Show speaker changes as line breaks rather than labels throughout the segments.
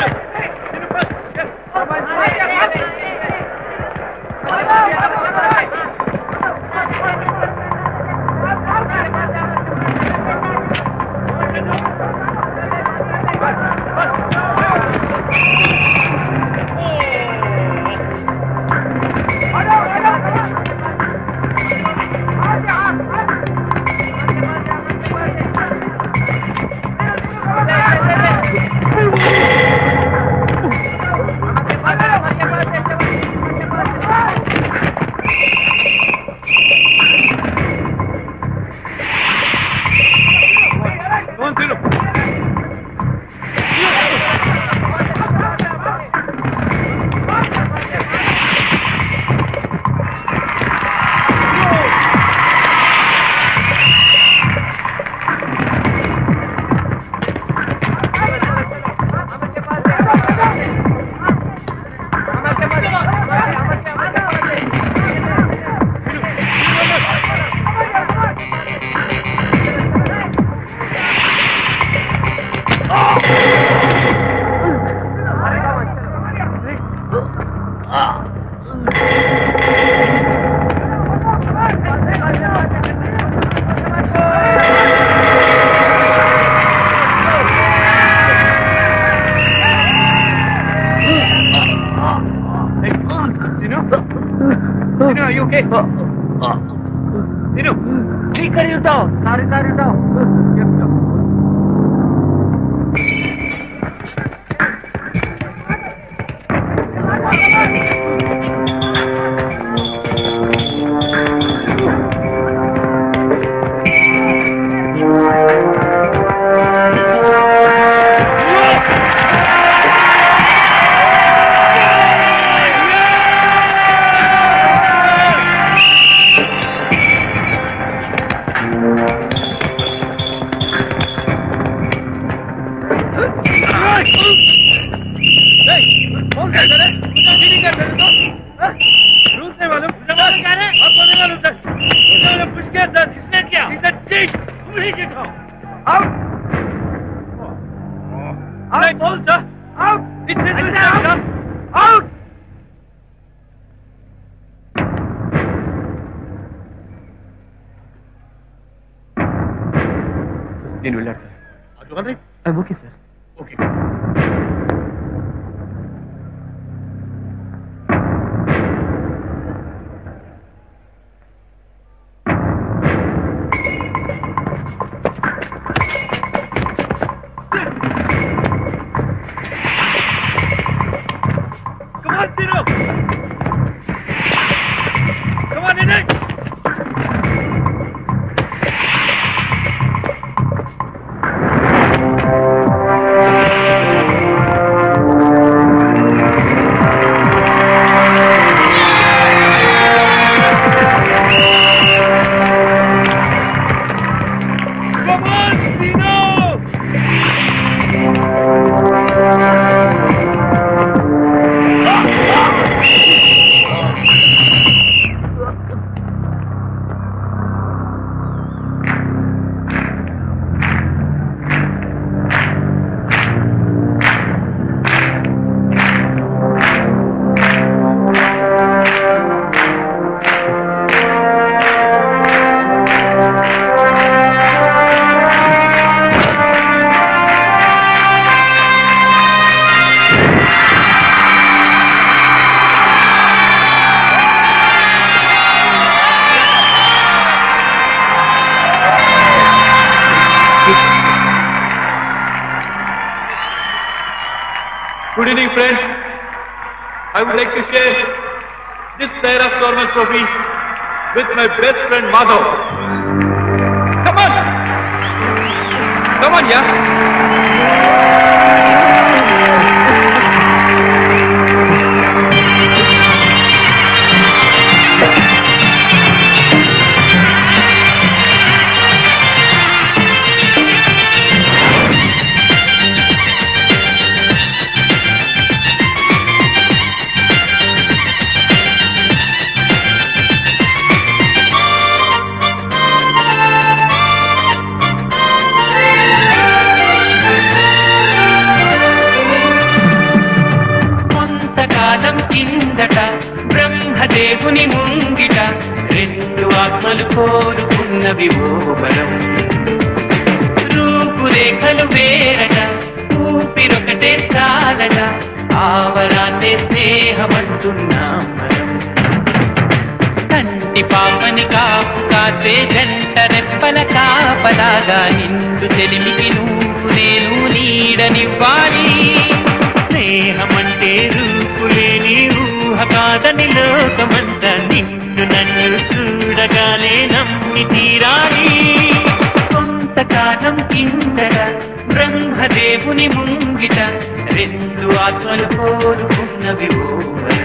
తిను ఇక్కడ ఉంటావు సారీ సారీ ఉంటావు చెప్తా Out! నేను వెళ్ళాడు okay sir okay Come on, Tino! Come on, Nene! Come on, Tino! Good evening, friends. I would like to share this pair of tournament trophy with my best friend Madhav. Come on! Come on, yeah?
Thank కొంతకాలం కిందట బ్రహ్మదేవుని ముంగిట రెండు ఆత్మలు కోరుకున్నవి ఓ వరం రూపురేఖలు వేరట ఊపిరొకటే చాలట ఆవరాన్నే స్నేహమంటున్నాం మనం కంటి పాపని కాపు కాసే జంట రెప్పల కాపలాగా నిండు తెలిమికి నువ్వు నేను నీడనివ్వాలి స్నేహమంటే రూపులేని ఊహ కాదని లోకమంతా నిన్ను నన్ను చూడగానే నమ్మి తీరాలి కొంతకాలం కిందట బ్రహ్మదేవుని ముంగిట రెండు ఆత్మలు కోరుకున్నవి ఓ వరం.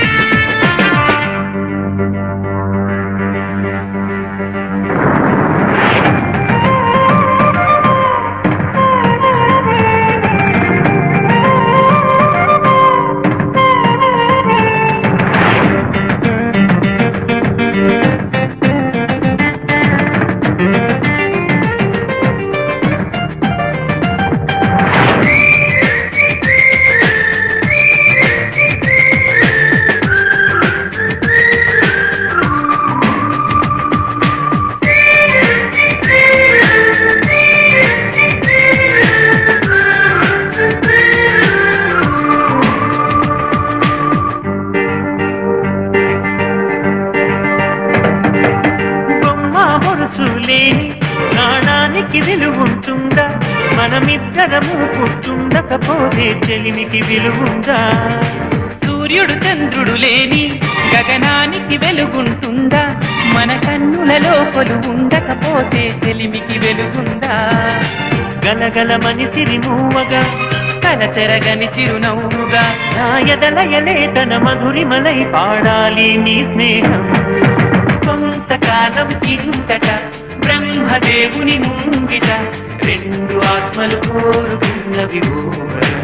బొమ్మ బొరుసు లేని నాణానికి విలువుంటుందా మనమిద్దరము పుట్టుండకపోతే చెలిమికి విలువుందా సూర్యుడు చంద్రుడు లేని గగనానికి వెలుగుంటుందా మన కన్నులలో కొలు ఉండకపోతే చెలిమికి వెలుగుందా గలగల మనిసిరి మూవగా కలతెరగని చిరునవ్వుగా నా ఎదలయలే తన మధురిమలై పాడాలి నీ స్నేహం కొంతకాలం కిందట బ్రహ్మదేవుని ముంగిట రెండు ఆత్మలు కోరుకున్నవి ఓ వరం.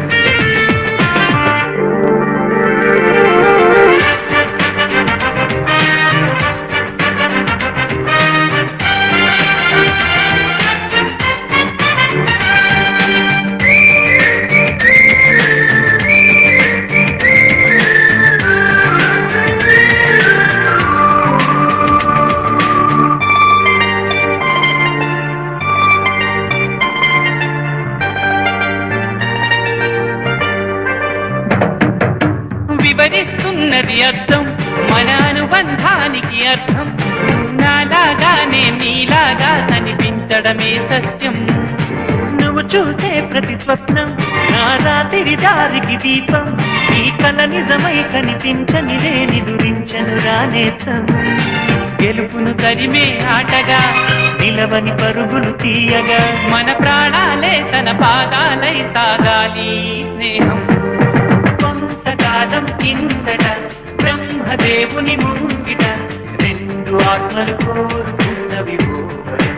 వివరిస్తున్నది అర్థం మన అనుబంధానికి అర్థం నాలాగానే నీలాగా కనిపించడమే సత్యం నువ్వు చూసే ప్రతి స్వప్నం నా రాత్రి దారికి దీపం ఈ కల నిజమై కనిపించనిదే నిదురించను రానేసం గెలుపును తరిమే ఆటగా నిలవని పరుగులు తీయగా మన ప్రాణాలే తన పాదాలై సాగాలి స్నేహం కొంతకాలం కిందట బ్రహ్మదేవుని ముంగిట రెండు ఆత్మలు కోరుకున్నవి ఓ వరం.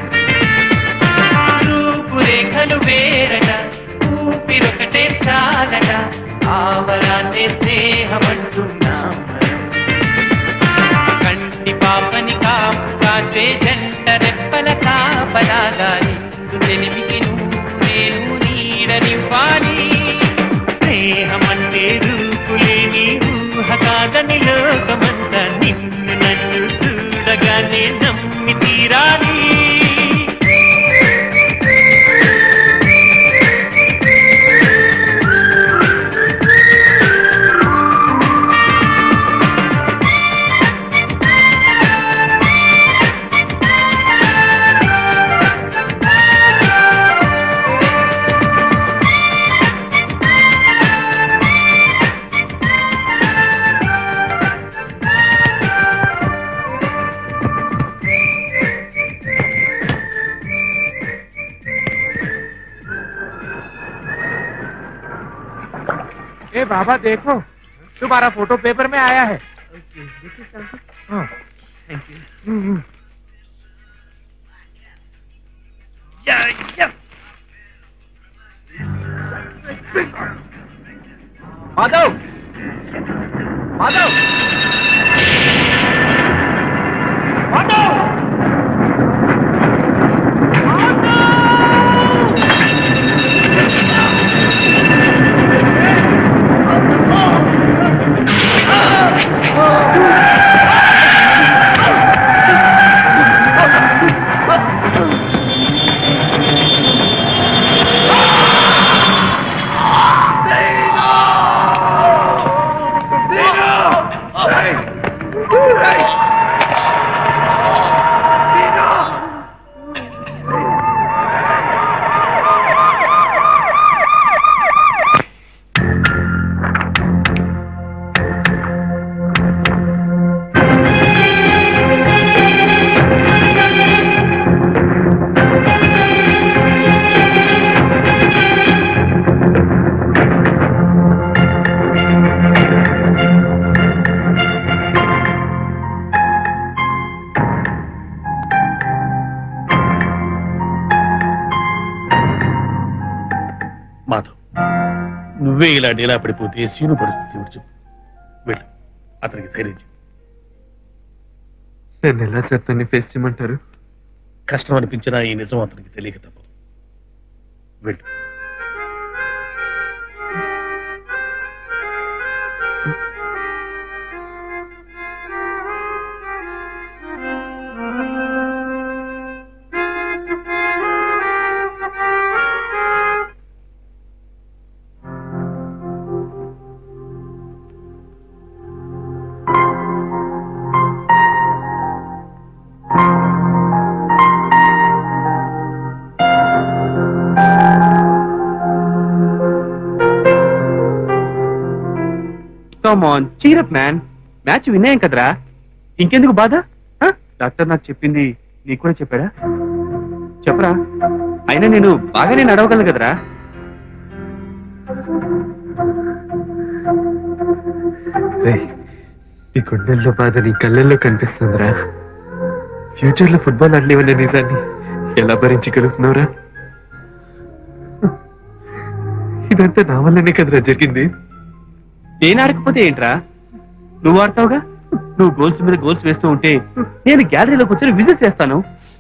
రూపురేఖలు వేరట ఊపిరొకటే చాలట ఆవరాన్నే స్నేహమంటున్నాం మనం. కంటి పాపని కాపు కాసే జంట రెప్పల కాపలాగా నిండు తెలివికి నువ్వు నేను నీడనివ్వాలి స్నేహమంటే రూపులేని ఊహ కాదని లోకమంతా నిన్ను నన్ను చూడగానే నమ్మి తీరాలి
ए बाबा देखो तुम्हारा फोटो पेपर में आया है हाँ। हम्म, हम्म। माधव माधव माधव माधव! నువ్వే ఇలా డీలా పడిపోతే సీను పరిస్థితి ఏమిటి చెప్పు వెళ్ళు అతనికి ధైర్యం చెప్పు
నన్ను ఎలా సార్ తన్ని ఫేస్ చేయమంటారు
కష్టం అనిపించినా ఈ నిజం అతనికి తెలియక తప్పదు వెళ్ళు
come on cheer up man match విన్నాయం కదరా ఇంకెందుకు బాధ ఆ? డాక్టర్ నాకు చెప్పింది నీకు కూడా చెప్పాడా చెప్పరా అయినా నేను బాగానే నడవగలను కదరా ఈ గుండెల్లో బాధ నీ కళ్ళల్లో కనిపిస్తుందిరా ఫ్యూచర్ లో ఫుట్బాల్ ఆడలేవనే నిజాన్ని ఎలా భరించగలుగుతున్నావురా ఇదంతా నా వల్లనే కదరా జరిగింది నేను ఆడకపోతే ఏంట్రా నువ్వు ఆడతావుగా నువ్వు గోల్స్ మీద గోల్స్ వేస్తూ ఉంటే నేను గ్యాలరీలో కూర్చొని విజిట్ చేస్తాను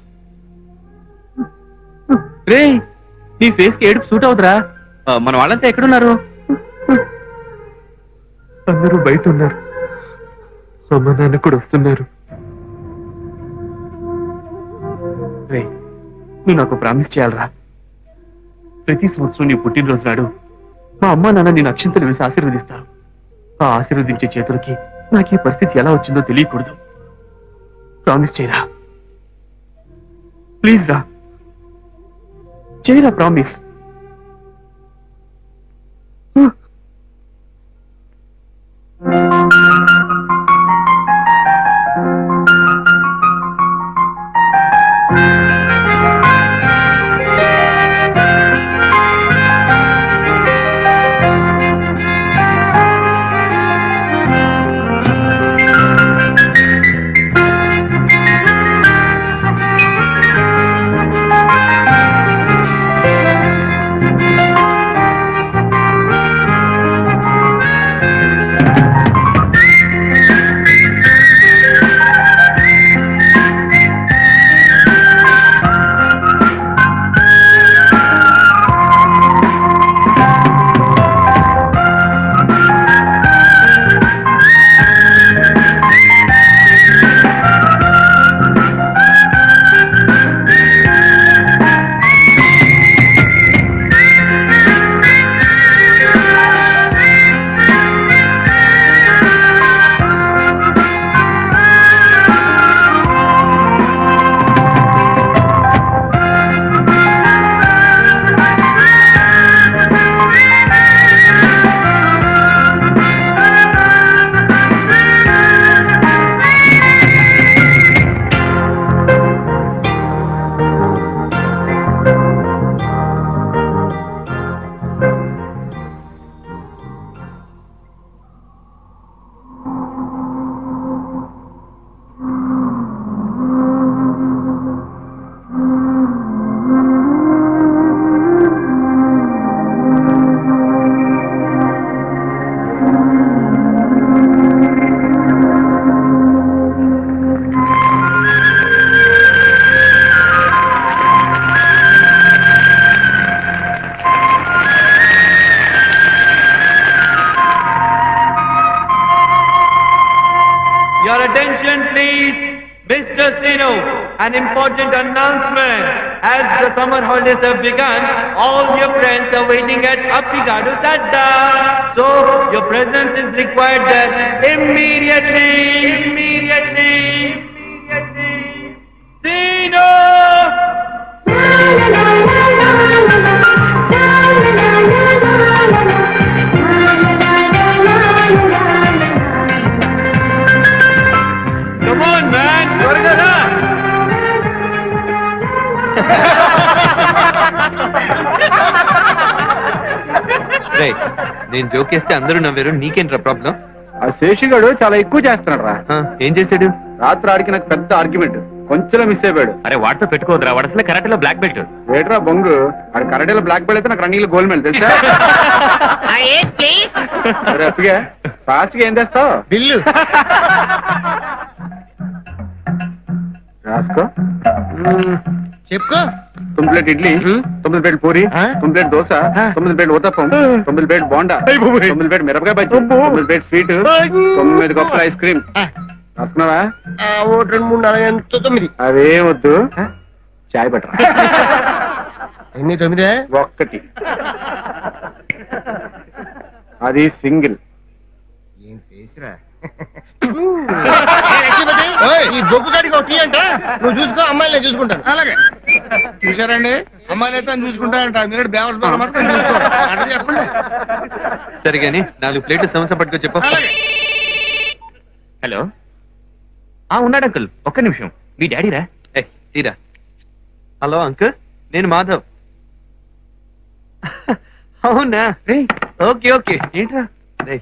రే నీ ఫేస్ కి ఏడుపు సూట్ అవుతురా ఆ, మన వాళ్ళంతా ఎక్కడున్నారు అందరూ బయట ఉన్నారు అమ్మ నాన్న కూడా వస్తున్నారు రే నువ్వు నాకు ప్రామిస్ చేయాలరా ప్రతి సంవత్సరం నీ పుట్టినరోజు నాడు మా అమ్మా నాన్న నేను అక్షింతలు వేసి ఆశీర్వదిస్తారు ఆ ఆశీర్వదించే చేతులకి నాకు ఈ పరిస్థితి ఎలా వచ్చిందో తెలియకూడదు ప్రామిస్ చేయరా ప్లీజ్ రా చేయరా promise
Your attention, please. Mr. Sino, an important announcement. As the summer holidays have begun, all your friends are waiting at Appigadu Sadda. So, your presence is required there immediately. Immediately. Immediately. Sino! Come on, man. త్వరగా రా.
నేను జోకేస్తే అందరూ నవ్వారు నీకేంట్రా problem
ఆ శేషిగాడు చాలా ఎక్కువ చేస్తున్నాడు రా
ఏం చేశాడు
రాత్రి ఆడికి నాకు పెద్ద ఆర్గ్యుమెంట్ కొంచెం మిస్ అయిపోయాడు
అరే వాటితో పెట్టుకోవద్దురా వాడు అసలు కరాటేలో బ్లాక్ బెల్ట్
ఏట్రా బొంగు ఆడు కరాటేలో బ్లాక్ బెల్ట్ అయితే నాకు రన్నింగ్ గోల్డ్ మెడల్ తెలుసా రఫిగా ఫాస్ట్ గా ఏం తెస్తావు
బిల్లు
రాసుకో
చెప్పుకో
తొమ్మిది ప్లేట్ ఇడ్లీ తొమ్మిది ప్లేట్ పూరి
ఆ?
తొమ్మిది ప్లేట్ దోశ తొమ్మిది ప్లేట్ ఉత్తప్పం తొమ్మిది ప్లేట్ బోండా
అయ్ బాబోయ్.
తొమ్మిది ప్లేట్ మిరపకాయ బజ్జీ తొమ్మిది ప్లేట్ స్వీట్ తొమ్మిది కప్పులు ఐస్ క్రీమ్ రాసుకున్నావా
ఒకటి రెండు మూడు నాలుగు ఎంత తొమ్మిది
అవే వద్దు చాయ్ పట్టరా
ఎన్ని తొమ్మిదే
ఒక్కటి అది సింగిల్
ఏం ఫేస్రా ఈ బొగ్గు గారికి ఒక టీ అంట నువ్వు చూసుకో అమ్మాయిని నేను చూసుకుంటాను అలాగే చూసారండి అమ్మాయిని అయితే ఆయన చూసుకుంటానంట మీరు బేవర్స్ బాగా మాత్రం నేను చూసుకోను. అట్లా చెప్పండి
సరే గాని నాలుగు ప్లేట్లు సమోసా పట్టుకో చెప్పు
అలాగే
హలో ఆ ఉన్నాడు అంకుల్ ఒక్క నిమిషం మీ డాడీరా ఏ తీరా హలో అంకుల్ నేను మాధవ్ అవునా రే ఓకే ఓకే ఏంట్రా రే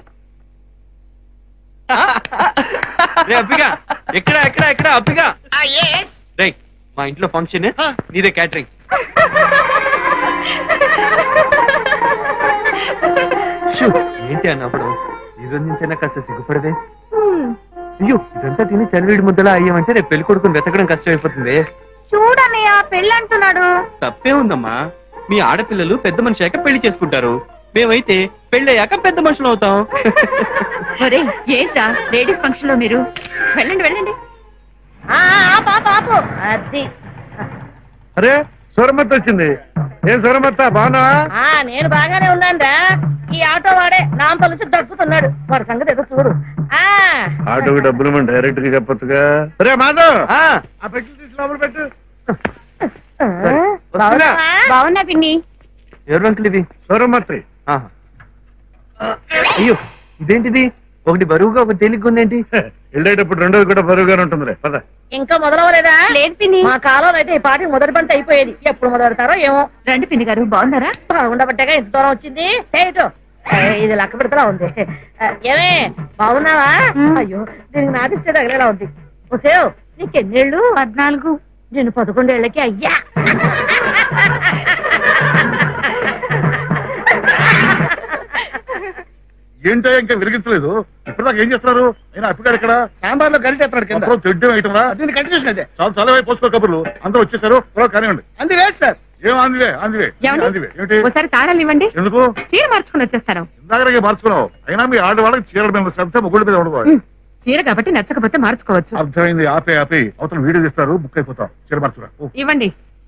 రే అప్పిగా ఎక్కడ ఎక్కడ ఎక్కడ అప్పిగా రే మా ఇంట్లో ఫంక్షన్ నీదే క్యాటరింగ్ షూ, ఏంటి అన్నప్పుడు ఈ రోజు నుంచైనా కాస్త సిగ్గుపడదే అయ్యో ఇదంతా తిని చలివిడి ముద్దలా అయ్యామంటే రేపు పెళ్లి కొడుకుని వెతకడం కష్టమైపోతుంది
చూడన్నయ్య పెళ్ళి అంటున్నాడు
తప్పే ఉందమ్మా మీ ఆడపిల్లలు పెద్ద మనిషి అయ్యాక పెళ్లి చేసుకుంటారు మేమైతే పెళ్ళయ్యాక పెద్ద మనుషులు అవుతాం
ఒరే ఏంటా లేడీస్ ఫంక్షన్ లో మీరు వెళ్ళండి వెళ్ళండి అది
అరే సూరమత్త వచ్చింది ఏం సూరమత్త బాగున్నావా
ఆ నేను బాగానే ఉన్నానురా ఈ ఆటో వాడే నాంపల నుంచి దక్కుతున్నాడు వాడి సంగతి ఏదో చూడు ఆ
ఆటోకి డబ్బులు మనం డైరెక్ట్ గా చెప్పొచ్చుగా అరే మాధవ్
ఆ,
ఆ పెట్టి తీసి లోపల పెట్టు
వస్తున్నా.
బాగున్నా పిన్ని
ఎవరు అంకుల్ ఇది
సూరమత్రి
ఆహా. అయ్యో ఇదేంటిది ఒకటి బరువుగా ఒకటి తేలిగ్గా ఉందేంటి
వెళ్ళేటప్పుడు రెండోది కూడా బరువుగానే ఉంటుందిలే పద
ఇంకా మొదలవలేదా లేదు పిన్ని మా కాలం అయితే ఈ పాటి మొదటి పంట అయిపోయేది ఎప్పుడు మొదలెడతారో ఏమో రండి పిన్ని గారు బాగున్నారా బాగుండబట్టగా ఇంత దూరం వచ్చింది చేయటం ఇది లక్క పెడతలా ఉంది ఆ, ఏమే బాగున్నావా అయ్యో దీనికి నాదిస్తే తగిలేలా ఉంది ఓసేవ్ నీకెన్నేళ్ళు పద్నాలుగు నేను పదకొండేళ్లకి అయ్యా
ఏంటో ఇంకా విరిగించలేదు ఇప్పుడు దాకా ఏం చేస్తున్నారు అయినా అప్పిగాడు ఇక్కడ
సాంబార్ లో కలిసి ఎత్తాడు కింద
అప్పుడు తెడ్డం వేయటంరా
దీన్ని కంటిన్యూషన్ అదే
చాలా చాలా వైపు పోసుకో కబుర్లు అందరూ వచ్చేసారు త్వరగా కానివ్వండి
అంది లేదు సార్
ఏం ఆందివే ఆందివే ఆందివే ఏమిటి
ఒకసారి తాళాలు ఇవ్వండి
ఎందుకు
చీర మార్చుకుని వచ్చేస్తాను
ఇందాకనే మార్చుకున్నావు అయినా మీ ఆడవాళ్ళకి చీరల మీద శ్రద్ధ ముగ్గుడి మీద ఉండదు
చీర కాబట్టి నచ్చకపోతే మార్చుకోవచ్చు
అర్థమైంది ఆపే ఆపే అవతల వీడియో తీస్తారు బుక్ అయిపోతాం చీర మార్చురా ఓ.
ఇవ్వండి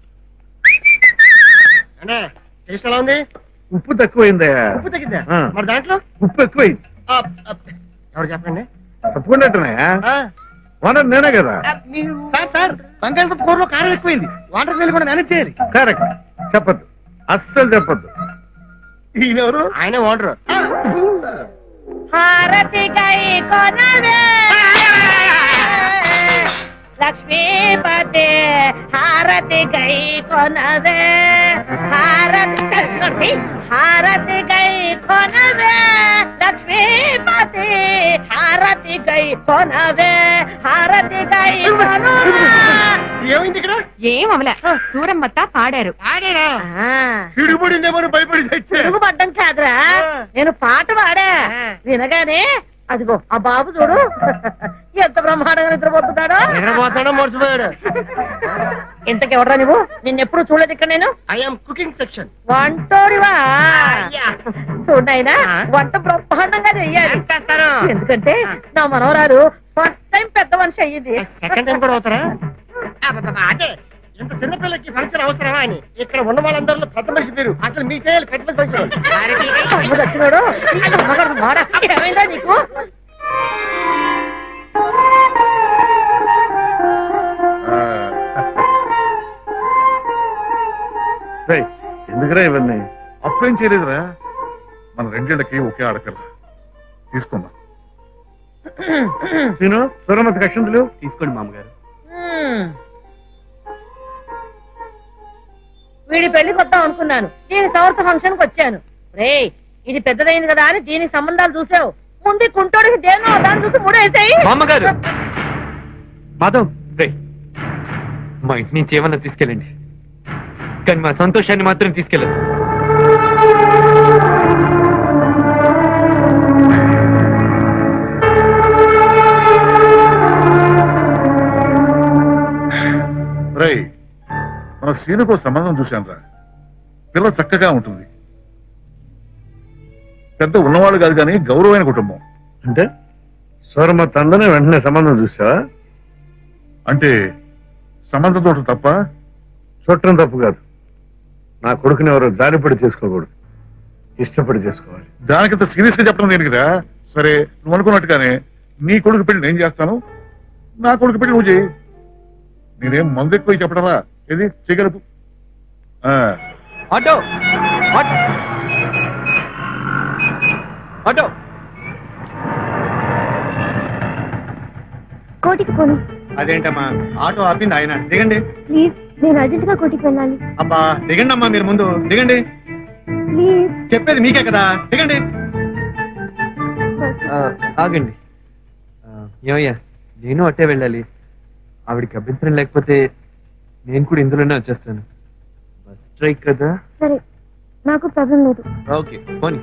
అంటే టేస్ట్ ఎలా ఉంది
ఉప్పు తక్కువైందయ్యా
ఉప్పు తగ్గిందా
ఆ.
మరి దాంట్లో
ఉప్పు ఎక్కువైంది
ఆ, ఆ, ఎవరు చెప్పండి
తప్పకుండా
ఆ,
ఓనర్ నేనే కదా
ఆ, మీరు సార్ సార్ బంగాళదుంప కూరలో కారం ఎక్కువైంది వాటర్ వెళ్ళి కూడా మేనేజ్ చేయాలి
కరెక్ట్ చెప్పద్దు అస్సలు చెప్పద్దు
ఈయనెవరు ఆయన ఓనరు
హారతి గై కొనవే లక్ష్మీపతి హారతి గై కొనవే హారతి హారతి గై కొనవే లక్ష్మీపతి హారతి గై కొనవే హారతి గై కొనవే
ఏమైంది ఇక్కడ
ఏం అవలే సూరమ్మత్త పాడారు
ఆడారా పిడుగుపడిందేమో అని భయపడి తెచ్చా
తిరుగుబడ్డం కాదురా నేను పాట పాడా వినగానే అదిగో ఆ బాబు చూడు ఎంత బ్రహ్మాండంగా నిద్రపోతున్నాడో
నిద్రపోతాడో మర్చిపోయాడు
ఇంతకెవడరా నువ్వు నిన్నెప్పుడు చూడలేదు ఇక్కడ నేను
ఐఎమ్ కుకింగ్ సెక్షన్
వంటోడివా చూడైనా వంట బ్రహ్మాండంగా చెయ్యాలి ఎందుకంటే నా మనవరాలు ఫస్ట్ టైం పెద్ద మనిషి అయ్యింది
సెకండ్ టైం కూడా అవుతారా అదే ఇంత చిన్నపిల్లకి ఫంక్షన్ అవసరమా అని ఇక్కడ ఉన్న వాళ్ళందరిలో పెద్ద మనిషి పేరు అసలు మీ చేయాలి పెద్ద మనిషి ఫంక్షన్
అమ్మ చచ్చినాడు ఈ అమ్మగారు మారా. ఏమైందా నీకు
రేయ్, ఎందుకురా ఇవన్నీ
అప్పుడేం చేయలేదురా మన రెండేళ్లకి ఒకే ఆడపిల్ల తీసుకుందాం
నేను సూరమతి కక్షంతులు
తీసుకోండి మామగారు
హ్మ్. వీడి పెళ్లికి వద్దాం అనుకున్నాను దీని సంవత్సర ఫంక్షన్ కి వచ్చాను రే ఇది పెద్దదైంది కదా అని దీని సంబంధాలు చూసావు ముందు ఈ కుంటోడికి దేనో దాన్ని చూసి మూడేసాయి
మామగారు మాధవ్ రే మా ఇంటి నుంచి ఏమన్నా తీసుకెళ్ళండి కానీ మా సంతోషాన్ని మాత్రం తీసుకెళ్ళదు
సీనుకో సంబంధం చూశాను రా పిల్ల చక్కగా ఉంటుంది పెద్ద ఉన్నవాళ్ళు కాదు కానీ గౌరవమైన కుటుంబం
అంటే స్వర్మ తందని వెంటనే సంబంధం చూసావా
అంటే సంబంధం తోట తప్ప
చుట్టం తప్పు కాదు నా కొడుకుని ఎవరో జారిపడి చేసుకోకూడదు ఇష్టపడి చేసుకోవాలి
దానికింత సీరియస్ గా చెప్పడం నేను కదా సరే నువ్వు అనుకున్నట్టుగానే నీ కొడుకు పెళ్లి నేను చేస్తాను నా కొడుకు పెళ్లి నువ్వు చేయి నేనేం మందు ఎక్కువ చెప్పడరా ఏది చేయగలపు ఆ,
ఆటో ఆటో ఆటో
కోటికి పోను
అదేంటమ్మా ఆటో ఆపింది ఆయన దిగండి
ప్లీజ్ నేను అర్జెంట్ గా కోటికి వెళ్ళాలి
అబ్బా దిగండి అమ్మా మీరు ముందు దిగండి
ప్లీజ్
చెప్పేది మీకే కదా దిగండి
ఆ, ఆగండి ఆ, ఏమయ్యా నేను అట్టే వెళ్ళాలి ఆవిడికి అభ్యంతరం లేకపోతే నేను కూడా ఇందులోనే వచ్చేస్తాను బస్ స్ట్రైక్ కదా
సరే నాకు ప్రాబ్లం లేదు
ఓకే పోనీ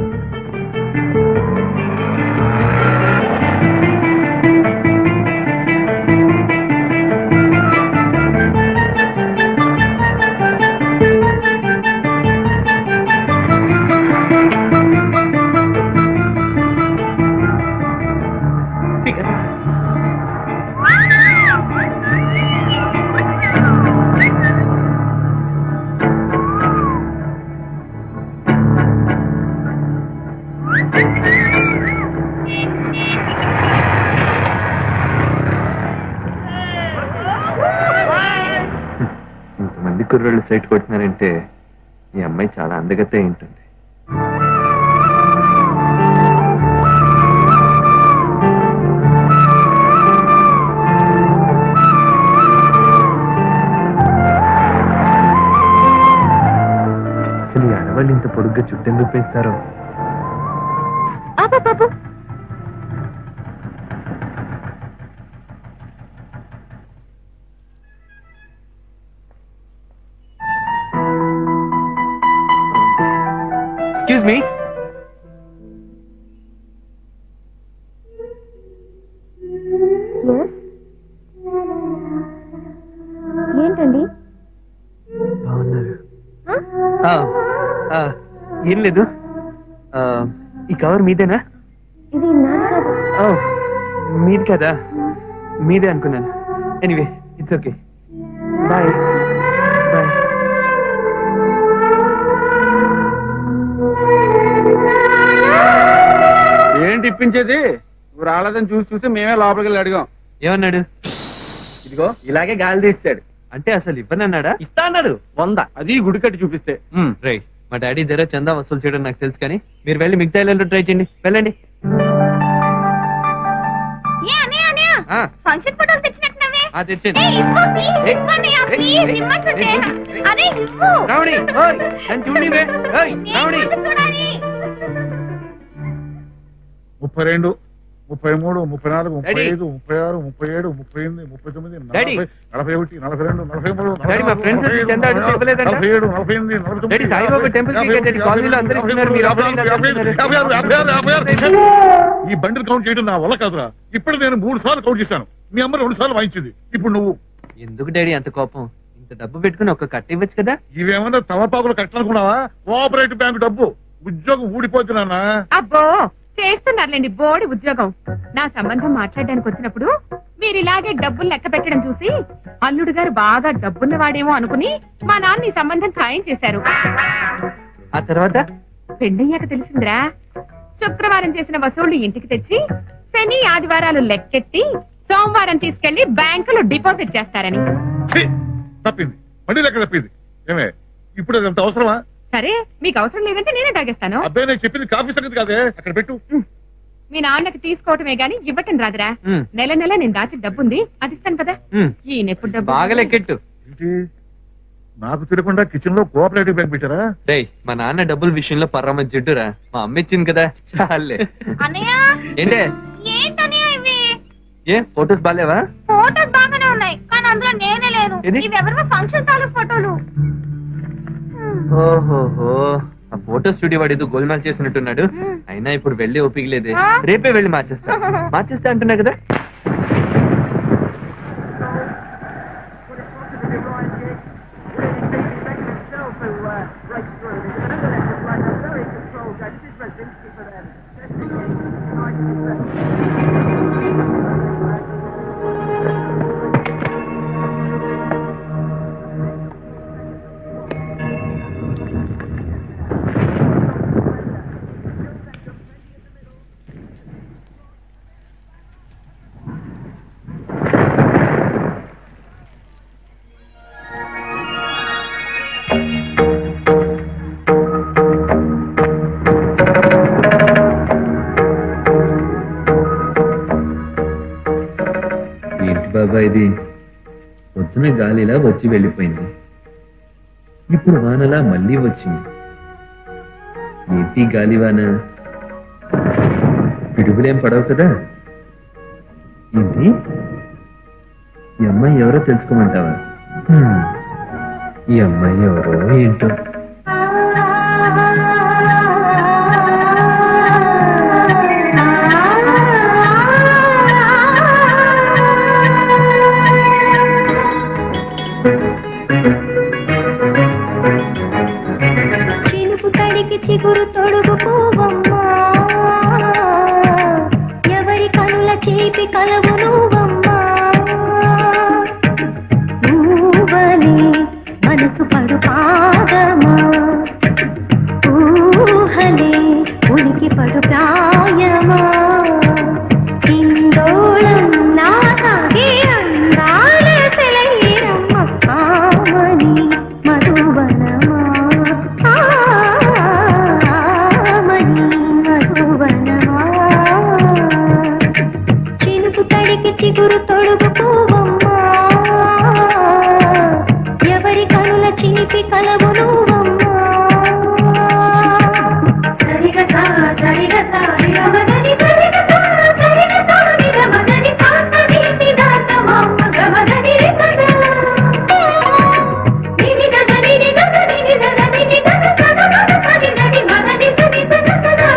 ఇంతమంది కుర్రోళ్ళు సైట్ కొట్టినారంటే ఈ అమ్మాయి చాలా అందగతే ఉంటుంది అసలు ఈ ఆడవాళ్ళు ఇంత పొడుగ్గా చుట్టెందుకు పెంచుతారో
ఆపా పాపు
ఎక్స్క్యూజ్ మీ
ఎస్ ఏంటండి
బాగున్నారు
ఆ?
ఆ, ఆ, ఏం లేదు ఆ, ఈ కవర్ మీదేనా
ఇది నాది కాదు
ఓ మీది కదా మీదే అనుకున్నాను anyway it's okay bye bye
ఏంటి ఇప్పించేది నువ్వు రాలేదని చూసి చూసి మేమే లోపలికి వెళ్ళి అడిగాం
ఏమన్నాడు
ఇదిగో ఇలాగే గాలి తీస్తాడు
అంటే అసలు ఇవ్వనన్నాడా
ఇస్తా అన్నాడు వంద అది గుడి కట్టి చూపిస్తే
రైట్ మా డాడీ దగ్గర చందా వసూలు చేయడం నాకు తెలుసు కానీ మీరు వెళ్ళి మిగతా ఇళ్ళలో ట్రై చేయండి వెళ్ళండి
ఏ అన్నయ్య అన్నయ్య
ఆ,
ఫంక్షన్ ఫోటోలు తెచ్చినట్టున్నవే
ఆ, తెచ్చేయండి
ఏ ఇవ్వు ప్లీజ్
ఏయ్,
ఇవ్వు అన్నయ్య
ఏయ్,
ప్లీజ్
ఏయ్,
ఇవ్వమంటుంటే
ఏయ్, ఏయ్,
అరే ఇవ్వు
రావణి ఓయ్ నన్ను చూడండి ఓయ్
నేను
రావణి
కూడా చూడాలి
ముప్పై రెండు ముప్పై మూడు ముప్పై నాలుగు ముప్పై
డాడీ.
ఐదు ముప్పై ఆరు ముప్పై ఏడు ముప్పై ఎనిమిది ముప్పై తొమ్మిది
డాడీ.
నలభై నలభై ఒకటి నలభై రెండు నలభై మూడు నలభై
డాడీ, మా
నాలుగు,
friends
నలభై ఐదు,
చందా అడిగితే
నలభై
ఇవ్వలేదంట?
నలభై ఏడు నలభై ఎనిమిది నలభై తొమ్మిది
డాడీ, సాయిబాబా టెంపుల్ కి డాడీ, కాలనీలో అందరూ ఇస్తున్నారు, మీరు
యాభై
అప్పుడు
యాభై
ఇలా
యాభై
చేస్తున్నారు.
యాభై ఆరు, యాభై ఆరు, యాభై ఆరు. ఈ బండిల్ కౌంట్ చేయడం నా వల్ల కాదురా ఇప్పుడు నేను మూడు సార్లు కౌంట్ చేశాను మీ అమ్మ రెండు సార్లు వాయించింది ఇప్పుడు నువ్వు
ఎందుకు డాడీ అంత కోపం ఇంత డబ్బు పెట్టుకుని ఒక కట్ట ఇవ్వచ్చు కదా
ఇవేమన్నా తమపాకులు కట్టాలనుకున్నావా కోఆపరేటివ్ బ్యాంక్ డబ్బు ఉద్యోగం ఊడిపోతున్నానా
అబ్బో చేస్తున్నారులేండి బోడి ఉద్యోగం నా సంబంధం మాట్లాడడానికి వచ్చినప్పుడు మీరు ఇలాగే డబ్బులు లెక్క పెట్టడం చూసి అల్లుడు గారు బాగా డబ్బున్నవాడేమో అనుకుని మా నాన్న ఈ సంబంధం ఖాయం చేశారు
ఆ తర్వాత
పెళ్ళయ్యాక తెలిసిందిరా శుక్రవారం చేసిన వసూళ్లు ఇంటికి తెచ్చి శని ఆదివారాలు లెక్కెట్టి సోమవారం తీసుకెళ్లి బ్యాంకులో డిపాజిట్ చేస్తారని
ఛీ! తప్పింది మళ్ళీ లెక్క తప్పింది ఏమే ఇప్పుడు అది అంత అవసరమా
సరే మీకు అవసరం లేదంటే నేనే తాగేస్తాను
అబ్బాయి నేను చెప్పింది కాఫీ సంగతి కాదే అక్కడ పెట్టు
మీ నాన్నకి తీసుకోవటమే గాని ఇవ్వటం రాదురా
ఉమ్,
నెల నెల నేను దాచి డబ్బుంది అది ఇస్తాను కదా
ఉమ్,
ఈయన ఎప్పుడు డబ్బు
బాగా లెక్కెట్టు
ఏంటి నాకు తెలియకుండా కిచెన్ లో కోఆపరేటివ్ బ్యాంక్ పెట్టారా
డేయ్ మా నాన్న డబ్బుల విషయంలో పర్రమ్మ జిడ్డురా మా అమ్మ ఇచ్చింది కదా చాలే
అన్నయ్య
ఏంటే
ఏంటన్నయ్య ఇవి
ఏ ఫొటోస్ బాలేవా
ఫోటోస్ బాగానే ఉన్నాయి కానీ అందులో నేనే లేను
ఏది?
ఇవి ఎవరిదో ఫంక్షన్ తాలూకు ఫోటోలు
ఓహోహో ఆ ఫోటో స్టూడియో వాడు ఏదో గోల్మాల్ చేసినట్టున్నాడు
మ్మ్.
అయినా ఇప్పుడు వెళ్ళి ఓపిక లేదే
ఆ?
రేపే వెళ్ళి మార్చేస్తా మార్చేస్తా అంటున్నా కదా
ఏంటి బాబా ఇది పొద్దున గాలిలా వచ్చి వెళ్ళిపోయింది ఇప్పుడు వానలా మళ్ళీ వచ్చింది ఏంటి గాలివాన పిడుగులేం పడవు కదా ఏంటి ఈ అమ్మాయి ఎవరో తెలుసుకోమంటావా హ్మ్. ఈ అమ్మాయి ఎవరో ఏంటో
చినుకు తడికి చిగురు తొడుగు పోవమ్మా ఎవరి కనుల చేపి కలవు నువ్వమ్మా నువ్వని మనసు పడు పాదమా ఊహలే ఉనికి పడు ప్రాయమా ఇందోళం నా సాగే అందాల సెలయేరమ్మ ఆమని మధువనమా ఆమని మధువనమా చినుకు తడికి చిగురు తొడుగు పోవమ్మా ఎవరి కనుల చిలిపి కలవు నువ్వమ్మా సరిగసా సరిగసా నిరమదని సరిగసా సరిగసా నిరమదని కాంతని నిదాతమమ్మ గమదని రిసదా నినిద నినిద నినిద నినిద సద మద సరి నది మదని సరి సద సదా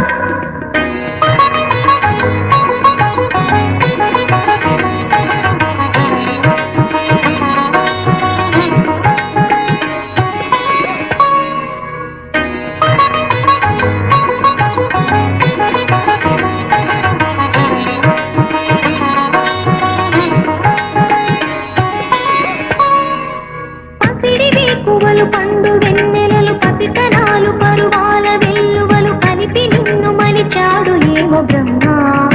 పసిడి వేకువలు పండు వెన్నెలలు పసితనాలు పరువాల వెల్లువలు కలిపి నిన్ను మలిచాడు ఏమో బ్రహ్మ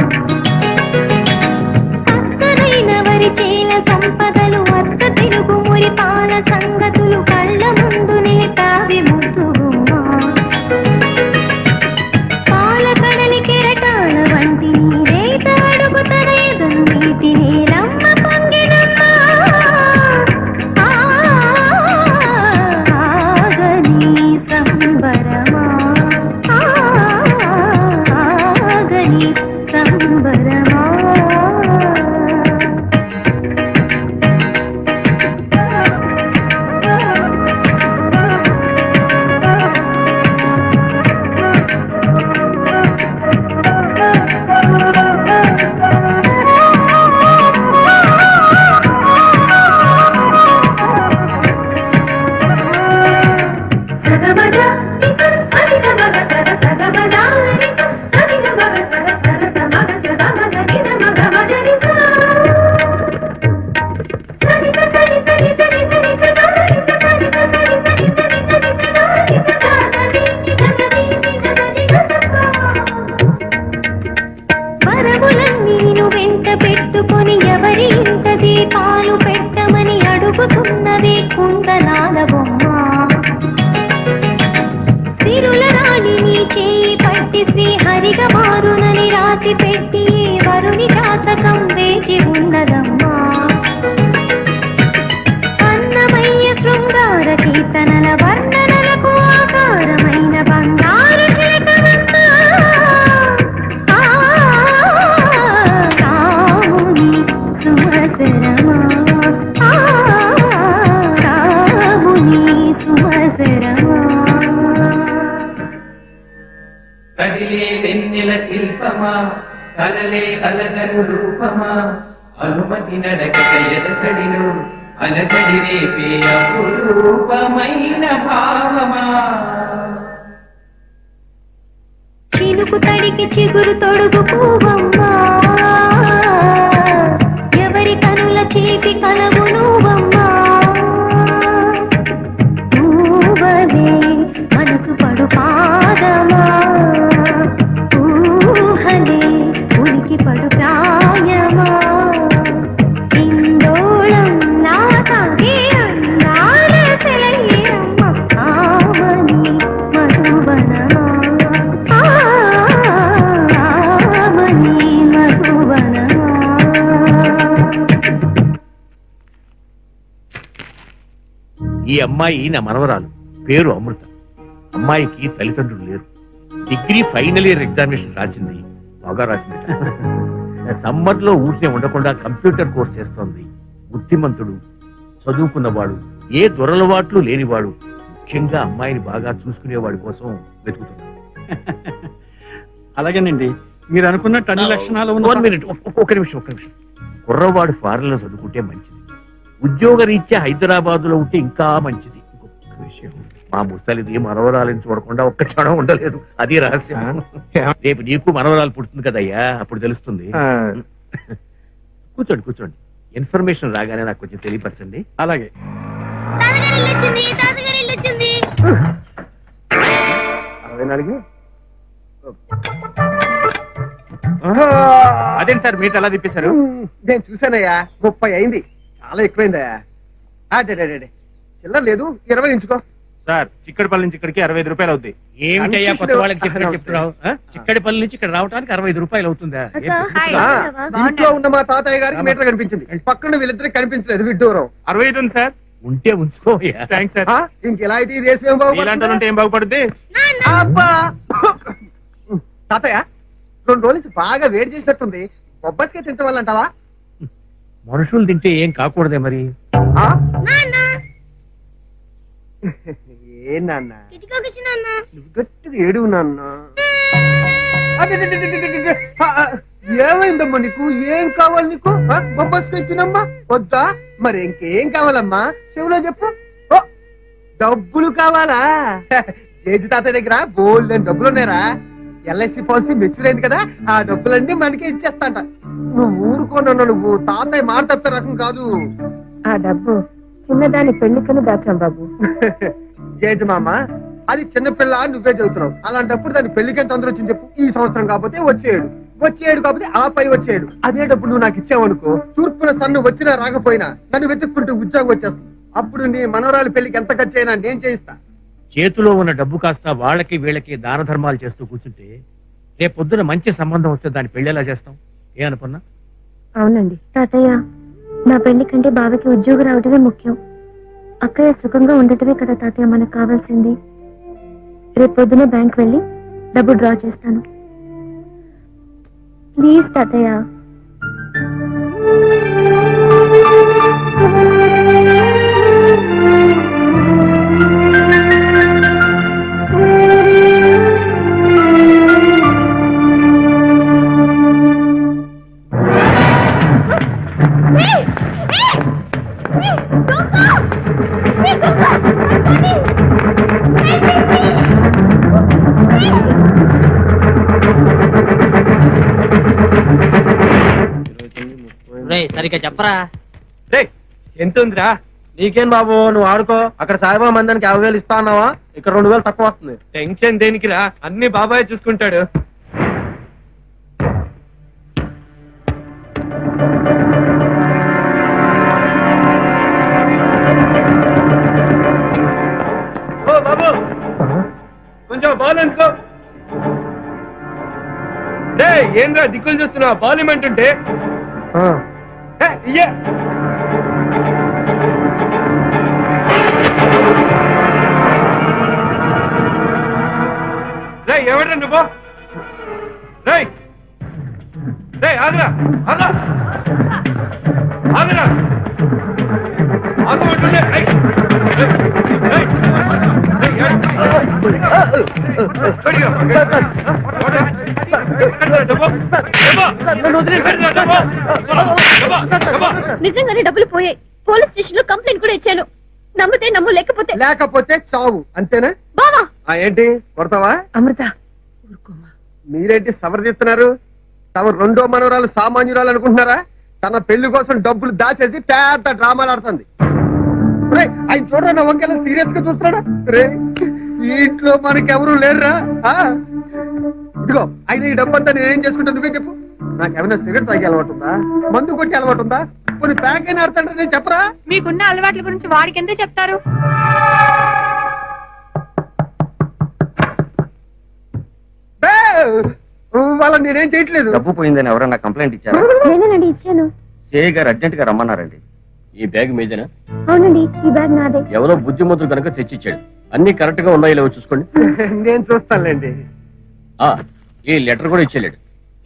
అక్కరైన వరి చేల సంపదలు అక్క తెలుగు మురి పాల సంగతులు కళ్ళ ముందునే తావి ముద్దుగుమ్మా పాల కడలి కెరటాల వంటి నీరేట అడుగు తన ఎదురు నీటి నీలమ్మ పొంగినమ్మ ఆగని సంబరమా ఆగని సంబరమా సగమగ సరిగమగ సగ సగమగ సరిగమగ సగ సగ సమగ సగమగ నిదమగ మగ నిద సరి సరి సరి సరి సరి సరి సరి సరి సరి వరములన్నీ నేను వెంట పెట్టుకొని ఎవరి ఇంత దీపాలు పెట్టమని అడుగుతున్నది కుందనాల బొమ్మ సిరుల రాణి నీ చేయి పట్టి శ్రీహరిగా మారునని రాసి పెట్టి వరుని జాతకం వేచి ఉన్నదమ్మా అన్నమయ్య శృంగార కీర్తనల వర్ణనలకు ఆకారమైన బంగారు చిలకనన్నా ఆ, రాముని సుమసరమా ఆ, రాముని సుమసరమా
కదిలే వెన్నెల శిల్పమా కలలే అలగను రూపమా అనుమతి నడకట ఎదసడిలో అలజడి రేపే అపురూపమైన భావమా
చిన్న చినుకు తడికి చిగురు తొడుగు పూవమ్మా ఎవరి కనుల చిలిపి కలవు నువ్వమ్మా పూవలే మనసు పడు పాదమా ఊహలే ఉనికి పడు ప్రాయమా ఇందోళం నా తాగే అందాల సెలయేరమ్మ ఆమని మధువనమా ఆమని మధువనమా
ఈ అమ్మాయి నా మనవరాలు పేరు అమృత అమ్మాయికి తల్లిదండ్రులు లేరు డిగ్రీ ఫైనల్ ఇయర్ ఎగ్జామినేషన్ రాసింది బాగా రాసింది సమ్మర్ లో ఊరికే ఉండకుండా కంప్యూటర్ కోర్స్ చేస్తోంది బుద్ధిమంతుడు చదువుకున్నవాడు ఏ దొరలవాట్లు లేనివాడు ముఖ్యంగా అమ్మాయిని బాగా చూసుకునేవాడి కోసం వెతుకుతున్నాడు
అలాగేనండి మీరు అనుకున్నట్టు అన్ని లక్షణాలు
One
ఉన్న
minute, ఒక్క- ఒక్క నిమిషం ఒక్క నిమిషం కుర్రవాడు ఫారెన్ లో చదువుకుంటే మంచిది ఉద్యోగ రీత్యా హైదరాబాద్ లో ఉంటే ఇంకా మంచిది ఇంకొక విషయం మా ముసలిది మనవరాలని చూడకుండా ఒక్క క్షణం ఉండలేదు అది రహస్యం రేపు నీకు మనవరాలు పుడుతుంది కదయ్యా అప్పుడు తెలుస్తుంది కూర్చోండి కూర్చోండి ఇన్ఫర్మేషన్ రాగానే నాకు కొంచెం తెలియపరచండి
అలాగే
అరవై నాలుగు
అదేంటి సార్ మీటర్ ఎలా తిప్పేశారు
నేను చూశానయ్యా ముప్పై అయింది చాలా ఎక్కువైందయ్యా అడే చిల్లర లేదు ఇరవై ఉంచుకో
సార్ చిక్కడిపల్లి నుంచి ఇక్కడికి అరవై ఐదు రూపాయలు అవుతాయి
ఏమిటయ్యా కొత్త వాళ్ళకి చెప్పినట్టు చెప్తున్నావు ఆ? చిక్కడిపల్లి నుంచి ఇక్కడ రావడానికి అరవై ఐదు రూపాయలు అవుతుందా ఏం
ఆ, ఇంట్లో ఉన్న మా తాతయ్య గారికి మీటర్ కనిపించింది పక్కన వీళ్ళిద్దరికి కనిపించలేదు విడ్డూరం
అరవై ఐదు ఉంది సార్
ఉంటే ఉంచుకోయా
థ్యాంక్స్ సార్
ఆ, ఇంకెలా అయితే ఈ రేసు ఏం
ఇలాంటి ఉంటే
బాగుపడుతుంది?
ఏం బాగుపడుద్ది
అబ్బా! తాతయ్య రెండు రోజుల నుంచి బాగా వేడి చేసినట్టుంది బొబ్బస్కే తింటం వల్ల అంటావా
మనుషులు తింటే ఏం కాకూడదే మరి
ఆ? ఏ నాన్న నువ్వు గట్టిగా ఏడు నాన్న అదెదెదెదెదెదెదె. ఆ, ఆ, ఏమైందమ్మా నీకు ఏం కావాలి నీకు బొబ్బస్కే తినమ్మా వద్దా మరి ఇంకేం కావాలమ్మా చెవులో చెప్పు ఓ, డబ్బులు కావాలా జేజి తాతయ్య దగ్గర బోల్డ్ అని డబ్బులు ఉన్నాయరా ఎల్ఐసి పాలసీ మెచ్యూర్ అయింది కదా ఆ డబ్బులన్నీ మనకే ఇచ్చేస్తాంట నువ్వు ఊరుకోనన్నా నువ్వు తాతయ్య మాట తప్పే రకం కాదు
ఆ డబ్బు చిన్నదాని పెళ్లికని దాచాం బాబు
జేజి మామ అది చిన్నపిల్ల అని నువ్వే చదువుతున్నావు అలాంటప్పుడు దాని పెళ్లికి ఎంత తొందర వచ్చింది చెప్పు ఈ సంవత్సరం కాకపోతే వచ్చేడు వచ్చేడు కాకపోతే ఆ పై వచ్చేడు అదే డబ్బు నువ్వు నాకు ఇచ్చావనుకో తూర్పున సన్ను వచ్చినా రాకపోయినా నన్ను వెతుక్కుంటూ ఉద్యోగం వచ్చేస్తుంది అప్పుడు నీ మనవరాలి పెళ్లికి ఎంత ఖర్చు అయినా నేను చేయిస్తా
చేతిలో ఉన్న డబ్బు కాస్త వాళ్ళకి వీళ్ళకి దాన ధర్మాలు చేస్తూ కూర్చుంటే రేపు పొద్దున మంచి సంబంధం వస్తే దాన్ని పెళ్లి ఎలా చేస్తాం ఏ అనుకున్నా
అవునండి తాతయ్య నా పెళ్లి కంటే బావకి ఉద్యోగం రావడమే ముఖ్యం అక్కయ్య సుఖంగా ఉండటమే కదా తాతయ్య మనకు కావాల్సింది రేపు పొద్దునే బ్యాంక్ వెళ్ళి డబ్బు డ్రా చేస్తాను ప్లీజ్ తాతయ్య
సరిగ్గా చెప్పరా
ఎంత ఉందిరా నీకేం బాబు నువ్వు ఆడుకో అక్కడ సాయిబాబా మందానికి యాభై వేలు ఇస్తా అన్నావా ఇక్కడ రెండు వేలు తక్కువ వస్తుంది
టెన్షన్ దేనికిరా అన్ని బాబాయ్ చూసుకుంటాడు ఓ బాబు కొంచెం బాల్ అనుకో డే ఏంద్రా దిక్కులు చూస్తున్నా బాల్ ఇమ్మంటుంటే హే, ఇయ్యే రే ఎవడ్రా నువ్వు రే రే ఆగరా ఆగరా ఆగరా ఆగమంటుండే రేయ్. రేయ్. రేయ్. రేయ్, ఏయ్. కొడిగా. కొడరా. ఎక్కడ్రా డబ్బు? డబ్బు. ఎక్కడ్రా డబ్బు? డబ్బు. డబ్బు.
నిజంగానే డబ్బులు పోయాయి పోలీస్ స్టేషన్ లో కంప్లైంట్ కూడా ఇచ్చాను నమ్మితే నమ్ము లేకపోతే
లేకపోతే చావు అంతేనా
బావా
ఆ ఏంటి కొడతావా
అమృత
మీరేంటి సవరదీస్తున్నారు తమ రెండో మనవరాలు సామాన్యురాలు అనుకుంటున్నారా తన పెళ్లి కోసం డబ్బులు దాచేసి పెద్ద డ్రామాలు ఆడుతుంది ఒరేయ్, ఆయన చూడరా నా వంకెలా సీరియస్ గా చూస్తున్నాడా రే ఈ ఇంట్లో మనకెవరు లేరురా ఆ? ఇదిగో ఆయన ఈ డబ్బంతా నేను ఏం చేసుకుంటా నువ్వే చెప్పు నాకేమైనా సిగరెట్ తాగే అలవాటు ఉందా మందు కొట్టి అలవాటు ఉందా కొన్ని ప్యాక్ అయినా ఆడతాంటే నేను చెప్పరా
మీకున్న అలవాట్ల గురించి వాడికి ఎందుకు చెప్తారు
బే! వాళ్ళని నేనేం చేయట్లేదు
డబ్బు పోయిందని ఎవరన్నా కంప్లైంట్ ఇచ్చారా
నేనేనండి ఇచ్చాను
సిఐ గారు అర్జెంట్ గా రమ్మన్నారండి
ఈ బ్యాగ్ మీదేనా
అవునండి ఈ బ్యాగ్ నాదే
ఎవరో బుద్ధిమంతుడు కనుక తెచ్చిచ్చాడు అన్ని కరెక్ట్ గా ఉన్నాయో లేవో చూసుకోండి
నేను చూస్తానులేండి
ఆ ఈ లెటర్ కూడా ఇచ్చేలేడు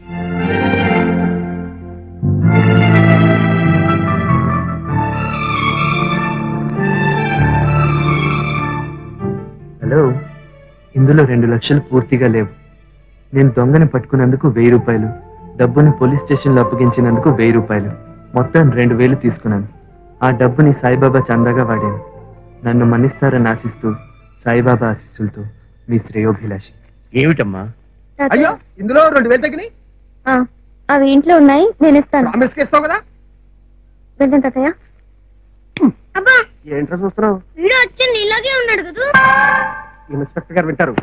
హలో ఇందులో రెండు లక్షలు పూర్తిగా లేవు నేను దొంగని పట్టుకున్నందుకు వెయ్యి రూపాయలు డబ్బుని పోలీస్ స్టేషన్ లో అప్పగించినందుకు వెయ్యి రూపాయలు మొత్తం రెండు వేలు తీసుకున్నాను ఆ డబ్బుని సాయిబాబా చందాగా వాడాను నన్ను మన్నిస్తారని ఆశిస్తూ సాయిబాబా ఆశీస్సులతో మీ శ్రేయోభిలాషి
ఏమిటమ్మా
అయ్యో ఇందులో రెండు వేలు తగ్గినాయి
ఆ, అవి ఇంట్లో ఉన్నాయి నేను ఇస్తాను
ప్రామిస్ ఇస్తావు కదా
వెళ్దాం తాతయ్య
అబ్బా
ఏంట్రా చూస్తున్నావు
వీడు వచ్చింది ఇలాగే ఉన్నాడు కదా
ఇన్స్పెక్టర్ గారు వింటారు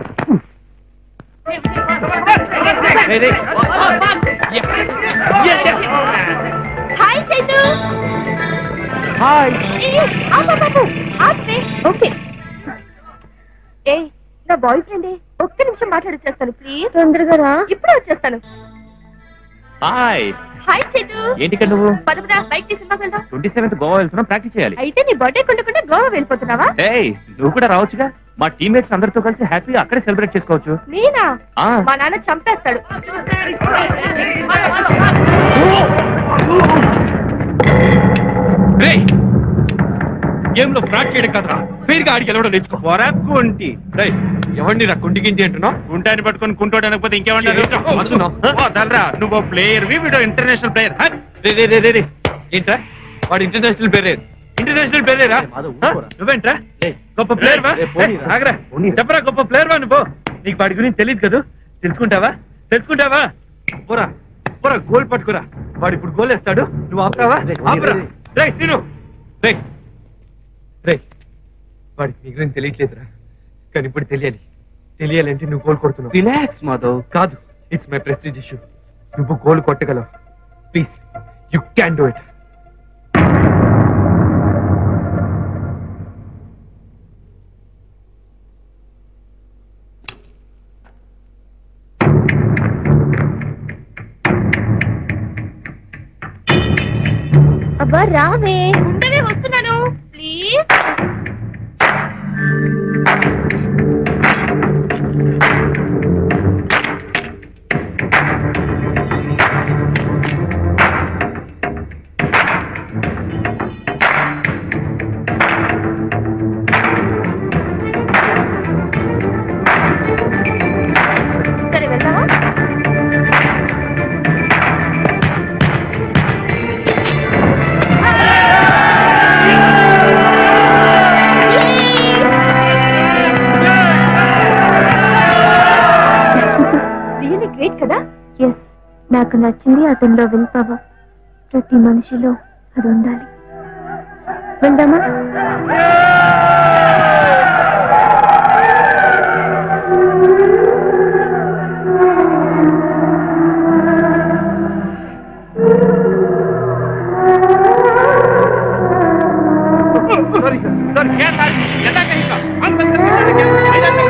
హాయ్ చైతు
హాయ్
ఓకే ఏ నా బాయ్ ఫ్రెండ్ ఒక్క నిమిషం మాట్లాడొచ్చేస్తాను ప్లీజ్
తొందరగా రా
ఇప్పుడే వచ్చేస్తాను
హాయ్
హాయ్ చైతు
ఏంటి ఇక్కడ నువ్వు
పదపదా బైక్ తీసి సినిమాకి వెళ్దాం
ట్వంటీ సెవెంత్ గోవా వెళ్తున్నాం ప్రాక్టీస్ చేయాలి
అయితే నీ బర్త్డే కొండకుండా గోవా వెళ్ళిపోతున్నావా
ఏయ్ నువ్వు కూడా రావచ్చుగా మా టీమ్మేట్స్ అందరితో కలిసి హ్యాపీగా అక్కడే సెలబ్రేట్ చేసుకోవచ్చు
నేనా
ఆ.
మా నాన్న చంపేస్తాడు
గేమ్ లో ఫ్రాడ్ చేయడం కదరా పేరుగా ఆడికి వెళ్ళడం నేర్చుకో వరా కుంటి రేయ్, ఎవరిని రా కుంటి గింజి అంటున్నావు గుంటాన్ని పట్టుకొని కుంటోడు అనకపోతే ఇంకేమన్నా నువ్వు ప్లేయర్ వి వీడు ఇంటర్నేషనల్ ప్లేయర్ ఏంట్రా వాడు ఇంటర్నేషనల్ ప్లేయర్ ఇంటర్నేషనల్ ప్లేయరా నువ్వేంట్రా గొప్ప ప్లేయర్ వా ఆగరా చెప్పరా గొప్ప ప్లేయర్ వా నువ్వు నీకు వాడి గురించి తెలియదు కదా తెలుసుకుంటావా తెలుసుకుంటావా పోరా పోరా గోల్ పట్టుకురా వాడు ఇప్పుడు గోల్ వేస్తాడు నువ్వు ఆపుతావా ఆపురా రేయ్ తిను రేయ్ రేయ్ వాడికి నీ గురించి తెలియట్లేదురా కానీ ఇప్పుడు తెలియాలి తెలియాలంటే నువ్వు గోల్ కొడుతున్నావు
రిలాక్స్ మాధవ్
కాదు ఇట్స్ మై ప్రెస్టీజ్ ఇష్యూ నువ్వు గోల్ కొట్టగలవు please you can do it
అబ్బా రావే
ఉండవే వస్తున్నాను ప్లీజ్ సరే వెళ్దామా రియల్లీ గ్రేట్ కదా
ఎస్ నాకు నచ్చింది అతనిలో విల్ పవర్ ప్రతి మనిషిలో అది ఉండాలి వెళ్దామా
సారీ సారీ क्या था क्या कहीं का हम बंद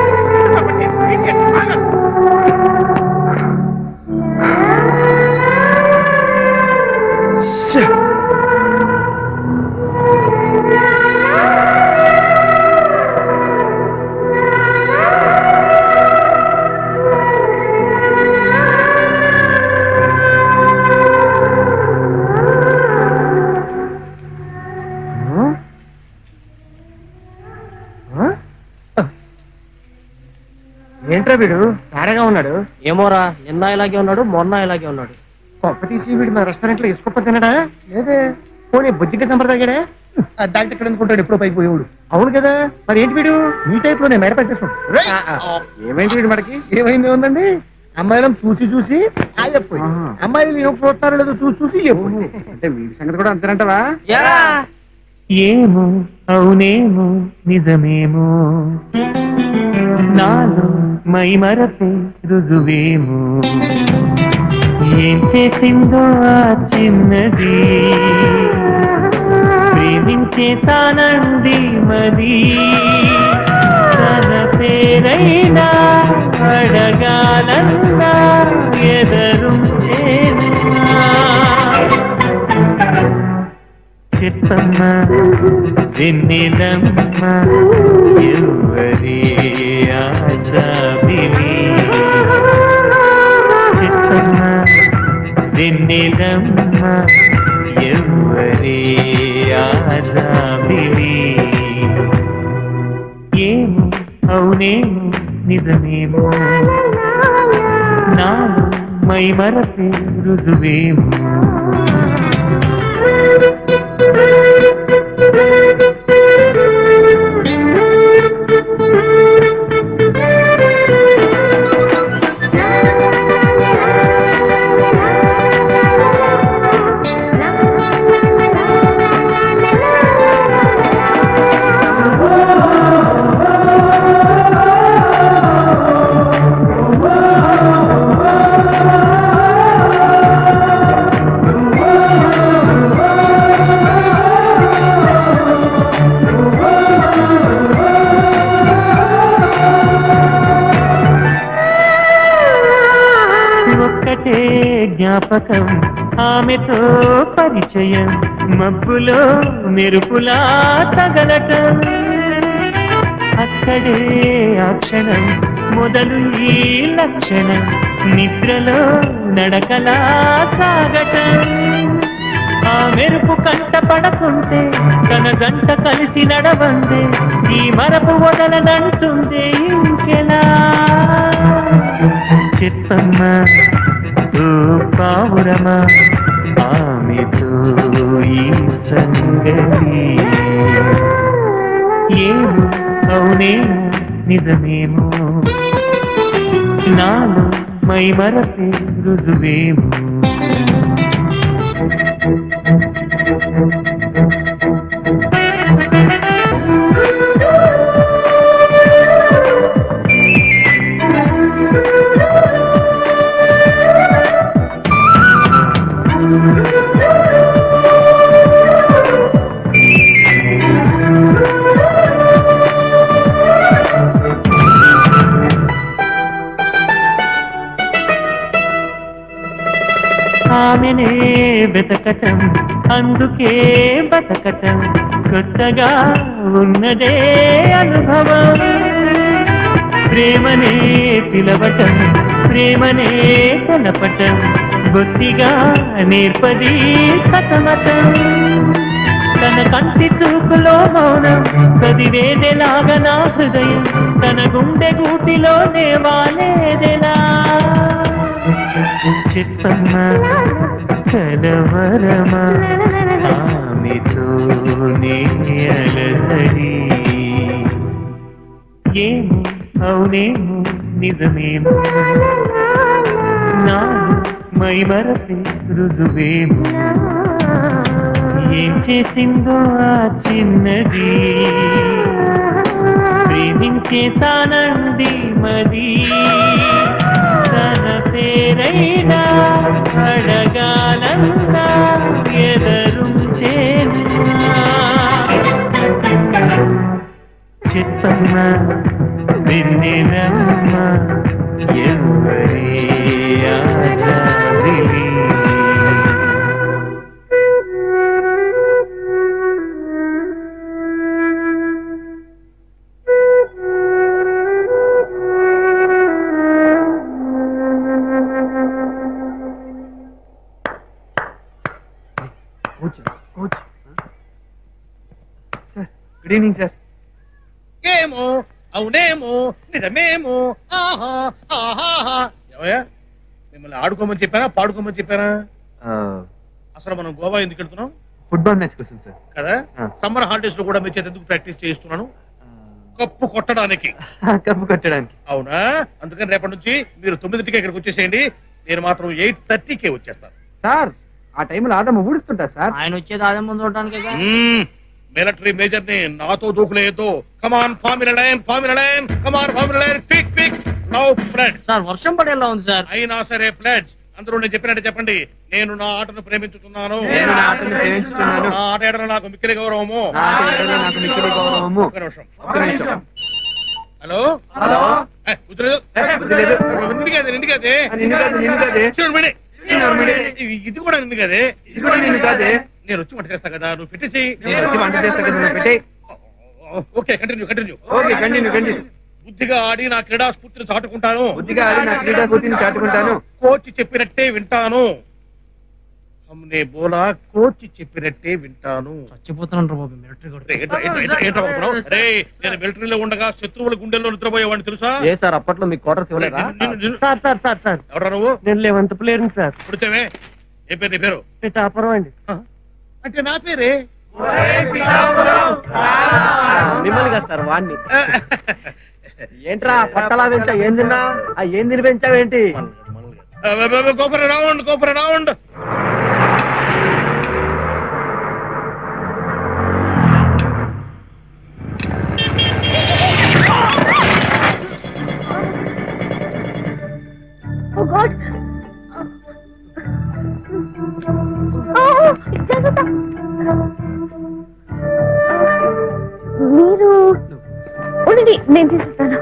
ఏంట్రా వీడు తేడాగా ఉన్నాడు
ఏమోరా నిన్న ఇలాగే ఉన్నాడు మొన్న ఇలాగే ఉన్నాడు
కొప్ప తీసి వీడు మా రెస్టారెంట్ లో ఇసుకొప్ప తినడా లేదే పోనీ బుజ్జిగా సంప్రదాయడే డాక్టర్ ఇక్కడ ఎందుకుంటాడు ఎప్పుడో పైకి పోయేవాడు అవును కదా మరి ఏంటి వీడు ఈ టైప్ లో నేను మెడ పెట్టేసుకుంటాడు ఏమైంది వీడు మనకి ఏమైంది ఉందండి అమ్మాయిలను చూసి చూసి ఆ చెప్పు అమ్మాయిలు ఏం చూస్తారో లేదో చూసి చూసి చెప్పు
అంటే వీడి సంగతి కూడా అంతేనంటవా
ఏమో అవునేమో నిజమేమో నాలో మై మరపే రుజువేమో ఏం చేసిందో ఆ చిన్నది ప్రేమించే తానంది మది తన పేరైనా అడగాలన్నా ఎదరుంటేనా చెప్పమ్మా వెన్నెలమ్మ ఎవరి ఆశాభివి చెప్పమ్మా వెన్నెలమ్మ ఎవరి ఆశాభివి ఏమో అవునేమో నిజమేమో నాలో మై మరపే రుజువేమో ఒక్కటే జ్ఞాపకం ఆమెతో పరిచయం మబ్బులో మెరుపులా తగలటం అక్కడే ఆ క్షణం మొదలు ఈ లక్షణం నిద్రలో నడకలా సాగటం ఆ మెరుపు కంట పడకుంటే తన గంట కలిసి నడవందే ఈ మరపు వదలనంటుంది ఇంకెలా చెప్పమ్మా ఓ పావురమా ఆమెతో ఈ సంగతి ఏమో అవునేమో నిజమేమో నాలో మై మరపే రుజువేమో ఆమెనే వెతకటం అందుకే బతకటం కొత్తగా ఉన్నదే అనుభవం ప్రేమనే పిలవటం ప్రేమనే తెలపటం బొత్తిగా నేర్పది సతమతం తన కంటి చూపులో మౌనం చదివేదెలాగా నా హృదయం తన గుండె గూటిలోనే వాలేదెలా చెప్పమ్మా కలవరమా ఆమెతో అలసడి ఏమో అవునేమో నిజమేమో నా మై మరపే రుజువేమో ఏం చేసిందో ఆ చిన్నది ప్రేమించేసానంది మది తన పేరైనా అడగాలన్నా ఎదరుంచేనా చెప్పమ్మా వెన్నెలమ్మ ఎవరి ఆశాదిలి
గుడ్ ఈవినింగ్ సార్
ఏమో అవునేమో నిజమేమో ఆహా ఆహాహా ఏమయ్యా మిమ్మల్ని ఆడుకోమని చెప్పానా పాడుకోమని చెప్పానా అసలు మనం గోవా ఎందుకు వెళ్తున్నాం
ఫుట్బాల్ మ్యాచ్ కోసం సార్
కదా
ఆ.
సమ్మర్ హాలిడేస్ లో కూడా మీ చేత ఎందుకు ప్రాక్టీస్ చేయిస్తున్నాను కప్పు కొట్టడానికి
కప్పు కట్టడానికి
అవునా అందుకని రేపటి నుంచి మీరు తొమ్మిదింటికి ఇక్కడికి వచ్చేసేయండి నేను మాత్రం ఎయిట్ థర్టీకే వచ్చేస్తాను
సార్ ఆ టైంలో ఆదమ్మ ఊడుస్తుంటా సార్
ఆయన వచ్చేది అదే ముందు చూడటానికి
మిలిటరీ మేజర్ ని నాతో దూకులేదు come on form a line form a line come on form a line pick pick now pledge
sir వర్షం పడేలా ఉంది సార్
అయినా సరే ప్లెడ్జ్ అందరూ నేను చెప్పినట్టు చెప్పండి నేను నా ఆటను ప్రేమించుతున్నాను
నేను నా ఆటను ప్రేమించుతున్నాను.
నా ఆట ఏడన నాకు మిక్కిలి గౌరవము
నా ఆట ఏడన నాకు మిక్కిలి గౌరవము.
ఒక్క నిమిషం
ఒక్క నిమిషం.
Hello
hello.
ఏ, కుదరదు.
కుదరలేదు.
నిన్ను కాదు నిన్ను కాదే
నిన్ను కాదు, నిన్ను కాదే.
చూడు మిడి.
చూడు మిడి.
ఇది- ఇది కూడా నిన్ను కాదే
ఇది కూడా నిన్ను కాదే.
నేను వచ్చి వంట చేస్తా కదా నువ్వు పెట్టేసి
నేను వచ్చి వంట చేస్తా కదా, నువ్వు పెట్టేయ్.
Okay continue continue
okay continue continue
బుద్ధిగా ఆడి నా క్రీడా స్ఫూర్తిని చాటుకుంటాను
బుద్ధిగా ఆడి నా క్రీడా స్ఫూర్తిని చాటుకుంటాను.
కోచ్ చెప్పినట్టే వింటాను హమ్నే బోలా కోచ్ చెప్పినట్టే వింటాను
చచ్చిపోతున్నాను బాబు మిలిటరీ కూడా
రే, ఏంట్రా, ఏంట్రా, ఏంట్రా, ఏంట్రా బాబు? రే నేను మిలిటరీలో ఉండగా శత్రువుల గుండెల్లో నిద్రపోయేవాడిని తెలుసా
ఏ సార్ అప్పట్లో మీకు క్వార్టర్స్ ఇవ్వలేదా
సార్ సార్ సార్ సార్
ఎవరా నువ్వు
నేను లేవంత ప్లేయర్ని సార్
పుడితేవే ఏ పేరు నీ పేరు
పిఠాపురం అండి
అంటే నా పేరే
మిమ్మల్ని కదా సార్ వాణ్ణి ఏంట్రా పట్టలా పెంచా ఏం తిన్నా ఆ ఏం తిని పెంచావేంటి
go for a round go for a round
oh god ఓ జాగ్రత్త మీరు ఉండండి నేను తీసిస్తాను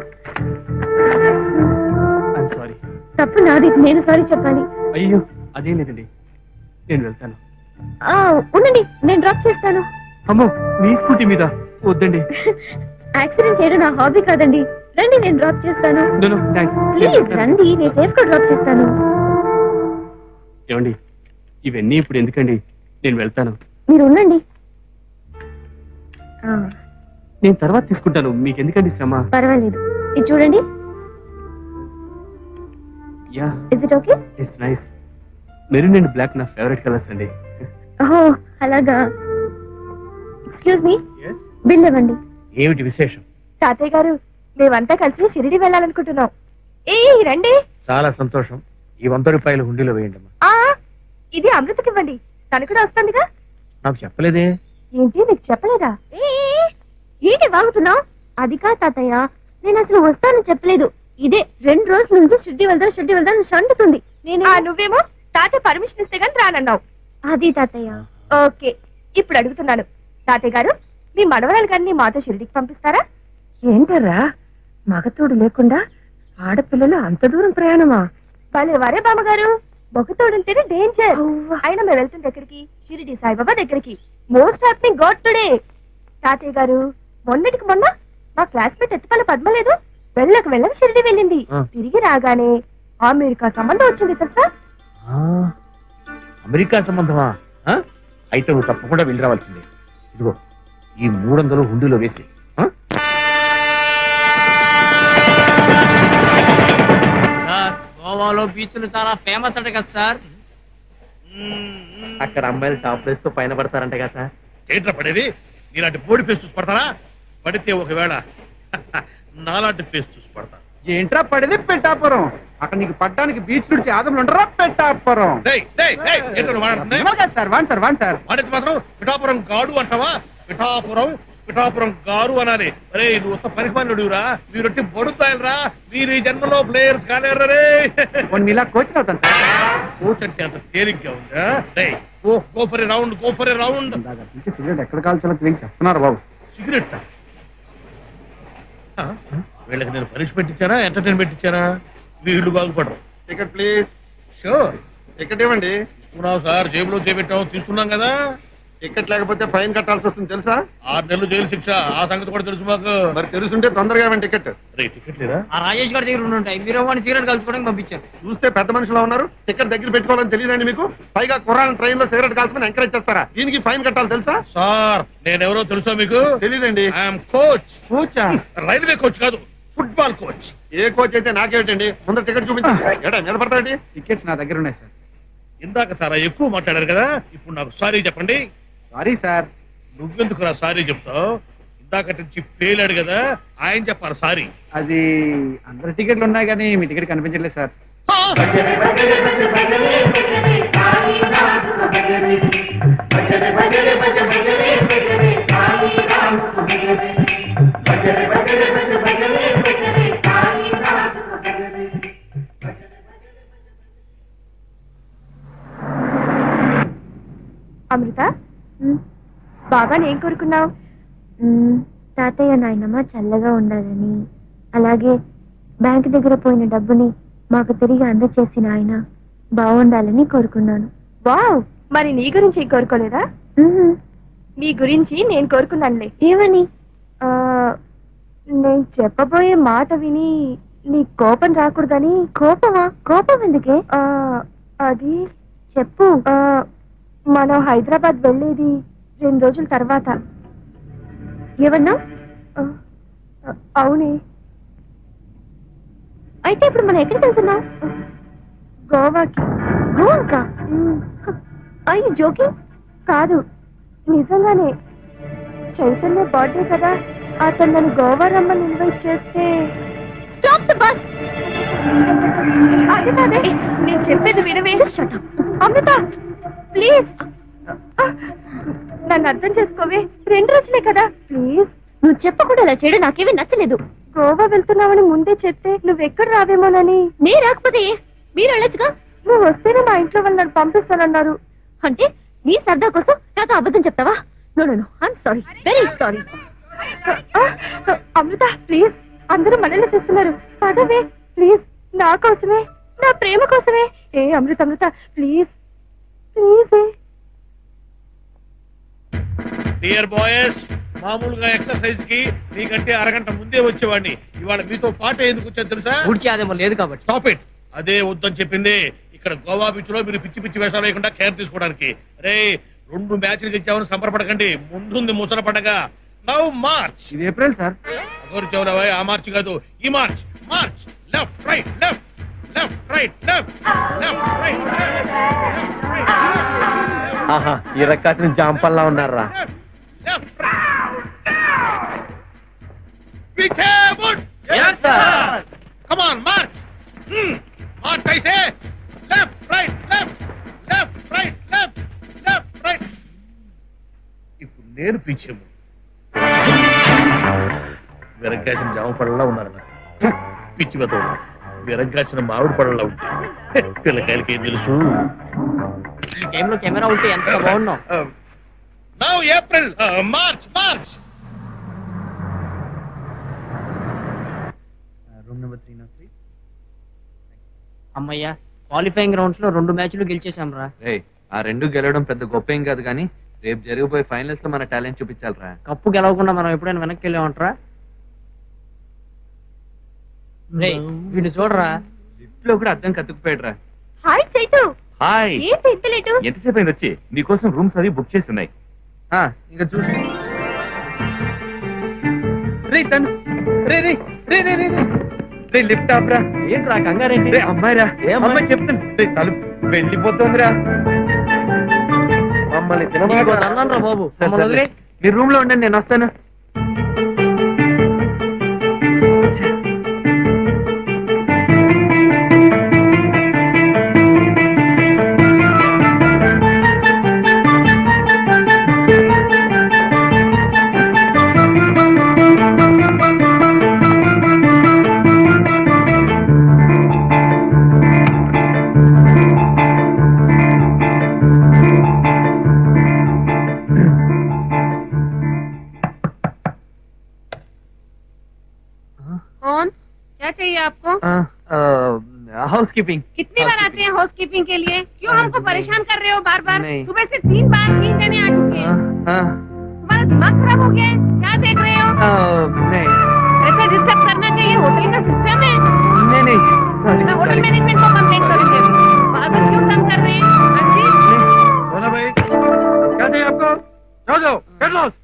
సారీ
తప్పు నాది నేను సారీ చెప్పాలి
అయ్యో అదేం లేదండి నేను వెళ్తాను
ఆ, ఉండండి నేను డ్రాప్ చేస్తాను
అమ్మో మీ స్కూటీ మీద వద్దండి
యాక్సిడెంట్ చేయడం నా హాబీ కాదండి రండి నేను డ్రాప్ చేస్తాను
No, no, thanks.
ప్లీజ్ రండి నేను సేఫ్ గా డ్రాప్ చేస్తాను
ఏమండి ఇవన్నీ ఇప్పుడు ఎందుకండి నేను వెళ్తాను
మీరు ఉండండి ఆ,
నేను తర్వాత తీసుకుంటాను మీకు ఎందుకండి శ్రమ
పర్వాలేదు ఇది చూడండి
yeah
is it okay
it's nice maroon and black నా ఫేవరెట్ కలర్స్ అండి
ఓహో అలాగా ఎక్స్క్యూజ్ మీ బిల్ ఇవ్వండి
ఏమిటి విశేషం
తాతయ్య గారు మేమంతా కలిసి షిరిడి వెళ్ళాలనుకుంటున్నాం ఏ రండి
చాలా సంతోషం ఈ వంద రూపాయలు హుండీలో వేయండి అమ్మా
ఆ ఇది అమృతకి ఇవ్వండి తను కూడా వస్తుందిగా
నాకు చెప్పలేదే
ఏంటి నీకు చెప్పలేదా
ఏ, ఏంటి వాగుతున్నావు అది కా తాతయ్య నేను అసలు వస్తానని చెప్పలేదు ఇదే రెండు రోజుల నుంచి షుడ్డి వెళ్దాం షుడ్డి వెళ్దాం షండుతుంది నేను
ఆ నువ్వేమో తాతయ్య పర్మిషన్ ఇస్తే గాని రానన్నావు
అది తాతయ్య
ఓకే ఇప్పుడు అడుగుతున్నాను తాతయ్య గారు మీ మనవరాలు గారిని మాతో షిరిడికి పంపిస్తారా
ఏంటరా మగతోడు లేకుండా ఆడపిల్లలు అంత దూరం ప్రయాణమా
భలే వరే బామ్మగారు మొగతోడుంటేనే డేంజర్ అయినా మేము వెళ్తుంది ఎక్కడికి షిరిడి సాయిబాబా దగ్గరికి మోస్ట్ హ్యాపీ గాడ్ టుడే తాతయ్య గారు మొన్నటికి మొన్న మా క్లాస్మేట్ ఎత్తుపల్ల పద్మ లేదు వెళ్ళక వెళ్ళక షిరిడి వెళ్ళింది
ఆ.
తిరిగి రాగానే అమెరికా సంబంధం వచ్చింది తెలుసా
ఆ, అమెరికా సంబంధమా ఆ? అయితే నువ్వు తప్పకుండా వెళ్ళి రావాల్సిందే ఇదిగో ఈ మూడు వందలు హుండీలో వేసి ఆ?
సార్ గోవాలో బీచ్లు చాలా ఫేమస్ అంట కదా సార్
అక్కడ అమ్మాయిలు టాప్ తో పైన పడతారంట కదా సార్
ఏంట్రా పడేది నీలాంటి బోడి ఫేస్ చూసి పడతారా పడితే ఒకవేళ నాలాంటి ఫేస్ చూసి పడతా
ఏంట్రా పడేది పెట్టాపురం అక్కడ నీకు పడ్డానికి బీచ్ నుంచి ఆదములు ఉండరా పెట్టాపురం
డేయ్, డేయ్, డేయ్, ఏంట్రా నువ్వు మాట్లాడుతుంది?
ఇవ్వ కదా సార్ వాన్ సార్ వాన్ సార్
వాడికి మాత్రం పిఠాపురం గాడు అంటావా పిఠాపురం పిఠాపురం గారు అనాలి అరే నువ్వు వస్త పరిమాణుడురా మీరొట్టి బడుతాయలరా మీరు ఈ జన్మలో ప్లేయర్స్ కాలేరు రే
ఇలా కోచ్ అవుతాను సార్
కోచ్ అంటే అంత తేలిగ్గా ఉందా డేయ్, oh go for round go for round
cigarette ఎక్కడ కాల్చాలో తెలియక చెప్తున్నారు బాబు
సిగరెట్ వీళ్ళకి నేను పనిష్మెంట్ ఇచ్చానా ఎంటర్టైన్మెంట్ ఇచ్చానా వీళ్ళు బాగుపడరు
టికెట్ ప్లీజ్
షూర్
టికెట్ ఇవ్వండి
తీసుకున్నావు సార్ జేబులో చేపెట్టావు తీసుకున్నాం కదా
టికెట్ లేకపోతే ఫైన్ కట్టాల్సి వస్తుంది తెలుసా
ఆరు నెలలు జైలు శిక్ష ఆ సంగతి కూడా తెలుసు మాకు
మరి తెలుసుంటే తొందరగా ఇవ్వండి టికెట్
రే టికెట్ లేదా
ఆ రాజేష్ గారి దగ్గర ఉండి ఉంటాయి మీరు వాడిని సిగరెట్ కలుపుకోవడానికి పంపించారు
చూస్తే పెద్ద మనుషులు ఉన్నారు టికెట్ దగ్గర పెట్టుకోవాలని తెలియదండి మీకు పైగా కుర్రాన్ని ట్రైన్ లో సిగరెట్ కాల్చుకుని ఎంకరేజ్ చేస్తారా దీనికి ఫైన్ కట్టాలి తెలుసా
సార్ నేనెవరో తెలుసా మీకు
తెలియదండి
ఐఎమ్ కోచ్
కోచా
రైల్వే కోచ్ కాదు ఫుట్బాల్ కోచ్
ఏ కోచ్ అయితే నాకేమిటండి ముందర టికెట్ చూపించండి ఏడా నిలబడతాండి
టికెట్స్ నా దగ్గర ఉన్నాయి సార్
ఇందాక చాలా ఎక్కువ మాట్లాడారు కదా ఇప్పుడు నాకు సారీ చెప్పండి
సారీ సార్
నువ్వెందుకు నా సారీ చెప్తావు ఇందాక నుంచి పేలాడు కదా ఆయన చెప్పాలి సారీ
అది అందరి టికెట్లు ఉన్నాయి కానీ మీ టికెట్ కనిపించట్లేదు సార్
అమృత బాగా ఏం కోరుకున్నావు
మ్మ్, తాతయ్య నాయనమ్మ చల్లగా ఉండాలని అలాగే బ్యాంక్ దగ్గర పోయిన డబ్బుని మాకు తిరిగి అందచేసిన ఆయన బాగుండాలని కోరుకున్నాను
వావ్ మరి నీ గురించి ఏం కోరుకోలేదా నీ గురించి నేను కోరుకున్నానులే
ఏమని
ఆ, నేను చెప్పబోయే మాట విని నీ కోపం రాకూడదని
కోపమా కోపం ఎందుకే
ఆ, అది
చెప్పు
ఆ, మనం హైదరాబాద్ వెళ్ళేది రెండు రోజుల తర్వాత
ఏమన్నా
ఆ, ఆ, అవునే
అయితే ఇప్పుడు మనం ఎక్కడికి వెళ్తున్నాం
గోవాకి
గోవాకా అయ్యి జోకింగ్
కాదు నిజంగానే చైతన్య బర్త్డే కదా అతను నన్ను గోవా రమ్మని ఇన్వైట్ చేస్తే
స్టాప్ ద బస్
అది కాదే నేను చెప్పేది వినవే అమృత ప్లీజ్ నన్ను అర్థం చేసుకోవే రెండు రోజులే కదా ప్లీజ్
నువ్వు చెప్పకుండా అలా చేయడం నాకేమీ నచ్చలేదు
గోవా వెళ్తున్నావని ముందే చెప్తే నువ్వెక్కడ రావేమోనని
నే రాకపోతే మీరు వెళ్ళొచ్చుగా
నువ్వు వస్తేనే మా ఇంట్లో వాళ్ళు నన్ను పంపిస్తానన్నారు
అంటే నీ సరదా కోసం నాతో అబద్ధం చెప్తావా no no no I'm sorry very sorry
ఆ, అమృత ప్లీజ్ అందరూ మనల్ని చూస్తున్నారు పదవే ప్లీజ్ నా కోసమే నా ప్రేమ కోసమే ఏ Amrutha Amrutha please please
dear boys మామూలుగా ఎక్సర్సైజ్ కి నీకంటే అరగంట ముందే వచ్చేవాడిని ఇవాళ మీతో పాట ఎందుకు వచ్చాను తెలుసా
ఊడికి అదేమో లేదు కాబట్టి
స్టాప్ ఇట్ అదే వద్దని చెప్పింది ఇక్కడ గోవా బీచ్ లో మీరు పిచ్చి పిచ్చి వేషాలు వేయకుండా కేర్ తీసుకోవడానికి రే రెండు మ్యాచ్లు గెలిచామని సంబరపడకండి ముందుంది ముసల పండగ నవ్ మార్చ్
ఇది ఏప్రిల్ సార్
ఎవరు చెవులవా ఆ మార్చ్ కాదు ఈ March March left right left left right left left right
ఆహా ఈ రకాసిన జాంపల్లా ఉన్నారా
पीछे मुड़
Yes, sir.
Come on March March ऐसे left right left left right left left right ఇప్పుడు నేను పీछे मुड़ విరగ్గాసిన జామ పళ్ళలా ఉన్నారు నాకు. పిచ్చి బతోడు విరగ్గాసిన మామిడి పళ్ళలా ఉంటే పిల్లకాయలకి ఏం తెలుసు
ఈ టైంలో కెమెరా ఉంటే ఎంత బాగున్నావు
now April March March
room number three three
అమ్మయ్యా క్వాలిఫైయింగ్ రౌండ్స్ లో రెండు మ్యాచ్లు గెలిచేసాం రా
ఏయ్ ఆ రెండు గెలవడం పెద్ద గొప్ప ఏం కాదు కానీ రేపు జరిగిపోయే ఫైనల్స్ లో మన టాలెంట్ చూపించాలిరా
కప్పు గెలవకుండా మనం ఎప్పుడైనా వెనక్కి వెళ్ళామంటారా రే వీడు చూడరా
లిఫ్ట్ లో కూడా అర్థం కత్తుకుపోయాడురా
హాయ్ చైతు
హాయ్
ఏంటి ఇంత లేటు
ఎంతసేపు అయింది వచ్చి నీకోసం రూమ్స్ అవి బుక్ చేసి ఉన్నాయి
ఆ, ఇంకా చూసి రే తను రే రే రే రే రే రే రే లిఫ్ట్ ఆప్రా
ఏంట్రా కంగారేంటి
రే అమ్మాయిరా అమ్మాయి చెప్తాను రే తలుపు వెళ్ళిపోతుందిరా మమ్మల్ని
నీకు దండం రా బాబు మమ్మల్ని వదిలే
మీరు రూమ్ లో ఉండండి నేను వస్తాను
कौन क्या चाहिए आपको
हाउस कीपिंग
कितनी बार आते हैं हाउस कीपिंग के लिए क्यों हमको परेशान कर रहे हो बार बार
नहीं।
सुबह से तीन बार तीन जने आ चुके हैं तुम्हारा दिमाग खराब हो गया है क्या देख रहे हो
नहीं
ऐसे डिस्टर्ब करना चाहिए होटल का सिस्टम है
नहीं नहीं
मैं होटल मैनेजमेंट को कंप्लेंट करूंगी बार बार क्यों तंग कर रहे हैं हाँ जी
बोला भाई क्या चाहिए आपको जाओ जाओ गेट लॉस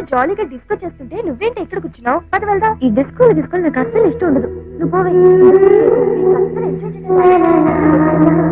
జాలీగా డిస్కో చేస్తుంటే నువ్వేంటి ఎక్కడ కూర్చున్నావు పద వెళ్దాం
ఈ డిస్కో డిస్కో నాకు అస్సలు ఇష్టం ఉండదు నువ్వు పోవే
అస్సలు ఎంజాయ్ చేయలేదు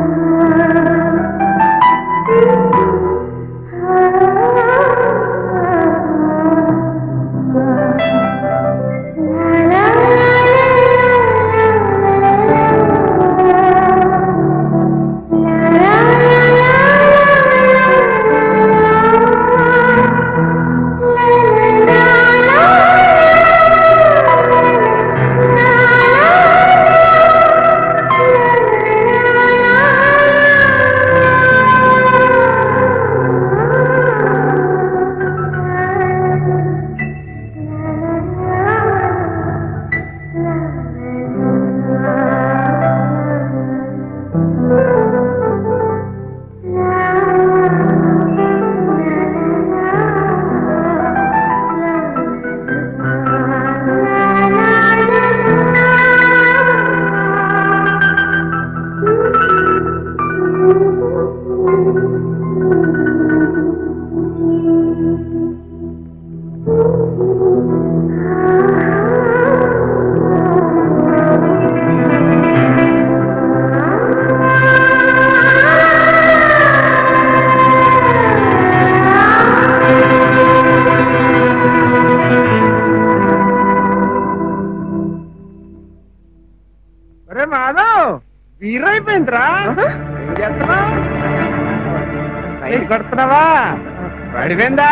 ఒరే మాధవ్ వీరైపోయిందిరా ఏం చేస్తున్నావు రైలు కొడుతున్నావా పడిపోయిందా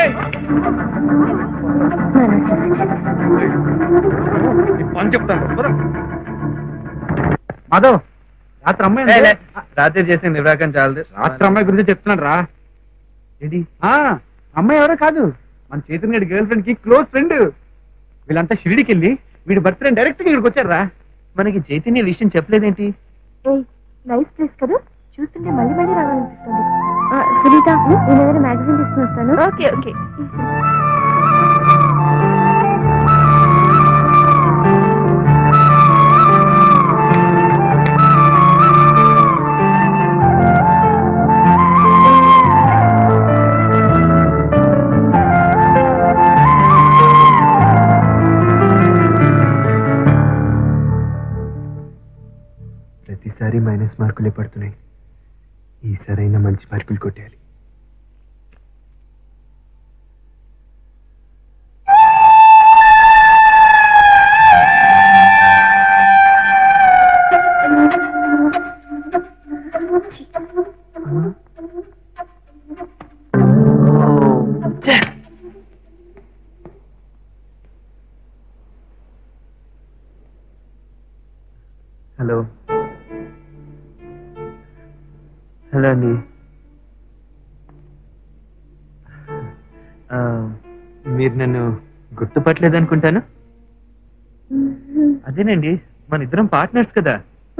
పని చెప్తాను
మాధవ్ రాత్రి అమ్మాయి
లే, లే.
ఉంది.
రాత్రి చేసిన నిరాకం చాలదు
రాత్రి అమ్మాయి గురించి చెప్తున్నాడు రా
ఏంటి
ఆ, అమ్మాయి ఎవరో కాదు మన చైతన్య గడి గర్ల్ ఫ్రెండ్ కి క్లోజ్ ఫ్రెండ్ వీళ్ళంతా షిరిడికి వెళ్ళి వీడి బర్త్డే డైరెక్ట్ గా ఇక్కడికి వచ్చారా
మనకి చైతన్య విషయం చెప్పలేదేంటి
ఏయ్ నైస్ ప్లేస్ కదా చూస్తుంటే మళ్ళీ మళ్ళీ రావాలనిపిస్తుంది
సునీత నేను ఏదైనా మ్యాగజైన్ తీసుకుని వస్తాను
ఓకే ఓకే
ప్రతిసారి మైనస్ మార్కులే పడుతున్నాయి ఈసారైనా మంచి మార్కులు కొట్టేయాలి హలో హలో అండి ఆ, మీరు నన్ను గుర్తుపట్టలేదు అనుకుంటాను అదేనండి మన ఇద్దరం పార్ట్నర్స్ కదా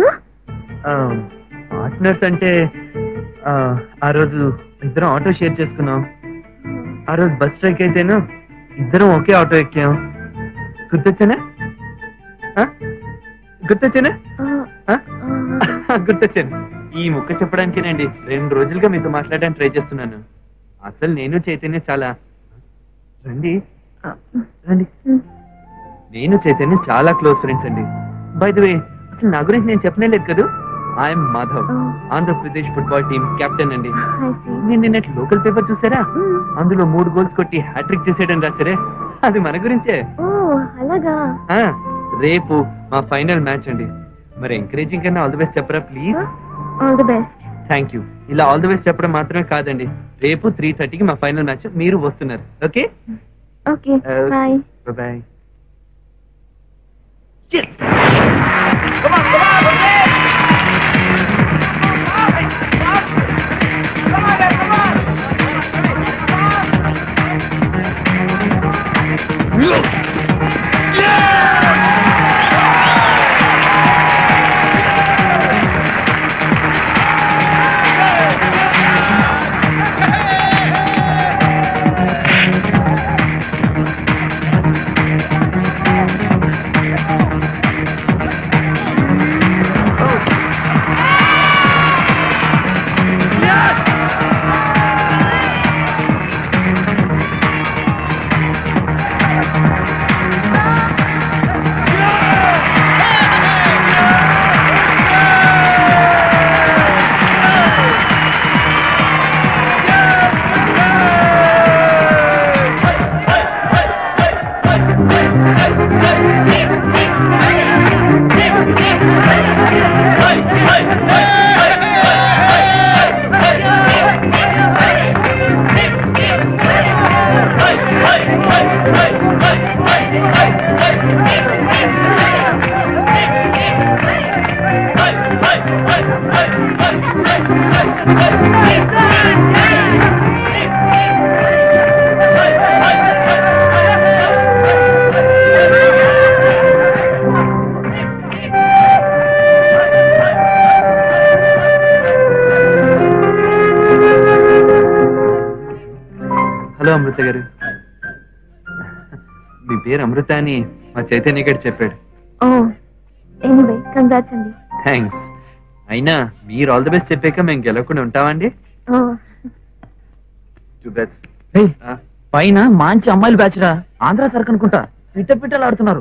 పార్ట్నర్స్ అంటే ఆ, ఆ రోజు ఇద్దరం ఆటో షేర్ చేసుకున్నాం ఆ రోజు బస్ స్ట్రైక్ అయితేను ఇద్దరం ఒకే ఆటో ఎక్కాం గుర్తొచ్చానా ఆ? గుర్తొచ్చానా ఆ? గుర్తొచ్చాను ఈ ముక్క చెప్పడానికేనండి రెండు రోజులుగా మీతో మాట్లాడడానికి ట్రై చేస్తున్నాను అసలు నేను చైతన్య చాలా రండి రండి నేను చైతన్య చాలా క్లోజ్ ఫ్రెండ్స్ అండి బై ద వే అసలు నా గురించి నేను చెప్పనే లేదు కదా I'm Madhav Andhra Pradesh football team captain అండి నేను నిన్నటి లోకల్ పేపర్ చూసారా అందులో మూడు గోల్స్ కొట్టి హ్యాట్రిక్ చేసాడని రాసారే అది మన గురించే
ఓ అలాగా
ఆ, రేపు మా ఫైనల్ మ్యాచ్ అండి మరి ఎంకరేజింగ్ కన్నా ఆల్ ది బెస్ట్ చెప్పరా please
all the best
thank you ఇలా ఆల్ ది బెస్ట్ చెప్పడం మాత్రమే కాదండి రేపు త్రీ థర్టీకి మా ఫైనల్ మ్యాచ్ మీరు వస్తున్నారు ఓకే
ఓకే బాయ్
బాయ్
మీ పేరు అమృత అని మా చైతన్య గారు చెప్పాడు
ఓ ఎనీవే కంగ్రాట్స్ అండి
థ్యాంక్స్ అయినా మీరు ఆల్ ది బెస్ట్ చెప్పాక మేము గెలవకుండా ఉంటామండి
ఓ
టూ బెస్ట్
పైన మంచి అమ్మాయిలు బ్యాచ్ రా ఆంధ్ర సరుకు అనుకుంటా పిట్ట పిట్టలు ఆడుతున్నారు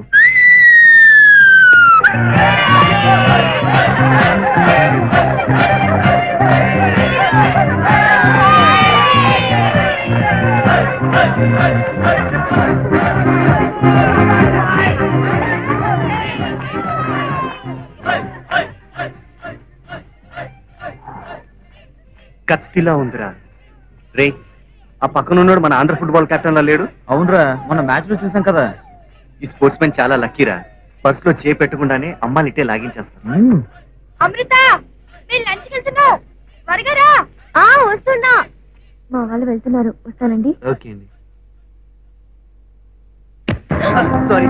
కత్తిలా ఉందిరా రే ఆ పక్కన ఉన్నాడు మన ఆంధ్ర ఫుట్బాల్ కెప్టెన్ లా లేడు
అవునరా మన మ్యాచ్ లో చూసాం కదా
ఈ స్పోర్ట్స్ మెన్ చాలా లక్కీరా పర్స్ లో చే పెట్టకుండానే అమ్మాయిలు ఇట్టే లాగించేస్తారు
అమృత నేను లంచ్కి వెళ్తున్నావు త్వరగా రా
ఆ వస్తున్నా మా వాళ్ళు వెళ్తున్నారు వస్తానండి
ఓకే అండి
సారీ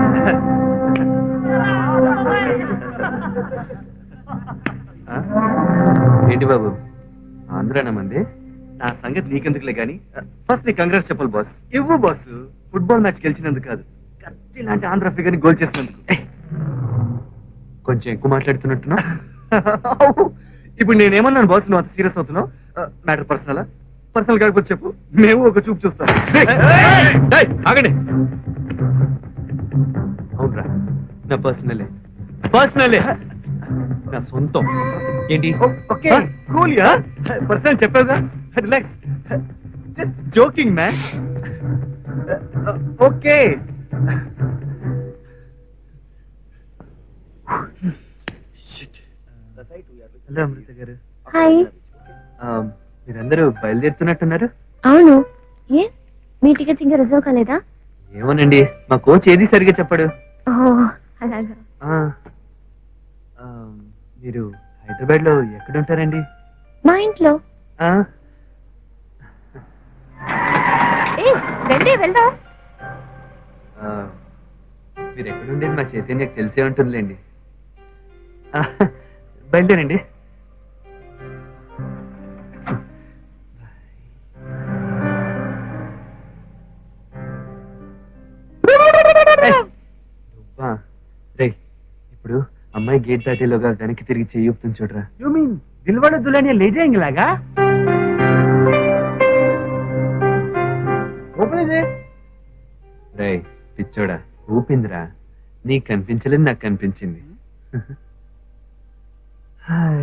ఏంటి బాబు ఆంధ్రానా మంది
నా సంగతి నీకెందుకులే గాని ఫస్ట్ నీ కంగ్రెస్ చెప్పాలి బాస్ ఇవ్వు బాస్ ఫుట్బాల్ మ్యాచ్ గెలిచినందుకు కాదు కత్తి లాంటి ఆంధ్ర ఫిగర్ గోల్ చేసినందుకు
కొంచెం ఎక్కువ మాట్లాడుతున్నట్టున్నా
ఇప్పుడు నేనేమన్నాను బాస్ నువ్వు అంత సీరియస్ అవుతున్నావు మ్యాటర్ పర్సనల్ పర్సనల్ కాకపోతే చెప్పు మేము ఒక చూపు చూస్తాం
డేయ్, ఆగండి అవునరా నా పర్సనలే పర్సనలే నా సొంతం ఏంటి
ఓకే కూల్ యా పర్సనల్ చెప్పేదా relax just joking man okay
hello Amrita garu
hi
ఆ, మీరందరూ బయలుదేరుతున్నట్టున్నారు
అవును ఏ మీ టికెట్స్ ఇంకా రిజర్వ్ కాలేదా
ఏమోనండి మా కోచ్ ఏది సరిగా చెప్పాడు
ఓ అలాగా
ఆ, ఆ, మీరు హైదరాబాద్ లో ఎక్కడుంటారండి
మా ఇంట్లో
ఆ,
ఏ రండి వెళ్దాం
ఆ, మీరు ఎక్కడుండేది మా చైతన్యకు తెలిసే ఉంటుందిలేండి ఆ, బయలుదేరండి నువ్వా? రేయ్ ఇప్పుడు అమ్మాయి గేట్ దాటేలోగా వెనక్కి తిరిగి చెయ్యి ఊపుతుంది చూడరా
యు మీన్ దిల్వాడ దులానియా లే జాయేంगे లాగా ఓపెన్ ఇదే
రేయ్ పిచ్చోడా ఊపిందిరా నీకు కనిపించలేదు నాకు కనిపించింది hi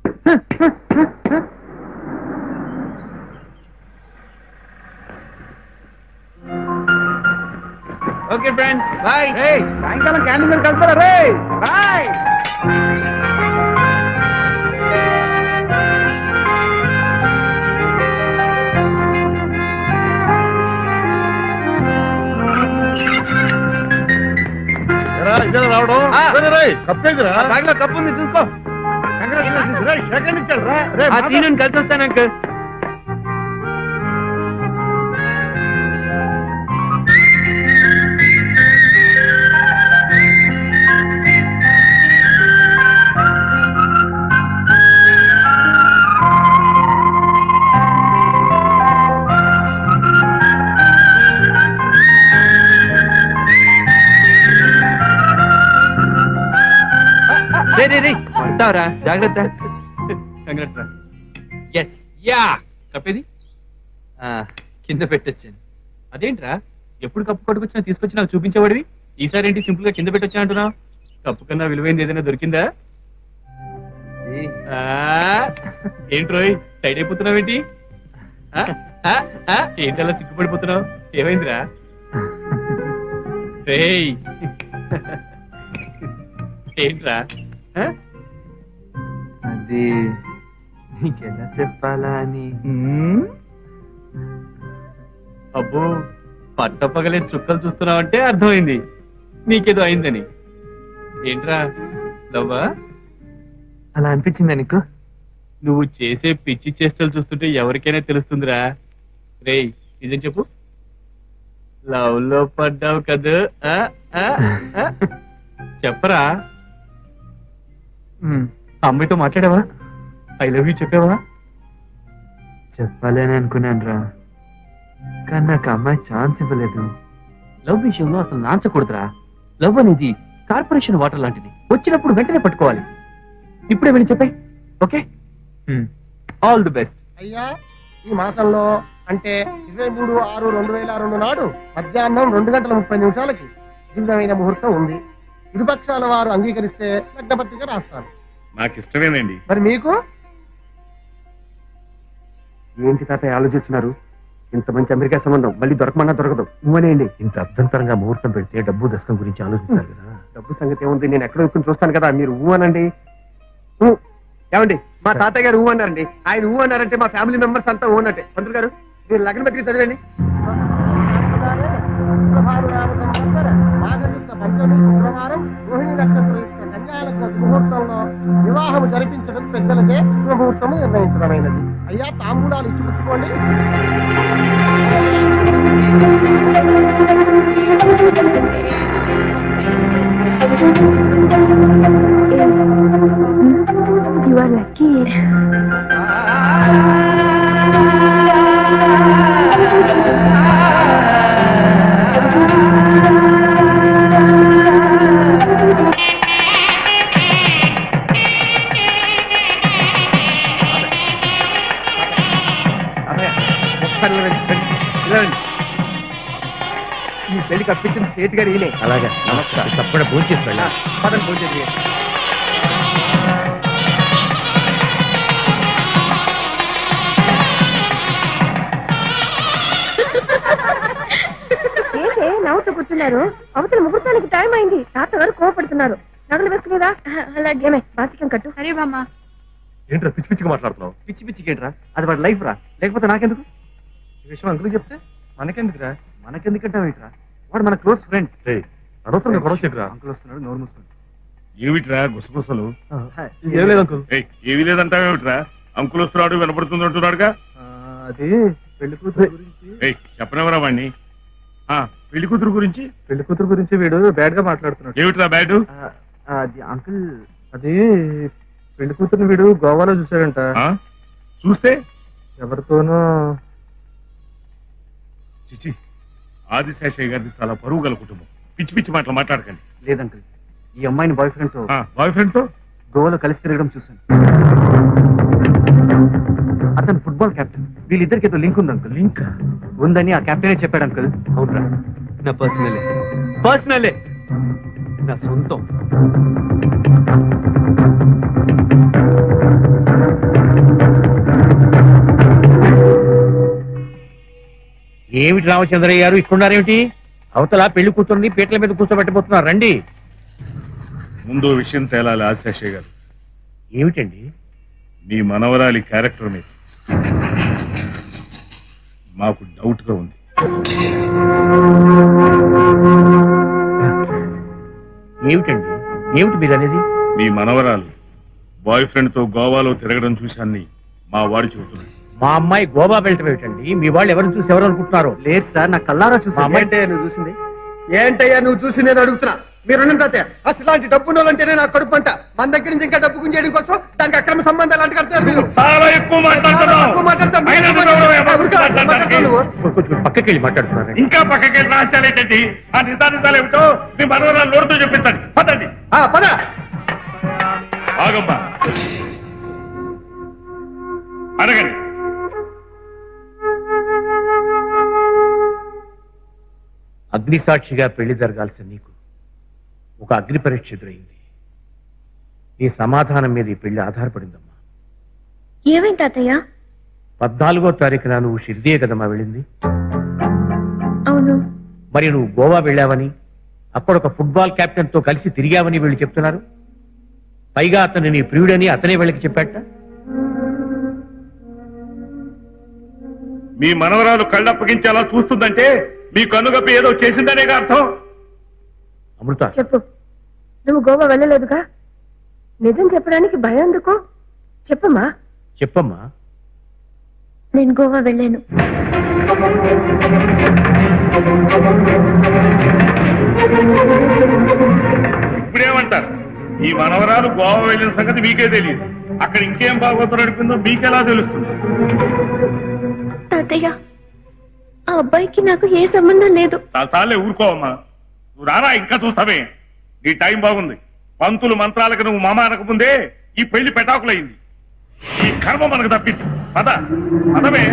okay friends bye hey సాయంకాలం క్యాంటీన్ మీద కలుస్తారా రే బాయ్
రావడం కప్పేదిరా
బ్యాగ్లో కప్పు ఉంది చూసుకో
సెకండ్ ఇచ్చాడు రా రే,
ఆ సీను కలిసి వస్తాను అంకుల్ రే రే రే ఉంటావరా జాగ్రత్త
కంగ్రాట్స్ రా ఎస్ యా కప్పేది ఆ, కింద పెట్టొచ్చాను
అదేంట్రా ఎప్పుడు కప్పు కొట్టుకొచ్చినా తీసుకొచ్చి నాకు చూపించేవాడివి ఈసారి ఏంటి సింపుల్ గా కింద పెట్టొచ్చా అంటున్నావు కప్పు కన్నా విలువైంది ఏదైనా దొరికిందా ఆ, ఏంట్రోయ్ టైట్ అయిపోతున్నావేంటి ఆ, ఆ, ఆ, ఏంటి అలా సిగ్గుపడిపోతున్నావు ఏమైందిరా రేయ్ ఏంట్రా ఆ?
అది నీకెలా చెప్పాలా అని
మ్మ్? అబ్బో పట్టపగలే చుక్కలు చూస్తున్నావంటే అర్థమైంది నీకేదో అయిందని ఏంట్రా లవ్వా
అలా అనిపించిందా నీకు
నువ్వు చేసే పిచ్చి చేష్టలు చూస్తుంటే ఎవరికైనా తెలుస్తుందిరా రేయ్ నిజం చెప్పు లవ్ లో పడ్డావు కదా ఆ, ఆ, ఆ? చెప్పరా
మ్మ్.
ఆ అమ్మాయితో మాట్లాడావా ఐ లవ్ యూ చెప్పావా
చెప్పాలి అని అనుకున్నాను రా కానీ నాకు అమ్మాయి ఛాన్స్ ఇవ్వలేదు
లవ్ విషయంలో అసలు నాంచకూడదురా లవ్ అనేది కార్పొరేషన్ వాటర్ లాంటిది వచ్చినప్పుడు వెంటనే పట్టుకోవాలి ఇప్పుడే వెళ్ళి చెప్పాయి ఓకే ఆల్ ది బెస్ట్
అయ్యా ఈ మాసంలో అంటే ఇరవై మూడు ఆరు రెండు వేల రెండు నాడు మధ్యాహ్నం రెండు గంటల ముప్పై నిమిషాలకి దివ్యమైన ముహూర్తం ఉంది ఇరుపక్షాల వారు అంగీకరిస్తే లగ్నపత్రిక రాస్తాను
నాకు ఇష్టమేనండి
మరి మీకు
ఏంటి తాతయ్య ఆలోచిస్తున్నారు ఇంత మంచి అమెరికా సంబంధం మళ్ళీ దొరకమన్నా దొరకదు నువ్వనేయండి
ఇంత అర్థంతరంగా ముహూర్తం పెడితే డబ్బు దశకం గురించి ఆలోచించాలి కదా
డబ్బు సంగతి ఏముంది నేను ఎక్కడ ఎక్కువ చూస్తాను కదా మీరు ఊ అనండి ఊ. ఏమండి మా తాతయ్య గారు ఊ అన్నారండి ఆయన ఊ అన్నారంటే మా ఫ్యామిలీ మెంబర్స్ అంతా ఊ అన్నట్టే మంత్రి గారు మీరు లగ్న పత్రిక చదివండి
మాఘశుద్ధ పంచమి శుక్రవారం రోహిణి నక్షత్రం యొక్క కన్యాలకు ముహూర్తంలో వివాహం జరిపించడం పెద్దలదే ముహూర్తము నిర్ణయించడమైనది అయ్యా తాంబూలాలు ఇచ్చిపుచ్చుకోండి
You are lucky.
ఒకసారి ఇలా రండి, రండి, ఇలా రండి. ఈ పెళ్లి కప్పించిన సేటు గారు ఈయనే
అలాగా నమస్కారం తప్పకుండా భోజనం చేసి వెళ్ళా
పదండి భోజనం చేయండి.
ఏంటి నవ్వుతూ కూర్చున్నారు అవతల ముహూర్తానికి టైం అయింది తాతగారు కోపడుతున్నారు నగలు వేసుకునేదా అలాగే బాసికం కట్టు అరే బామ్మ
ఏంట్రా పిచ్చి పిచ్చిగా మాట్లాడుతున్నావు
పిచ్చి పిచ్చికి ఏంట్రా అది వాడి లైఫ్ రా లేకపోతే నాకెందుకు
ఈ విషయం అంకులు చెప్తే మనకెందుకురా
మనకెందుకంటావు ఏంట్రా వాడు మన క్లోజ్ ఫ్రెండ్
అనవసరంగా గొడవ చేయకురా
అంకుల్ వస్తున్నాడు నోరు మూసుకోండి
ఏమిట్రా గుసగుసలు
ఏం లేదు అంకుల్
ఏయ్, ఏమీ లేదంటావేమిట్రా అంకుల్ వస్తున్నాడు వినపడుతుంది అంటున్నాడుగా
అది పెళ్లి కూతురు గురించి
ఏయ్, చెప్పనివ్వరా వాణ్ణి ఆ, పెళ్లి కూతురు గురించి
పెళ్లి కూతురు గురించి వీడు బ్యాడ్ గా మాట్లాడుతున్నాడు
ఏమిట్రా బ్యాడు
అది అంకుల్
అది పెళ్లి కూతురుని వీడు గోవాలో చూశాడంట
ఆ? చూస్తే
ఎవరితోనో
చిచి ఆదిశేషయ్య గారిది చాలా పరువు గల కుటుంబం పిచ్చి పిచ్చి మాటలు మాట్లాడకండి
లేదంకుల్ ఈ అమ్మాయిని బాయ్ ఫ్రెండ్ తో
బాయ్ ఫ్రెండ్ తో
గోవాలో కలిసి తిరగడం చూశాను అతను ఫుట్బాల్ కెప్టెన్ వీళ్ళిద్దరికి ఏదో లింక్ ఉంది అంకుల్ లింక్ ఉందని ఆ కెప్టెనే చెప్పాడు అంకుల్
అవునరా నా పర్సనలే పర్సనలే నా సొంతం
ఏమిటి రామచంద్రయ్య గారు ఇక్కడున్నారేమిటి అవతల పెళ్లి కూతుర్ని పీటల మీద కూర్చోబెట్టబోతున్నారు రండి
ముందు ఓ విషయం తేలాలి ఆదిశేషయ్య గారు
ఏమిటండి
మీ మనవరాలి క్యారెక్టర్ మీద మాకు డౌట్ గా ఉంది
ఏమిటండి ఏమిటి మీరు అనేది
మీ మనవరాలు బాయ్ ఫ్రెండ్ తో గోవాలో తిరగడం చూశాన్ని మా వాడు చెబుతున్నాడు
మా అమ్మాయి గోవా వెళ్ళటం ఏమిటండి మీ వాళ్ళు ఎవరిని చూసి ఎవరు అనుకుంటున్నారు
లేదు సార్ నా కల్లారా
మా అమ్మాయి
ఏంటయ్యా నువ్వు చూసింది ఏంటయ్యా నువ్వు చూసి నేను అడుగుతున్నా మీరు తాతయ్య అసలు ఇలాంటి డబ్బు ఉన్నోళ్ళంటేనే నాకు కడుపు అంట మన దగ్గర నుంచి ఇంకా డబ్బు గుంజేయడం కోసం దానికి అక్రమ సంబంధాలు లాంటి కడతారు మీరు
చాలా ఎక్కువ మాట్లాడుతున్నావు.
ఎక్కువ మాట్లాడతావు.
అయినా నువ్వు ఎవరు? ఎవరు
ఊరుకో, మాట్లాడతావు నువ్వు.
కొంచెం పక్కకి వెళ్ళి మాట్లాడుతున్నారు
ఇంకా పక్కకి రాశాలేంటి ఆ నిజానిజాలు ఏమిటో మీ మనవరాలు నోరుతో చెప్పించండి పదండి
ఆ, పద
ఆగమ్మా అడగండి
అగ్ని సాక్షిగా పెళ్లి జరగాల్సిన నీకు ఒక అగ్ని పరీక్ష ఎదురైంది నీ సమాధానం మీద ఈ పెళ్లి ఆధారపడిందమ్మా
ఏమైంది తాతయ్య
పద్నాలుగో తారీఖున నువ్వు షిర్దియే కదమ్మా వెళ్ళింది
అవును
మరి నువ్వు గోవా వెళ్ళావని అక్కడ ఒక ఫుట్బాల్ కెప్టెన్ తో కలిసి తిరిగావని వీళ్ళు చెప్తున్నారు పైగా అతను నీ ప్రియుడని అతనే వీళ్ళకి చెప్పాట
మీ మనవరాలు కళ్ళప్పగించి అలా చూస్తుందంటే మీ కన్నుగప్పి ఏదో చేసిందనేగా అర్థం
అమృత
చెప్పు నువ్వు గోవా వెళ్ళలేదుగా నిజం చెప్పడానికి భయం ఎందుకు చెప్పమ్మా
చెప్పమ్మా
నేను గోవా వెళ్ళాను
ఇప్పుడేమంటారు ఈ మనవరాలు గోవా వెళ్ళిన సంగతి మీకే తెలియదు అక్కడ ఇంకేం బాగోతులు నడిపిందో మీకెలా తెలుస్తుంది
తాతయ్య ఆ అబ్బాయికి నాకు ఏ సంబంధం లేదు
చాలా చాలే ఊరుకోవమ్మా నువ్వు రారా ఇంకా చూస్తావే నీ టైం బాగుంది పంతులు మంత్రాలకు నువ్వు మామ అనక ముందే ఈ పెళ్లి పెటాకులైంది ఈ కర్మ మనకు తప్పింది పద పదమే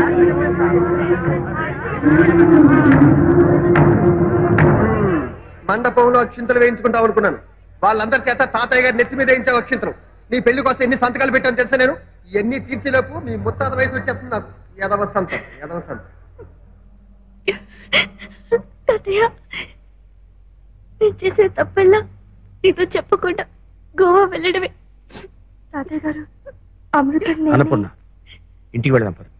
మండపంలో అక్షింతలు వేయించుకుంటాం అనుకున్నాను వాళ్ళందరి చేత తాతయ్య గారి నెత్తి మీద వేయించావు అక్షింతలు నీ పెళ్లి కోసం ఎన్ని సంతకాలు పెట్టాను తెలుసా నేను ఎన్ని తీర్చేలోపు మీ ముత్తాత వయసు వచ్చేస్తుంది నాకు ఎదవ సంత ఎదవ సంత
తాతయ్య నేను చేసే తప్పల్లా నీతో చెప్పకుండా గోవా వెళ్ళడమే
తాతయ్య గారు అమృతం నేనే.
అన్నపూర్ణ ఇంటికి వెళదాం పద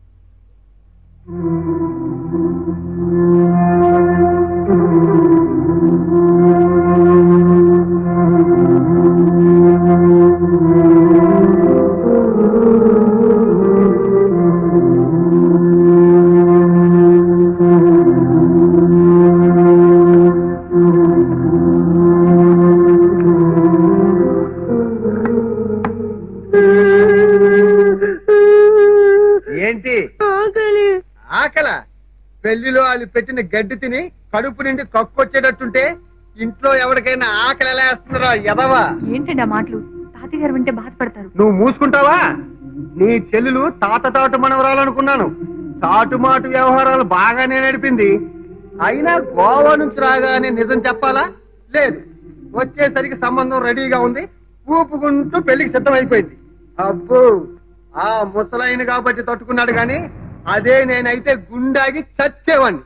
ఏంటి
ఆకలి
ఆకల పెళ్లిలో వాళ్ళు పెట్టిన గడ్డి తిని కడుపు నిండి కక్కొచ్చేటట్టుంటే ఇంట్లో ఎవరికైనా ఆకలి ఎలా వేస్తున్నారో ఎదవా
ఏంటండి ఆ మాటలు తాతయ్య గారు వింటే బాధపడతారు
నువ్వు మూసుకుంటావా నీ చెల్లెలు తాత తాటు మనవరాలనుకున్నాను తాటుమాటు వ్యవహారాలు బాగానే నడిపింది అయినా గోవా నుంచి రాగానే నిజం చెప్పాలా లేదు వచ్చేసరికి సంబంధం రెడీగా ఉంది ఊపుకుంటూ పెళ్లికి సిద్ధమైపోయింది అబ్బో ఆ ముసలాయన కాబట్టి తట్టుకున్నాడు గాని అదే నేనైతే గుండాగి చచ్చేవాణ్ణి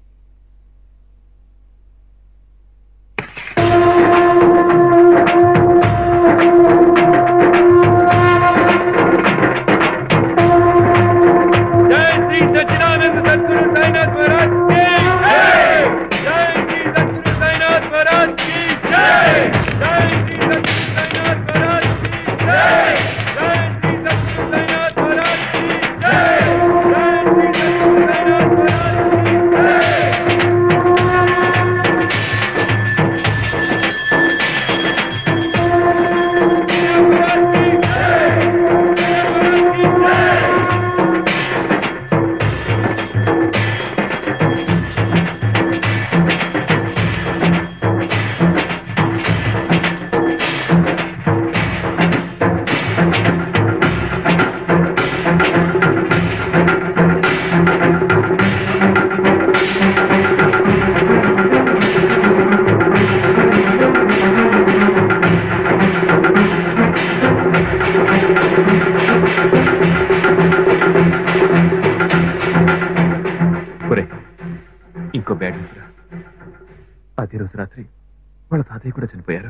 जय श्री सच्चिदानंद सतगुरु साईनाथ महाराज की जय जय श्री सतगुरु साईनाथ महाराज की जय जय श्री सतगुरु साईनाथ महाराज की जय जय श्री सतगुरु साईनाथ महाराज की जय जय श्री सतगुरु साईनाथ महाराज की
ఒరే ఇంకో బ్యాడ్ న్యూస్ రా అదే రోజు రాత్రి వాళ్ళ తాతయ్య కూడా చనిపోయారు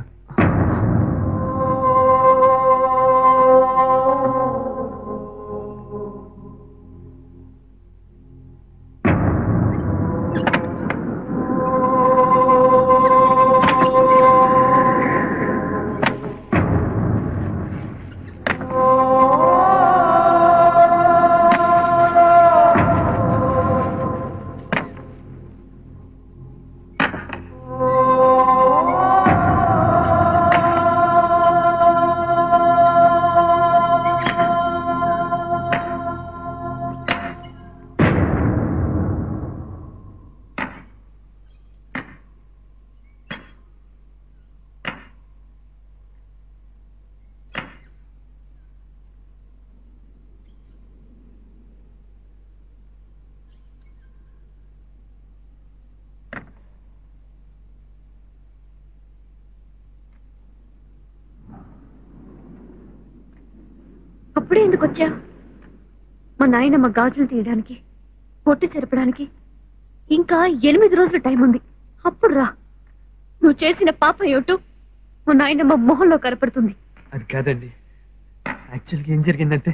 అప్పుడే ఎందుకు వచ్చా మా నాయనమ్మ గాజులు తీయడానికి పొట్టు చెరపడానికి ఇంకా ఎనిమిది రోజులు టైం ఉంది అప్పుడు రా నువ్వు చేసిన పాప ఏమిటో మా నాయనమ్మ మొహంలో కనపడుతుంది
అది కాదండి యాక్చువల్గా ఏం జరిగిందంటే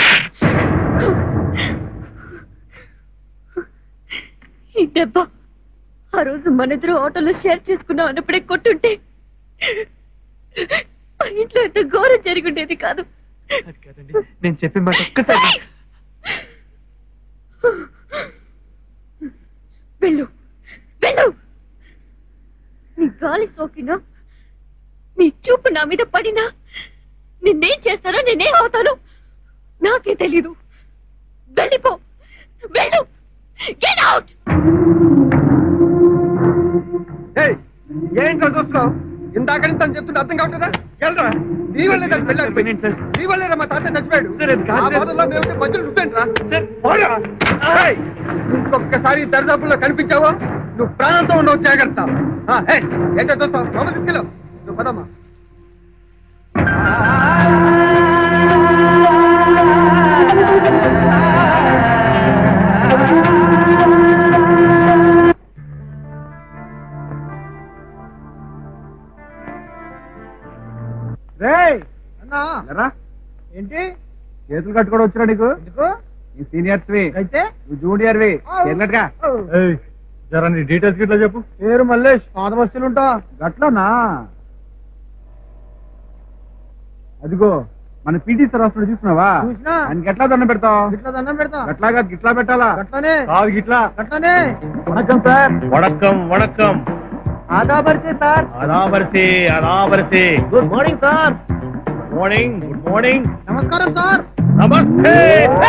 ఈ దెబ్బ ఆ రోజు మన ఇద్దరు ఆటోలో షేర్ చేసుకున్నాం అన్నప్పుడే కొట్టుంటే ఆ ఇంట్లో ఎంత ఘోరం జరిగుండేది కాదు
అది కాదండి నేను చెప్పే మాట ఒక్కసారి
వెళ్ళు వెళ్ళు నీ గాలి సోకినా నీ చూపు నా మీద పడినా నిన్నేం చేస్తానో నేనేం అవుతాను నాకే తెలీదు వెళ్ళిపో వెళ్ళు
గెట్ అవుట్
ఏయ్, ఏంట్రా చూస్తున్నావు ఇందాక నుంచి తను చెప్తుంటే అర్థం కావట్లేదా వెళ్ళరా నీ వల్లే దాని పెళ్ళి ఆగిపోయింది. నీ వల్లేరా మా తాత చచ్చిపోయాడు ఆ బాధల్లో మేము మధ్యలో నువ్వేంట్రా పోరా. ఏయ్, ఇంకొకసారి ఈ దరిదాపుల్లో కనిపించావో నువ్వు ప్రాణంతో ఉండవు జాగ్రత్త ఆ, ఏయ్, ఏంటో చూస్తావు లోపల తీసుకెళ్ళు నువ్వు పదమ్మా
రేయ్
అన్నా
ఎరా
ఏంటి
చేతులు కట్టుకోవడం వచ్చరా నీకు
ఎందుకు
నీ సీనియర్స్ వి
అయితే
నువ్వు జూనియర్ వి చేరినట్టుగా జరా నీ డీటెయిల్స్ గిట్లా చెప్పు
పేరు మల్లేష్ పాత బస్తీలు ఉంటా
గట్లనా అదిగో మన పీటీ సార్ వస్తున్నాడు చూసినావా
చూసినా.
ఆయనకి ఎట్లా దండం పెడతావు
ఇట్లా దండం పెడతా
గట్లాగా గిట్లా పెట్టాలా
గట్లనే
కాదు గిట్లా
గట్లనే
వణకం సార్
వణకం వణకం
ఆదాబరితే సార్
అదాబరిసే అదాబరిసే good morning sir good morning good morning
నమస్కారం సార్
నమస్తే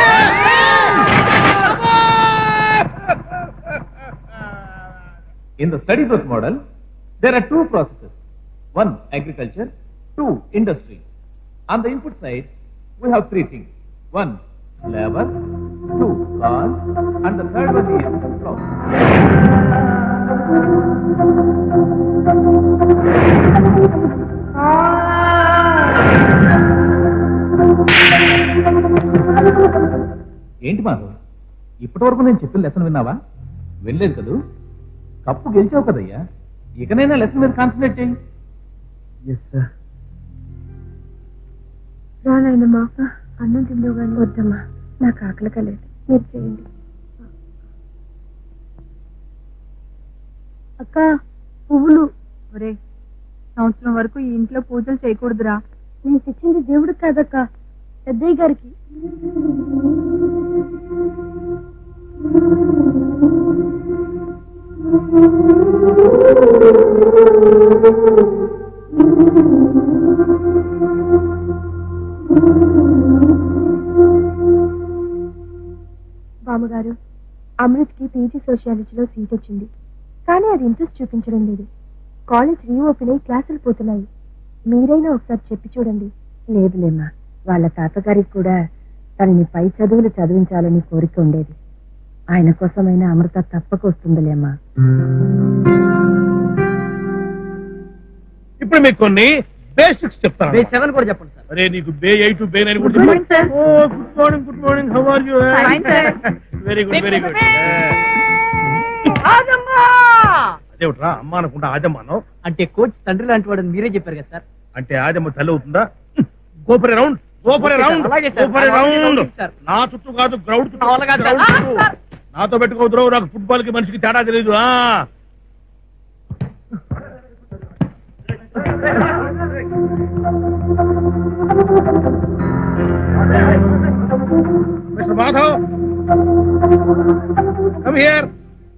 In the study growth model, there are two processes. One, agriculture. Two, industry. On the input side, we have three things. One, labor. Two, corn. And the third one is flour. ఏంటి మాధవ్ ఇప్పటి వరకు నేను చెప్పిన lesson విన్నావా వెళ్ళలేదు కదూ cup గెలిచావు కదయ్యా ఇకనైనా లెసన్ మీద కాన్సన్ట్రేట్ చేయి
రానాయనమ్మా అన్నం తిందో గాని వద్దమ్మా నాకు ఆకలి కలేదు మీరు చేయండి
అక్క పువ్వులు ఒరే సంవత్సరం వరకు ఈ ఇంట్లో పూజలు చేయకూడదురా
నేను తెచ్చింది దేవుడు కాదక్క పెద్దయ్య గారికి బామ్మగారు అమృత్కి పీజీ సోషియాలజీలో సీట్ వచ్చింది కానీ అది ఇంట్రెస్ట్ చూపించడం లేదు కాలేజ్ రీఓపెన్ అయి క్లాసులు పోతున్నాయి మీరైనా ఒకసారి చెప్పి చూడండి
లేదులేమ్మా వాళ్ళ తాతగారికి కూడా తనని పై చదువులు చదివించాలని కోరిక ఉండేది ఆయన కోసమైనా అమృత తప్పక వస్తుందిలేమ్మా
ఇప్పుడు మీకు కొన్ని బేసిక్స్ చెప్తాను
బే సెవెన్ కూడా చెప్పండి సార్
అరే నీకు బే ఎయిట్ బే నైన్ కూడా
Good morning, sir.
ఓ good morning good morning how are you
Fine, sir.
Very good very good అదేమిట్రా అమ్మ అనుకుంటా ఆజమ్మాను
అంటే కోచ్ తండ్రి లాంటి వాడని మీరే చెప్పారు కదా సార్
అంటే ఆజమ్మ తల్లి అవుతుందా గోపరే రౌండ్ గోపరే
Okay, sir.
రౌండ్
అలాగే, sir.
గోపరే
అలాగే,
రౌండ్
okay, sir.
నా చుట్టూ కాదు గ్రౌండ్ చుట్టూ
అలాగే, sir.
ground
Ah,
చుట్టూ.
sir.
నాతో పెట్టుకోవద్దు నాకు ఫుట్బాల్ కి మనిషికి తేడా తెలియదు ఆ mister Madhav come here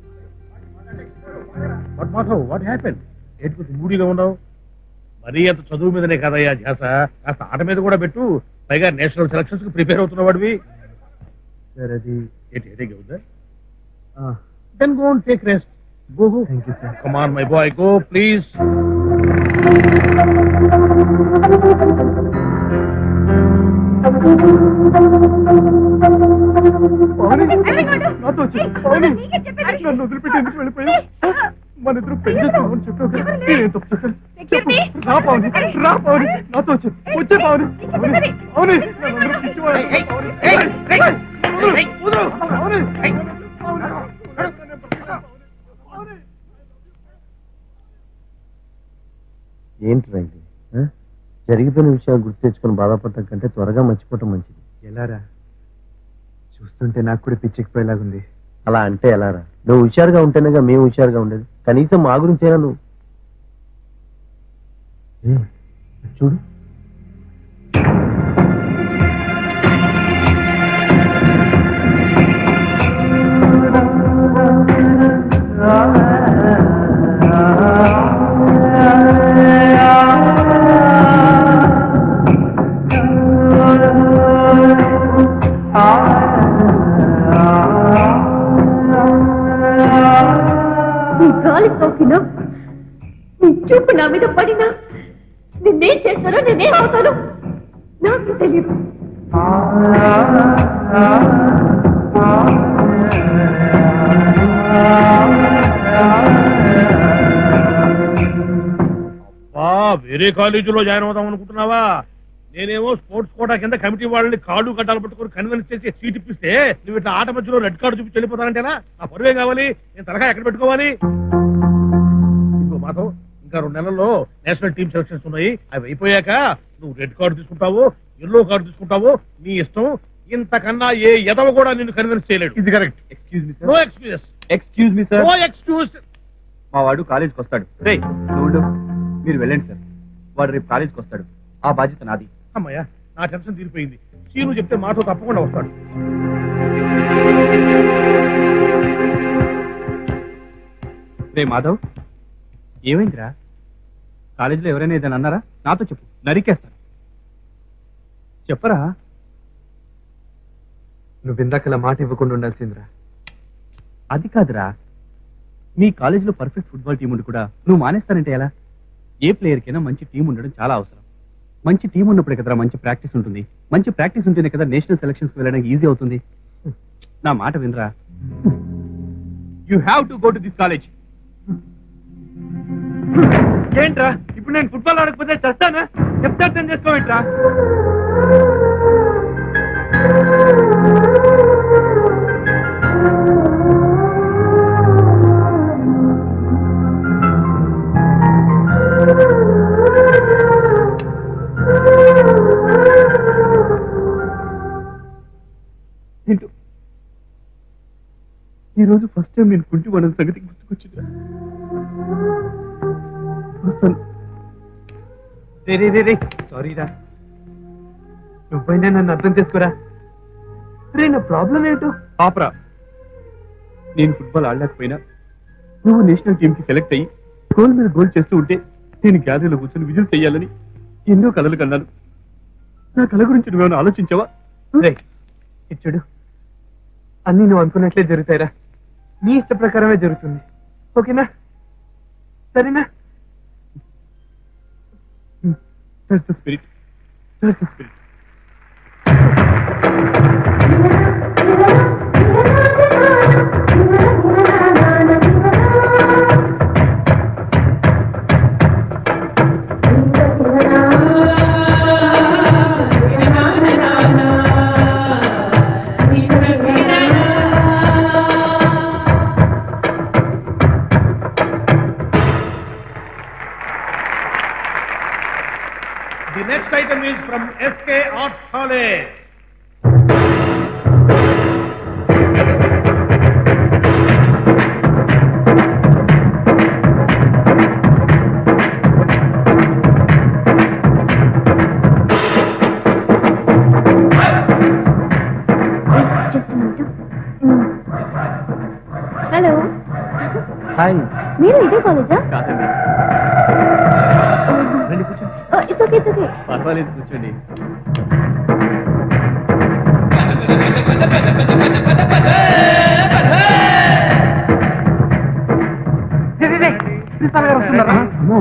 what Madhav what happen ఏంటి కొంచెం మూడీగా ఉన్నావు మరీ అంత చదువు మీదనే కదయ్యా ధ్యాస కాస్త ఆట మీద కూడా పెట్టు పైగా నేషనల్ సెలక్షన్స్ కి ప్రిపేర్ అవుతున్న వాడివి
సార్ అది
ఏంటి హెడేక్ అవుతుందా then go and take rest go go thank you sir come on my boy go please
నాతో వచ్చి పవని నన్ను వదిలిపెట్టి ఎందుకు వెళ్ళిపోయావు మన ఇద్దరు పెళ్లి చేసుకోమని చెప్పావు కదా నేనేం తప్పు చేశాను చెప్పు. రా పవని రా పవని నాతో వచ్చి వచ్చే పవని పవని పవని నన్ను అందరూ పిచ్చివాడు. పవని. వదలు. వదలు. పవని.
ఏంట్రా ఇది ఆ? జరిగిపోయిన విషయాలు గుర్తు తెచ్చుకొని బాధపడటం కంటే త్వరగా మర్చిపోవటం మంచిది
ఎలారా చూస్తుంటే నాకు కూడా పిచ్చెక్కిపోయేలాగుంది
అలా అంటే ఎలారా నువ్వు హుషారుగా ఉంటేనేగా మేము హుషారుగా ఉండేది కనీసం మా గురించైనా నువ్వు ఏ, చూడు
ఆ
నీ చూపు నా మీద పడినా నిన్నేం చేస్తానో నేనేం అవుతాను నాకు తెలియదు
ఆ వేరే కాలేజీలో జాయిన్ అవుదాం అనుకుంటున్నావా నేనేమో స్పోర్ట్స్ కోటా కింద కమిటీ వాళ్ళని కాళ్ళు గడ్డాలు పట్టుకొని కన్విన్స్ చేసి సీట్ ఇప్పిస్తే నువ్వు ఇట్లా ఆట మధ్యలో రెడ్ కార్డు చూపించి వెళ్ళిపోతానంటేనా నా పరువే కావాలి నేను తలగా ఎక్కడ పెట్టుకోవాలి ఇంకో మాసం ఇంకా రెండు నెలల్లో నేషనల్ టీమ్ సెలక్షన్స్ ఉన్నాయి అవి అయిపోయాక నువ్వు రెడ్ కార్డు తీసుకుంటావు ఎల్లో కార్డు తీసుకుంటావు నీ ఇష్టం ఇంతకన్నా ఏ ఎదవ కూడా నిన్ను కన్విన్స్ చేయలేడు
ఇది correct excuse me
no
sir
excuses
excuse me sir
no excuse
మా వాడు కాలేజ్కి వస్తాడు రే నువ్వు మీరు వెళ్ళండి సార్ వాడు రేపు కాలేజ్కి వస్తాడు ఆ బాధ్యత నాది
అమ్మయ్యా నా టెన్షన్ తీరిపోయింది సీను చెప్తే మాతో తప్పకుండా వస్తాడు
రే మాధవ్ ఏమైందిరా కాలేజీలో ఎవరైనా ఏదైనా అన్నారా నాతో చెప్పు నరికేస్తాను చెప్పరా
నువ్వు ఇందాకలా మాట ఇవ్వకుండా ఉండాల్సిందిరా
అది కాదురా మీ కాలేజీలో పర్ఫెక్ట్ ఫుట్బాల్ టీం ఉండి కూడా నువ్వు మానేస్తానంటే ఎలా ఏ ప్లేయర్కైనా మంచి టీం ఉండడం చాలా అవసరం మంచి టీం ఉన్నప్పుడే కదరా మంచి ప్రాక్టీస్ ఉంటుంది మంచి ప్రాక్టీస్ ఉంటేనే కదా నేషనల్ సెలక్షన్స్ వెళ్ళడానికి ఈజీ అవుతుంది నా మాట వినరా you have to go to this college
ఏంట్రా ఇప్పుడు నేను ఫుట్బాల్ ఆడకపోతే చస్తానా చెప్తే అర్థం చేసుకోవేంట్రా
ఏంటో ఈ రోజు ఫస్ట్ టైం నేను కుంటి పడిన సంగతి గుర్తుకొచ్చిందిరా వస్తాను
రే రే రే రే సారీ రా నువ్వైనా నన్ను అర్థం చేసుకోరా రే నా ప్రాబ్లం ఏంటో
పాపరా నేను ఫుట్బాల్ ఆడలేకపోయినా నువ్వు నేషనల్ టీమ్ కి సెలెక్ట్ అయ్యి గోల్ మీద గోల్ చేస్తూ ఉంటే నేను గ్యాలరీలో కూర్చొని విజిల్ చేయాలని ఎన్నో కలలు కన్నాను నా కళ గురించి నువ్వేమైనా ఆలోచించావా
రే ఇచ్చుడు అన్ని నువ్వు అనుకున్నట్లే జరుగుతాయిరా నీ ఇష్ట ప్రకారమే జరుగుతుంది ఓకేనా సరేనా
That's the spirit. That's the spirit.
The next item is from SK Arts College.
Hello
hi
మీరు ఇదే కాలేజా
కాదండి రండి కూర్చోండి
ఇట్స్ ఓకే ఇట్స్ ఓకే
పర్వాలేదు కూర్చోండి
ప్రిన్సిపాల్ గారు వస్తున్నారా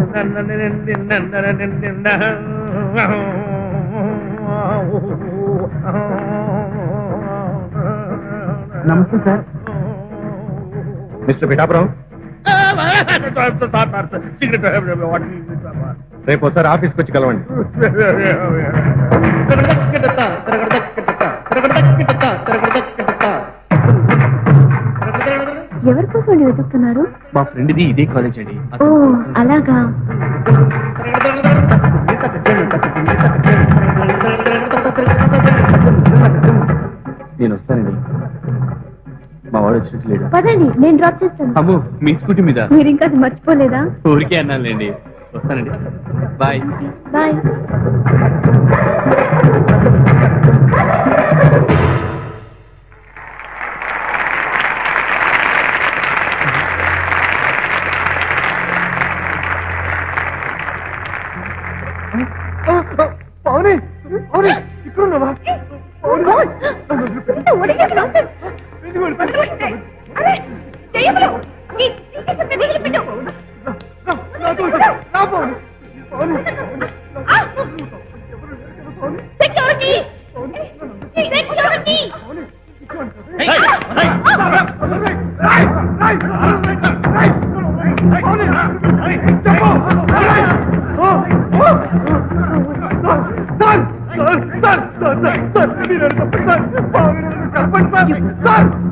నమస్తే సార్
మిస్టర్ పిఠాపురం రేపు ఒకసారి ఆఫీస్కి వచ్చి కలవండి
ఎవరి కోసం వెతుకుతున్నారు
మా ఫ్రెండ్ది ఇదే కాలేజ్ అండి
ఓ అలాగా
నేను వస్తానండి మా వాడు వచ్చినట్టు లేడు
పదండి నేను డ్రాప్ చేస్తాను
అమ్మో మీ స్కూటీ మీద
మీరు ఇంకా అది మర్చిపోలేదా
ఊరికే అన్నానులేండి వస్తానండి బాయ్
బాయ్
పౌని పౌని ఇక్కడ ఉన్నావా
చెయ్యమలు నీ- నీకే చెప్పేది వదిలిపెట్టు.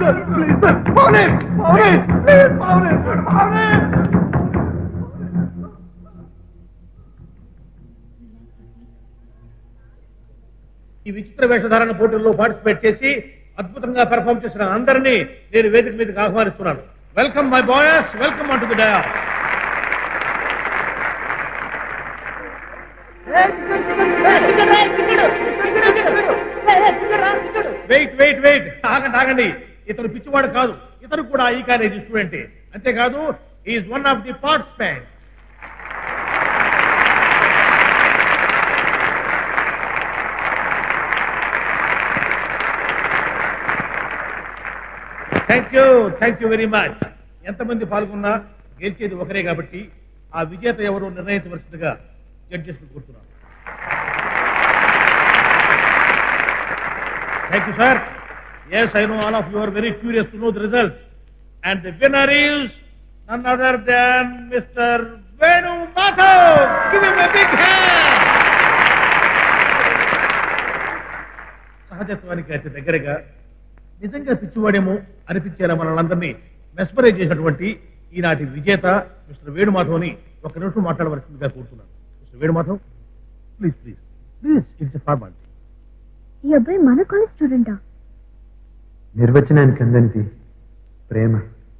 Sir please sir Pavani Pavani please Pavani Pavani
ఈ విచిత్ర వేషధారణ పోటీల్లో పార్టిసిపేట్ చేసి అద్భుతంగా పెర్ఫామ్ చేసిన అందరినీ నేను వేదిక మీదకి ఆహ్వానిస్తున్నాను welcome my boys welcome onto the dais wait wait wait ఆగండి ఆగండి ఇతను పిచ్చివాడు కాదు ఇతను కూడా ఈ కాలేజీ స్టూడెంట్ అంతేకాదు is one of the participant thank you thank you very much ఎంతమంది పాల్గొన్నా గెలిచేది ఒకరే కాబట్టి ఆ విజేత ఎవరు నిర్ణయించవలసిందిగా జడ్జెస్ కోరుతున్నాను thank you sir yes I know all of you are very curious to know the result and the winner is none other than mister Venu Madhav give him a big hand సహజత్వానికి అతి దగ్గరగా నిజంగా పిచ్చివాడేమో అనిపించేలా మనల్ని మెస్మరైజ్ చేసినటువంటి ఈనాటి విజేత మిస్టర్ వేణుమాధవ్ని ఒక నిమిషం మాట్లాడవలసిందిగా కోరుతున్నాను mister Venu Madhav please please please it's formality
ఈ అబ్బాయి మన కాలేజ్ స్టూడెంటా
నిర్వచనానికి అందనిది ప్రేమ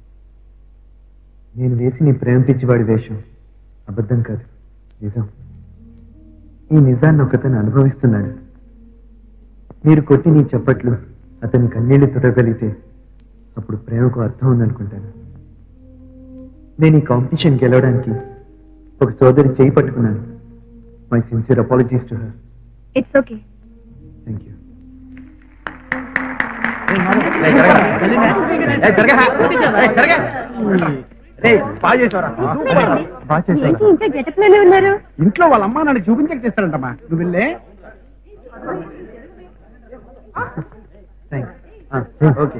నేను వేసి నీ ప్రేమ పిచ్చివాడి వేషం అబద్ధం కాదు నిజం ఈ నిజాన్ని ఒకతను అనుభవిస్తున్నాడు మీరు కొట్టి నీ చప్పట్లు అతని కన్నీళ్లు తుడగలిగితే అప్పుడు ప్రేమకు అర్థం ఉందనుకుంటాను నేను ఈ కాంపిటీషన్ గెలవడానికి ఒక సోదరి చేయి పట్టుకున్నాను my sincere apologies to her
it's okay
thank you
ఏంటి ఇంకా గెటప్ లోనే ఉన్నారు
ఇంట్లో వాళ్ళ అమ్మ నన్ను చూపించక చేస్తారంటమ్మా నువ్వు వెళ్ళే
thanks okay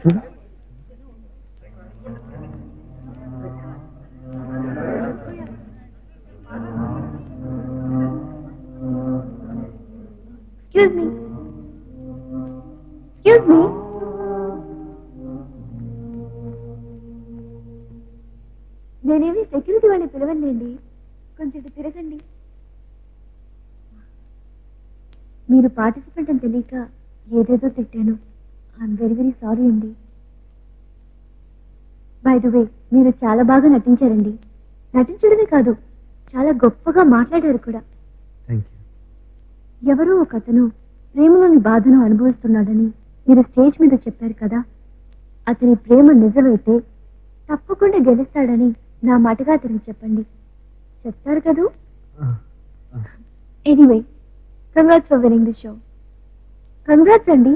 excuse me excuse me నేనేమి సెక్యూరిటీ వాడిని పిలవలేండి కొంచెం ఇటు తిరగండి మీరు పార్టిసిపెంట్ అని తెలియక ఏదేదో తిట్టాను ఐఎమ్ వెరీ వెరీ సారీ అండి బై ద వే మీరు చాలా బాగా నటించారండి నటించడమే కాదు చాలా గొప్పగా మాట్లాడారు కూడా
థ్యాంక్
ఎవరో ఒక అతను ప్రేమలోని బాధను అనుభవిస్తున్నాడని మీరు స్టేజ్ మీద చెప్పారు కదా అతని ప్రేమ నిజమైతే తప్పకుండా గెలుస్తాడని నా మాటగా అతనికి చెప్పండి చెప్తారు కదూ anyway congrats for winning the show congrats అండి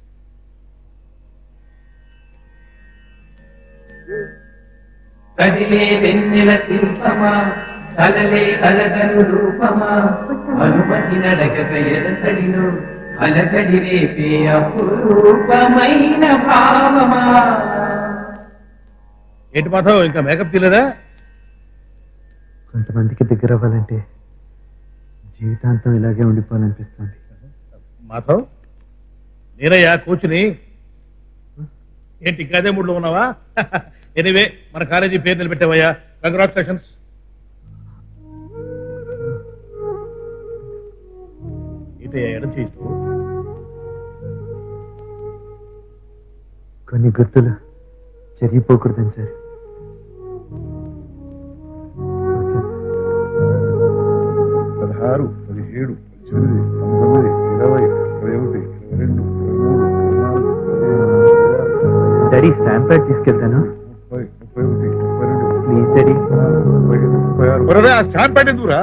కదిలే వెన్నెల శిల్పమా కలలే కలగను రూపమా అనుమతి నడకక ఎదసడిలో అలకడి రేపే అపురూపమైన భావమా
ఏంటి మాధవ్ ఇంకా మేకప్ తీయలేదా
కొంతమందికి దగ్గర అవ్వాలంటే జీవితాంతం ఇలాగే ఉండిపోవాలనిపిస్తుంది
మాధవ్ నేనయ్యా కోచ్ని ఏంటి ఇంకా అదే మూడ్లో ఉన్నావా ఎనివే మన కాలేజీ పేరు నిలబెట్టావయ్యా కంగ్రాచులేషన్స్ ఏంటయ్యా ఎడం చేస్తూ
కొన్ని గుర్తులు చెరిగిపోకూడదని సార్
పదహారు పదిహేడు పద్దెనిమిది పంతొమ్మిది ఇరవై ఇరవై ఒకటి ఇరవై రెండు ఇరవై మూడు ఇరవై
డాడీ స్టాంప్ ప్యాడ్ తీసుకెళ్తాను
ముప్పై ముప్పై ఒకటి ముప్పై రెండు
ప్లీజ్ డాడీ
ముప్పై ఐదు ముప్పై ఆరు ఒరేయ్, ఆ స్టాంప్ ప్యాడ్ ఎందుకురా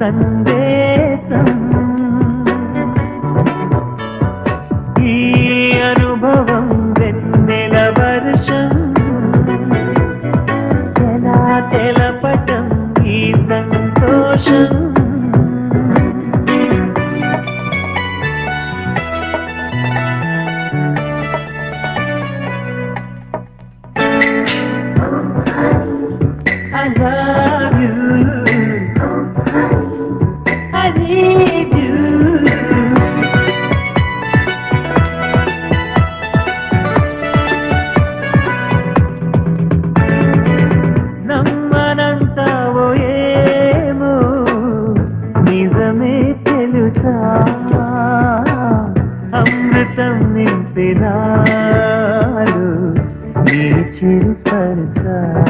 సందేశం ఈ అనుభవం వెన్నెల వర్షం ఎలా తెలపటం ఈ సంతోషం I love you. I need you. నమ్మనంటావో ఏమో నిజమే తెలుసా అమృతం నింపినాడు నీ చిరు స్పర్శ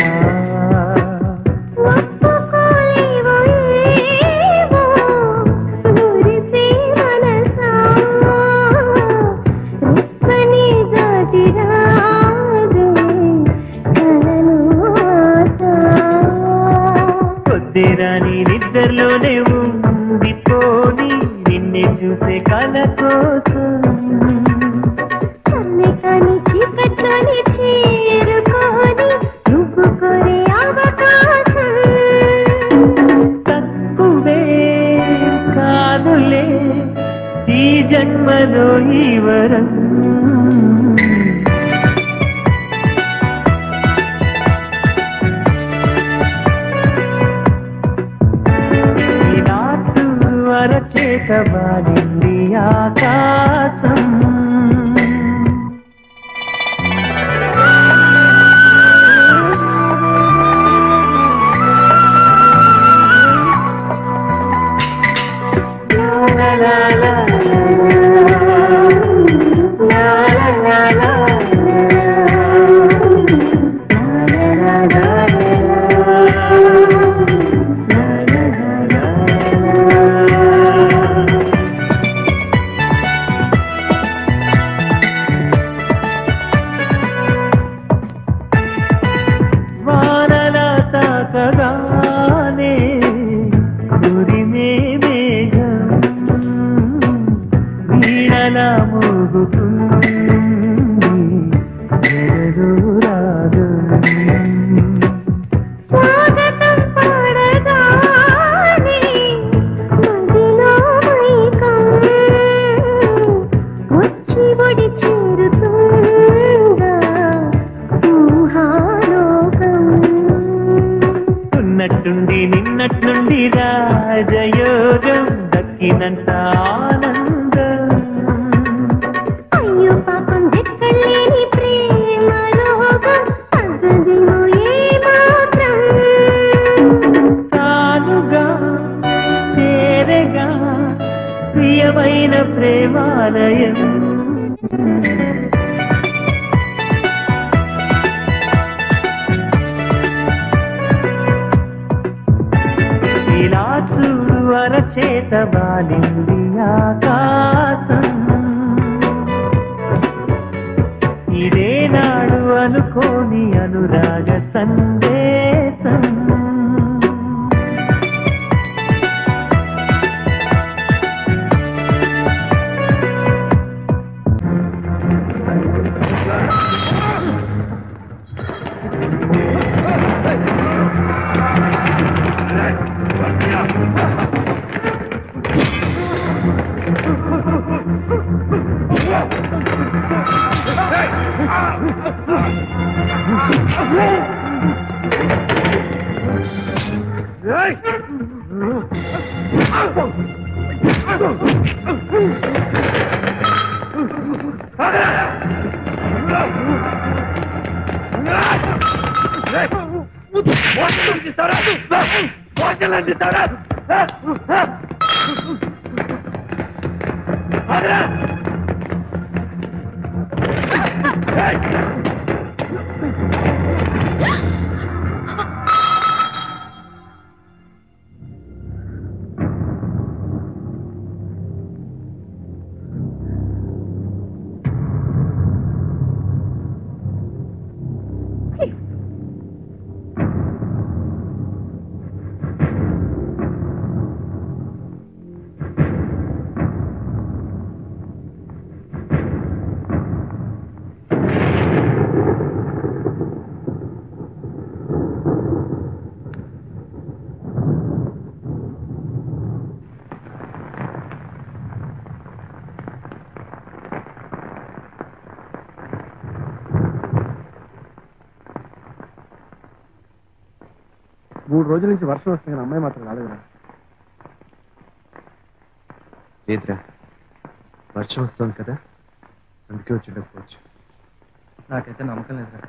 పొద్దురాని నిద్రలోనే ఉండిపోని నిన్నే చూసే కల కోసం
కానీ చీకట్లోని చేరుకొని నువ్వు కోరే అవకాశం
తక్కువే కాదులే ఈ జన్మలో ఈ వరం ఈ రాత్రు అరచేత వాలింది ఆకాశం La la la la la la la వానల తాకగానే ఉరిమే మేఘం వీణల మోగుతుంది ఎరడు రాగం
స్వాగతం పాడగానే మదిలో మైకం వచ్చి ఒడి చేరుతుందా ఊహాలోకం
ఉన్నట్టుండి నిన్నట్టుండి రాజయోగం దక్కినంత ఆనందం
అయ్యో పాపం దెక్కలేని ప్రేమ రోగం తగ్గదేమో ఏమాత్రం
తానుగా చేరగా ప్రియమైన ప్రేమాలయం ఇలా చూడు అరచేత బాలింది ఆకాశం ఇదే నాడు అనుకోని అనురాగ సందేశం
మూడు రోజుల నుంచి వర్షం వస్తుంది కానీ అమ్మాయి మాత్రం రాలేదురా
లేదురా వర్షం వస్తుంది కదా అందుకే వచ్చేటప్పుడు నాకైతే నమ్మకం లేదురా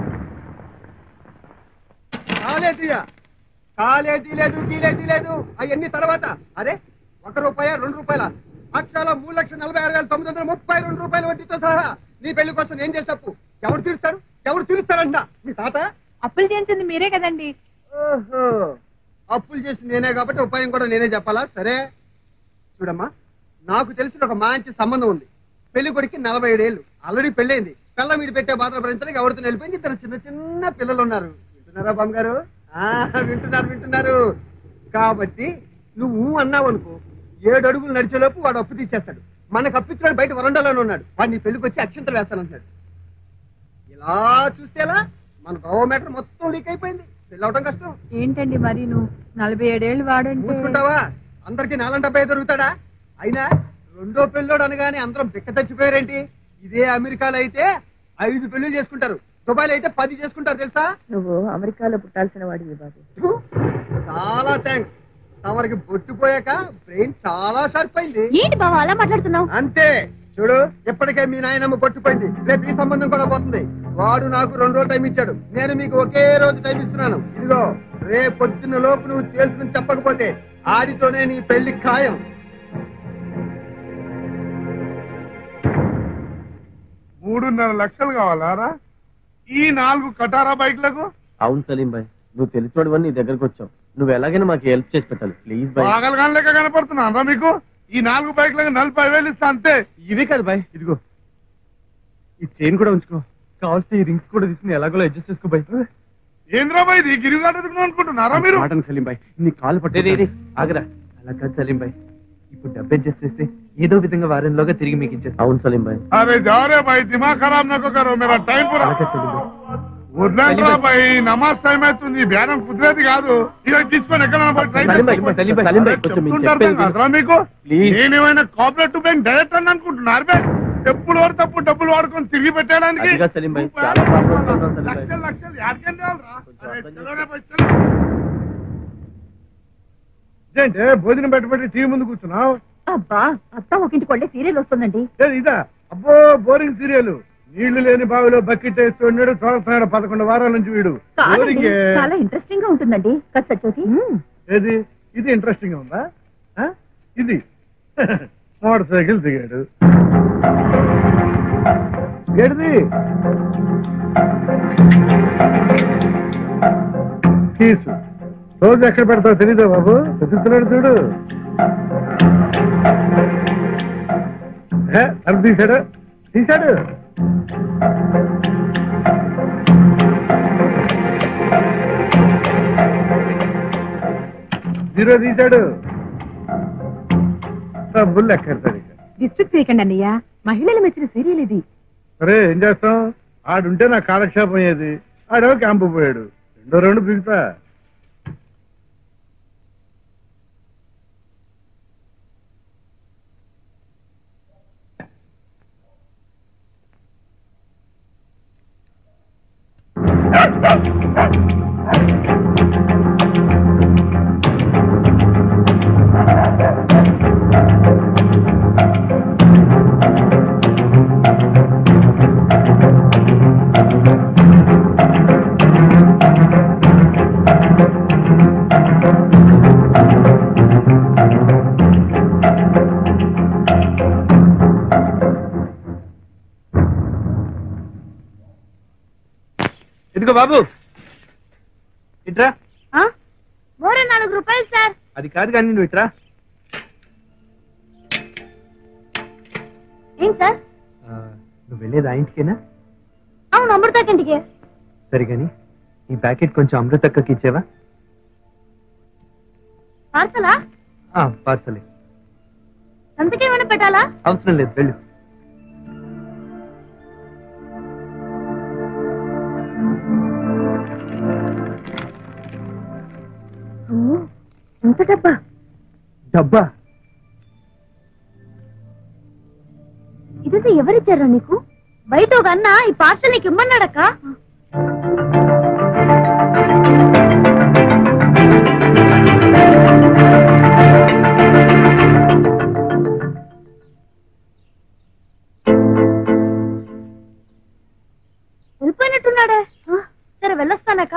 కాలేజీయా కాలేజీ లేదు గీలేజీ లేదు అవన్నీ తర్వాత అరే ఒక రూపాయ రెండు రూపాయల అక్షరాల మూడు లక్షల నలభై ఆరు వేల తొమ్మిది వందల ముప్పై రెండు రూపాయలు వడ్డీతో సహా నీ పెళ్లి కోసం ఏం చేసి తప్పు ఎవరు తీరుస్తాడు ఎవరు తీరుస్తారంట మీ తాత
అప్పులు చేయించింది మీరే కదండి
ఓహో అప్పులు చేసి నేనే కాబట్టి ఉపాయం కూడా నేనే చెప్పాలా సరే చూడమ్మా నాకు తెలిసిన ఒక మంచి సంబంధం ఉంది పెళ్లి కొడుకు నలభై ఏడేళ్ళు ఆల్రెడీ పెళ్ళైంది పిల్ల మీరు పెట్టే బాధలు భరించడానికి ఎవరితో వెళ్ళిపోయింది ఇద్దరు చిన్న చిన్న పిల్లలు ఉన్నారు వింటున్నారా బామ్మ గారు ఆ, వింటున్నారు వింటున్నారు కాబట్టి నువ్వు అన్నావు అనుకో ఏడు అడుగులు నడిచేలోపు వాడు అప్పు తీసేస్తాడు మనకు అప్పించాడు బయట వరండాలోనే ఉన్నాడు వాడు నీ పెళ్లికి వచ్చి అక్షంతలు వేస్తానంటాడు ఇలా చూస్తేలా మన గవర్నమెంట్ మొత్తం లీక్ అయిపోయింది పెళ్ళి అవడం కష్టం
ఏంటండి మరి నువ్వు నలభై ఏడేళ్ళు వాడంటే
చూసుకుంటావా అందరికి నాలంట అబ్బాయి దొరుకుతాడా అయినా రెండో పెళ్ళోడు అనగానే అందరం బిక్క చచ్చిపోయారేంటి ఇదే అమెరికాలో అయితే ఐదు పెళ్లి చేసుకుంటారు దుబాయ్లో అయితే పది చేసుకుంటారు తెలుసా
నువ్వు అమెరికాలో పుట్టాల్సిన వాడివి బాబు
ఫు, చాలా థ్యాంక్స్ తమరికి బొట్టుపోయాక బ్రెయిన్ చాలా షార్ప్ అయింది
ఏంటి బావ అలా మాట్లాడుతున్నావు
అంతే చూడు ఇప్పటికే మీ నాయనమ్మ కొట్టుపోయింది రేపు ఈ సంబంధం కూడా పోతుంది వాడు నాకు రెండు రోజులు టైం ఇచ్చాడు నేను మీకు ఒకే రోజు టైం ఇస్తున్నాను ఇదిగో రేపు పొద్దున్న లోపు నువ్వు తేల్చుకుని చెప్పకపోతే ఆడితోనే నీ పెళ్లి ఖాయం
మూడున్నర లక్షలు కావాలారా ఈ నాలుగు కటారా బైక్లకు
అవును సలీం బాయ్ నువ్వు తెలిసినోడు నీ దగ్గరకు వచ్చావు నువ్వు ఎలాగైనా మాకు హెల్ప్ చేసి పెట్టాలి ప్లీజ్ బాయ్
పాగలగాన్ లెక్క కనపడుతున్నారా మీకు ఈ నాలుగు బైక్లకు నలభై వేలు ఇస్తా అంతే
ఇవే కాదు బాయ్ ఇదిగో ఈ చైన్ కూడా ఉంచుకో కావాల్సి ఈ రింగ్స్ కూడా తీసుకుని ఎలాగో అడ్జస్ట్ చేసుకో బాయ్
ఏంద్రా బాయ్ ఇది గిరిగాడు అనుకుంటున్నారా మీరు
మాటను సలీం బాయ్ నీ కాలు పట్టే ఆగరా అలా కాదు సలీం బాయ్ ఇప్పుడు డబ్బు అడ్జస్ట్ చేస్తే ఏదో విధంగా వారంలోగా తిరిగి మీకు ఇచ్చేస్తాను
అవును సలీం బాయ్
अरे जाओ रे भाई दिमाग खराब न करो मेरा टाइम पूरा వద్దంట్రా భాయ్ నమాజ్ టైం అవుతుంది బేరం కుదిరేది కాదు ఇలా తీసుకొని ఎక్కడ
సలీం భాయ్, సలీం భాయ్, సలీం భాయ్, కొంచెం మీరు చెప్పేది విను.
మీకు
Please.
నేనేమైనా కోఆపరేటివ్ బ్యాంక్ డైరెక్టర్ అని అనుకుంటున్నారు బే ఎప్పుడు వాడు తప్పు డబ్బులు వాడుకొని తిరిగి పెట్టడానికి
అదిగా సలీం భాయ్ చాలా ప్రాబ్లమ్స్ ఉన్నాం సలీం భాయ్
లక్షలు లక్షలు యాడికెళ్ళి తేవాలిరా? అరే, చలో రే భాయ్, చలో.
ఏంటే భోజనం పెట్టబెట్టి టీవీ ముందు కూర్చున్నావు
అబ్బా అత్త ఒకింటికి వెళ్ళే సీరియల్ వస్తుందండి
ఏది ఇదా అబ్బో బోరింగ్ సీరియల్ నీళ్లు లేని బావిలో బకెట్ వేస్తున్నాడు చూస్తున్నాడు పదకొండు వారాల నుంచి వీడు
కాదండి,
బోరింగే.
చాలా ఇంట్రెస్టింగ్ గా ఉంటుందండి కదా సత్యవతి
ఏది ఇది ఇంట్రెస్టింగ్ గా ఉందా ఆ? ఇది మోటార్ సైకిల్ దిగాడు ఏడిది కీసు రోజు ఎక్కడ పెడతావు తెలీదా బాబు వెతుకుతున్నాడు చూడు ఏ, తలుపు తీశాడు తీశాడు జీరో తీశాడు డబ్బులు లెక్కెడతాడు ఇక
డిస్ట్రిక్ట్ చేయకండి అన్నయ్య మహిళలు మెచ్చిన సీరియల్ ఇది
సరే ఏం చేస్తాం ఆడుంటే నా కాలక్షేపం అయ్యేది ఆడేమో క్యాంపు పోయాడు రెండో రెండు బిగుతా
ఇదిగో బాబు ఇట్రా
మోరే నాలుగు రూపాయలు సార్
అది కాదు కానీ నువ్వు ఇట్రా
ఏం సార్
నువ్వు వెళ్ళేది ఆ ఇంటికేనా
అవును అమృతాకింటికి
సరే కానీ ఈ ప్యాకెట్ కొంచెం అమృతక్కకి ఇచ్చేవా
పార్సలా
పార్సలే
సంతకేమైనా పెట్టాలా
అవసరం లేదు వెళ్ళు
ఎంత డబ్బా
డబ్బా
ఇదంతా ఎవరిచ్చారా నీకు బయట ఒక అన్న ఈ పార్సల్ నీకు ఇమ్మన్నాడక్క వస్తున్నాడే సరే వెళ్ళొస్తానక్క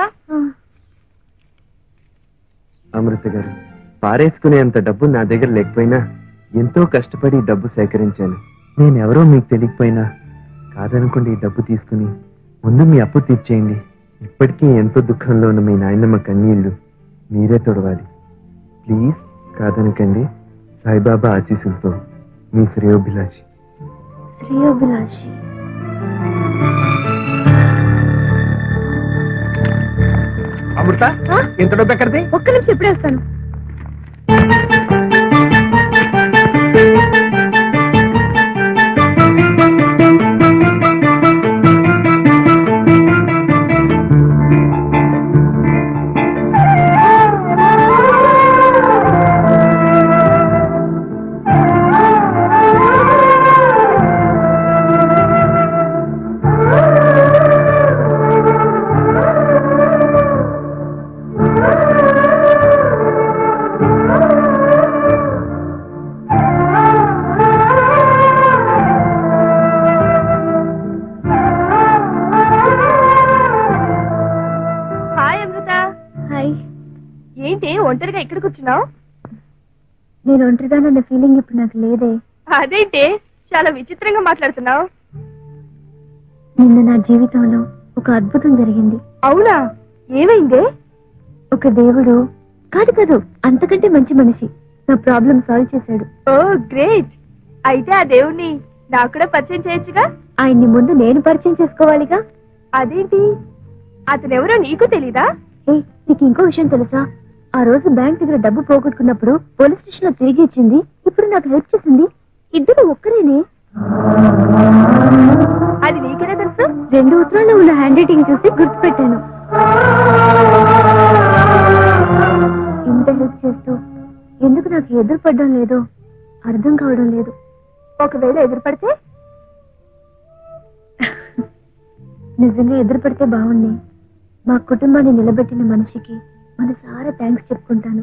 అమృత గారు పారేసుకునేంత డబ్బు నా దగ్గర లేకపోయినా ఎంతో కష్టపడి ఈ డబ్బు సేకరించాను నేనెవరో మీకు తెలియకపోయినా కాదనుకోండి ఈ డబ్బు తీసుకుని ముందు మీ అప్పు తీర్చేయండి ఇప్పటికీ ఎంతో దుఃఖంలో ఉన్న మీ నాయనమ్మ కన్నీళ్లు మీరే తొడవాలి ప్లీజ్ కాదనకండి సాయిబాబా ఆశీస్సులతో మీ శ్రేయోభిలాషి
శ్రేయోభిలాషి
అమృత ఎంత డబ్బు ఎక్కడిది
ఒక్క నిమిషం ఇప్పుడే వస్తాను
హాయ్ అమృత
హాయ్
ఏంటి ఒంటరిగా ఇక్కడ కూర్చున్నావు
నేను ఒంటరిదానన్న ఫీలింగ్ ఇప్పుడు నాకు లేదే
అదేంటి చాలా విచిత్రంగా మాట్లాడుతున్నావు
నిన్న నా జీవితంలో ఒక అద్భుతం జరిగింది
అవునా ఏమైంది
ఒక దేవుడు కాదు కాదు అంతకంటే మంచి మనిషి నా ప్రాబ్లం సాల్వ్ చేశాడు
ఓ గ్రేట్ అయితే ఆ దేవుణ్ణి నాకు కూడా పరిచయం చేయొచ్చుగా
ఆయన్ని ముందు నేను పరిచయం చేసుకోవాలిగా
అదేంటి అతనెవరో నీకు తెలీదా
ఏ నీకు ఇంకో విషయం తెలుసా ఆ రోజు బ్యాంక్ దగ్గర డబ్బు పోగొట్టుకున్నప్పుడు పోలీస్ స్టేషన్ లో తిరిగి ఇచ్చింది ఇప్పుడు నాకు హెల్ప్ చేసింది ఇద్దరు ఒక్కరేనే
అది నీకెలా తెలుసు
రెండు ఉత్తరాల్లో ఉన్న హ్యాండ్ రైటింగ్ చూసి గుర్తుపెట్టాను ఇంత హెల్ప్ చేస్తూ ఎందుకు నాకు ఎదురుపడడం లేదో అర్థం కావడం లేదు
ఒకవేళ ఎదురుపడితే
నిజంగా ఎదురుపడితే బాగుండే మా కుటుంబాన్ని నిలబెట్టిన మనిషికి మనసారా థ్యాంక్స్ చెప్పుకుంటాను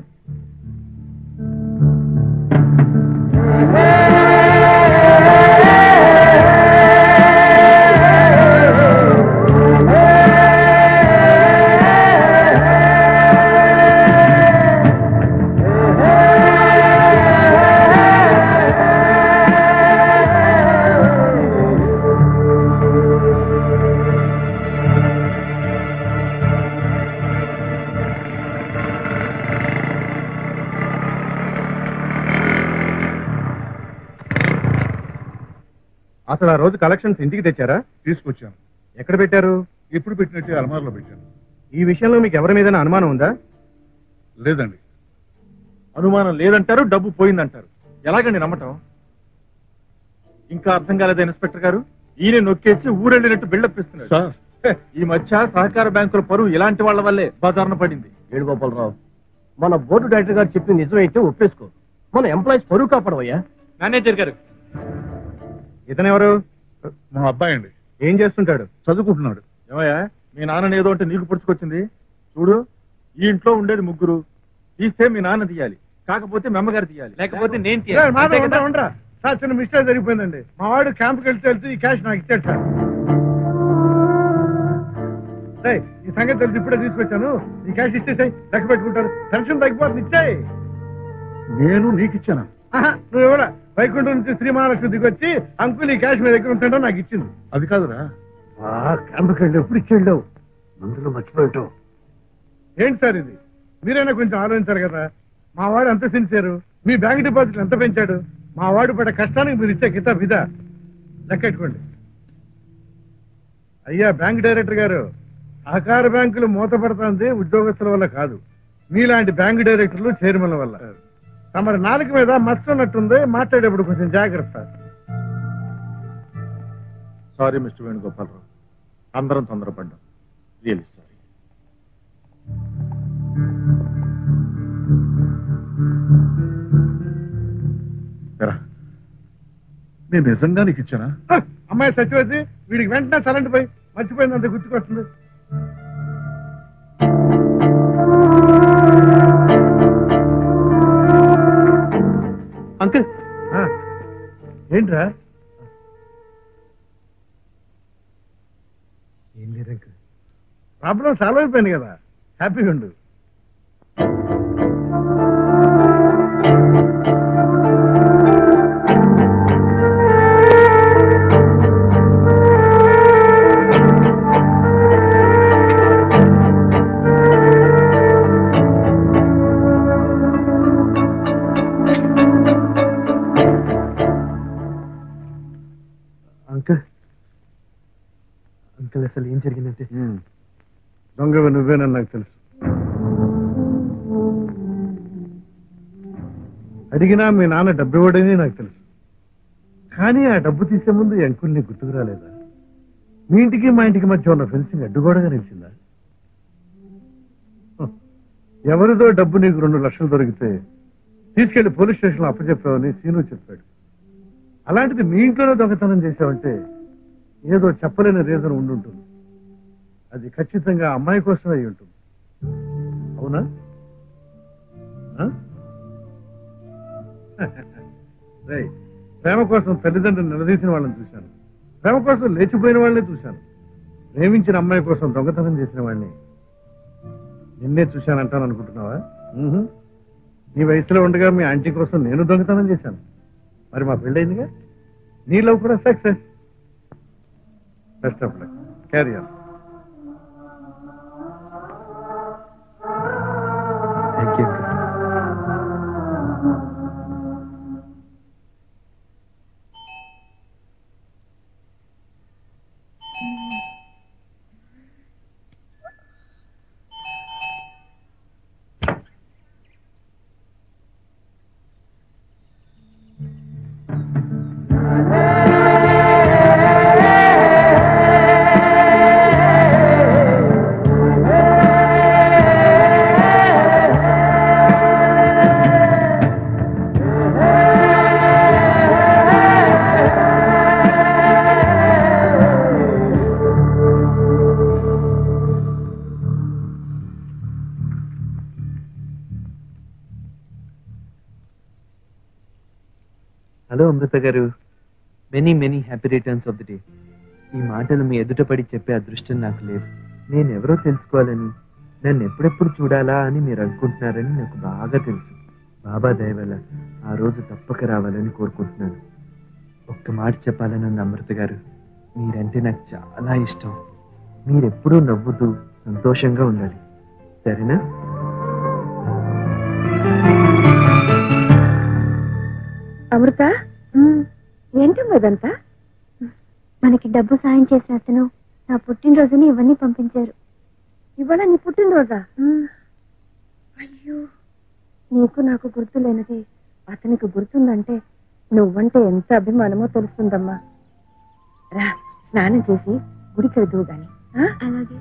అసలు ఆ రోజు కలెక్షన్స్ ఇంటికి తెచ్చారా
తీసుకొచ్చాను
ఎక్కడ పెట్టారు
ఎప్పుడు పెట్టినట్టే అలమారులో పెట్టాను
ఈ విషయంలో మీకు ఎవరి మీద అనుమానం ఉందా
లేదండి
అనుమానం లేదంటారు డబ్బు పోయిందంటారు ఎలాగండి నమ్మటం ఇంకా అర్థం కాలేదా ఇన్స్పెక్టర్ గారు ఈయన నొక్కేసి ఊరెళ్ళినట్టు బిల్డప్ ఇస్తున్నాడు
సార్
హె, ఈ మధ్య సహకార బ్యాంకుల పరువు ఇలాంటి వాళ్ళ వల్లే బజార్న పడింది
వేణుగోపాలరావు మన బోర్డు డైరెక్టర్ గారు చెప్పిన నిజమైతే ఒప్పేసుకో మన ఎంప్లాయీస్ పరువు కాపాడవయ్యా
మేనేజర్ గారు
ఇతనెవరు
మా అబ్బాయి అండి
ఏం చేస్తుంటాడు
చదువుకుంటున్నాడు
ఏమయ్యా మీ నాన్న ఏదో అంటే నీకు పుడుచుకొచ్చింది చూడు ఈ ఇంట్లో ఉండేది ముగ్గురు తీస్తే మీ నాన్న తీయాలి కాకపోతే మీ అమ్మగారు తీయాలి లేకపోతే నేను తీయాలి
మాధవ్,
అంతే కదా?
ఉండరా, ఉండరా. సార్ చిన్న మిస్టేక్ జరిగిపోయిందండి మా వాడు క్యాంప్కి వెళ్తే వెళ్తే ఈ క్యాష్ నాకు ఇచ్చాడు సార్ రేయ్, ఈ సంగతి తెలిసి ఇప్పుడే తీసుకొచ్చాను ఈ క్యాష్ ఇచ్చేసాయి లెక్క పెట్టుకుంటారు టెన్షన్ తగ్గిపోతుంది ఇచ్చాయి
నేను నీకు ఇచ్చాను
నువ్వు ఎవరా వైకుంఠం నుంచి శ్రీ మహాలక్ష్మి దిగొచ్చి అంకుల్ ఈ క్యాష్ మీ దగ్గర ఉంటుంటో నాకు ఇచ్చింది
అది కాదురా
క్యాంప్కి వెళ్ళి ఎప్పుడు ఇచ్చేళ్ళు మందులో మర్చిపోయావు ఏంటి సార్ ఇది మీరైనా కొంచెం ఆలోచించారు కదా మా వాడు ఎంత సిన్సియర్ మీ బ్యాంక్ డిపాజిట్ ఎంత పెంచాడు మా వాడు పడ్డ కష్టానికి మీరు ఇచ్చే కితాబ్ ఇదా లెక్కెట్టుకోండి అయ్యా బ్యాంక్ డైరెక్టర్ గారు సహకార బ్యాంకులు మూతపడుతుంది ఉద్యోగస్తుల వల్ల కాదు మీలాంటి బ్యాంక్ డైరెక్టర్లు చైర్మన్ల వల్ల తమరి నాలుగు మీద మచ్చ ఉన్నట్టుంది మాట్లాడేప్పుడు కొంచెం జాగ్రత్త
సారీ మిస్టర్ వేణుగోపాలరావు అందరం తొందరపడ్డాం రియల్లీ సారీ
ఎరా, నేను నిజంగా నీకు ఇచ్చానా
హ! అమ్మాయి సచివతి వీడికి వెంటనే తలంటి పోయి మర్చిపోయిందంత గుర్తుకొస్తుంది
అంకుల్
ఆ, ఏంట్రా
ఏం లేదు అంకుల్
ప్రాబ్లం సాల్వ్ అయిపోయింది కదా హ్యాపీగా ఉండు
అంకుల్ అంకుల్ అసలు ఏం జరిగిందంటే
దొంగవి నువ్వేనని నాకు తెలుసు అడిగినా మీ నాన్న డబ్బు ఇవ్వడని నాకు తెలుసు కానీ ఆ డబ్బు తీసే ముందు ఈ అంకుల్ని గుర్తుకు రాలేదా మీ ఇంటికి మా ఇంటికి మధ్య ఉన్న ఫెన్సింగ్ అడ్డుగోడగా నిలిచిందా హ. ఎవరిదో డబ్బు నీకు రెండు లక్షలు దొరికితే తీసుకెళ్లి పోలీస్ స్టేషన్లో అప్పచెప్పావని సీను చెప్పాడు అలాంటిది మీ ఇంట్లోనే దొంగతనం చేసావంటే ఏదో చెప్పలేని రీజన్ ఉండుంటుంది అది ఖచ్చితంగా అమ్మాయి కోసమే అయి ఉంటుంది అవునా ఆ? రేయ్, ప్రేమ కోసం తల్లిదండ్రులు నిలదీసిన వాళ్ళని చూశాను ప్రేమ కోసం లేచిపోయిన వాళ్ళని చూశాను ప్రేమించిన అమ్మాయి కోసం దొంగతనం చేసిన వాడిని నిన్నే చూశానంటాను అనుకుంటున్నావా ఊహు. నీ వయసులో ఉండగా మీ ఆంటీ కోసం నేను దొంగతనం చేశాను మరి మా పెళ్ళయిందిగా నీలో కూడా success best of luck carry on
thank you hello Amrita garu many many happy returns of the day ఈ మాటలు మీ ఎదుట పడి చెప్పే అదృష్టం నాకు లేదు నేను ఎవరో తెలుసుకోవాలని నన్ను ఎప్పుడెప్పుడు చూడాలా అని మీరు అనుకుంటున్నారని నాకు బాగా తెలుసు బాబా దయ వల్ల ఆ రోజు తప్పక రావాలని కోరుకుంటున్నాను ఒక్క మాట చెప్పాలని ఉంది అమృత గారు మీరంటే నాకు చాలా ఇష్టం మీరెప్పుడూ నవ్వుతూ సంతోషంగా ఉండాలి సరేనా
అమృత ఏంటమ్మా ఇదంతా మనకి డబ్బు సాయం చేసిన అతను నా పుట్టినరోజుని ఇవన్నీ పంపించారు ఇవాళ నీ పుట్టినరోజా అయ్యో నీకు నాకు గుర్తు లేనిది అతనికి గుర్తుందంటే నువ్వంటే ఎంత అభిమానమో తెలుస్తుందమ్మా రా స్నానం చేసి గుడికి వెళ్దువు గాని అలాగే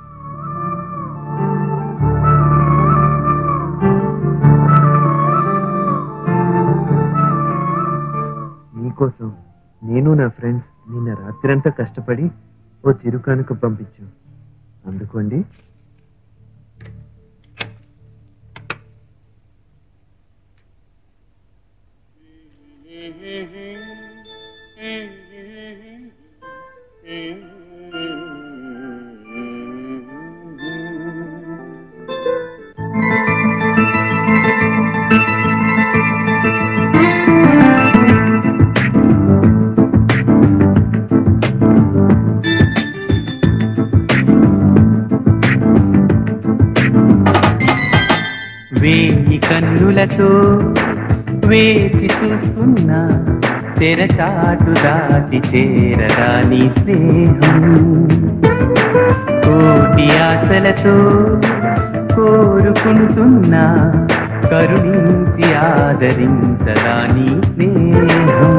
మీకోసం నేను నా ఫ్రెండ్స్ నిన్న రాత్రంతా కష్టపడి ఓ చిరుకానుక పంపించాం అందుకోండి
వేయి కన్నులతో వేసి చూస్తున్నా తెరచాటు దాటి చేరదా నీ స్నేహం కోటి ఆశలతో కోరుకుంటున్నా కరుణించి ఆదరించదా నీ స్నేహం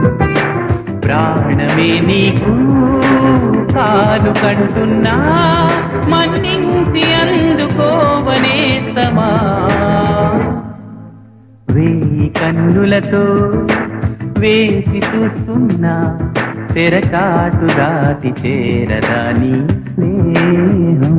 ప్రాణమే నీకు కాలు కంటున్నా మన్నించి అందుకోవనేస్తమా వేయి కన్నులతో వేసి చూస్తున్నా తెరచాటు దాటి చేరదా నీ స్నేహం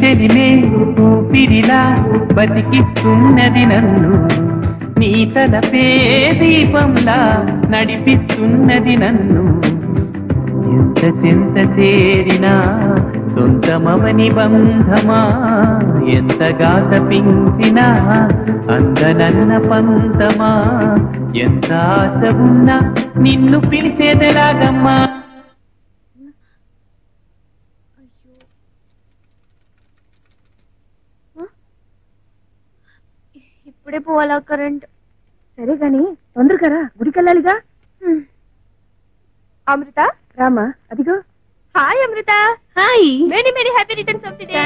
చెలిమే ఊపిరిలా బతికిస్తున్నది నన్ను నీ తలపే దీపంలా నడిపిస్తున్నది నన్ను ఎంత చింత చేరినా సొంతమవని బంధమా ఎంతగా తపించినా అందనన్న పంతమా ఎంత ఆశ ఉన్నా నిన్ను పిలిచేదెలాగమ్మా
ఇప్పుడే పోవాలా కరెంట్ సరే గాని తొందరగా రా గుడికెళ్ళాలిగా అమృత రామా అదిగో hi Amrita hi many many happy returns of the day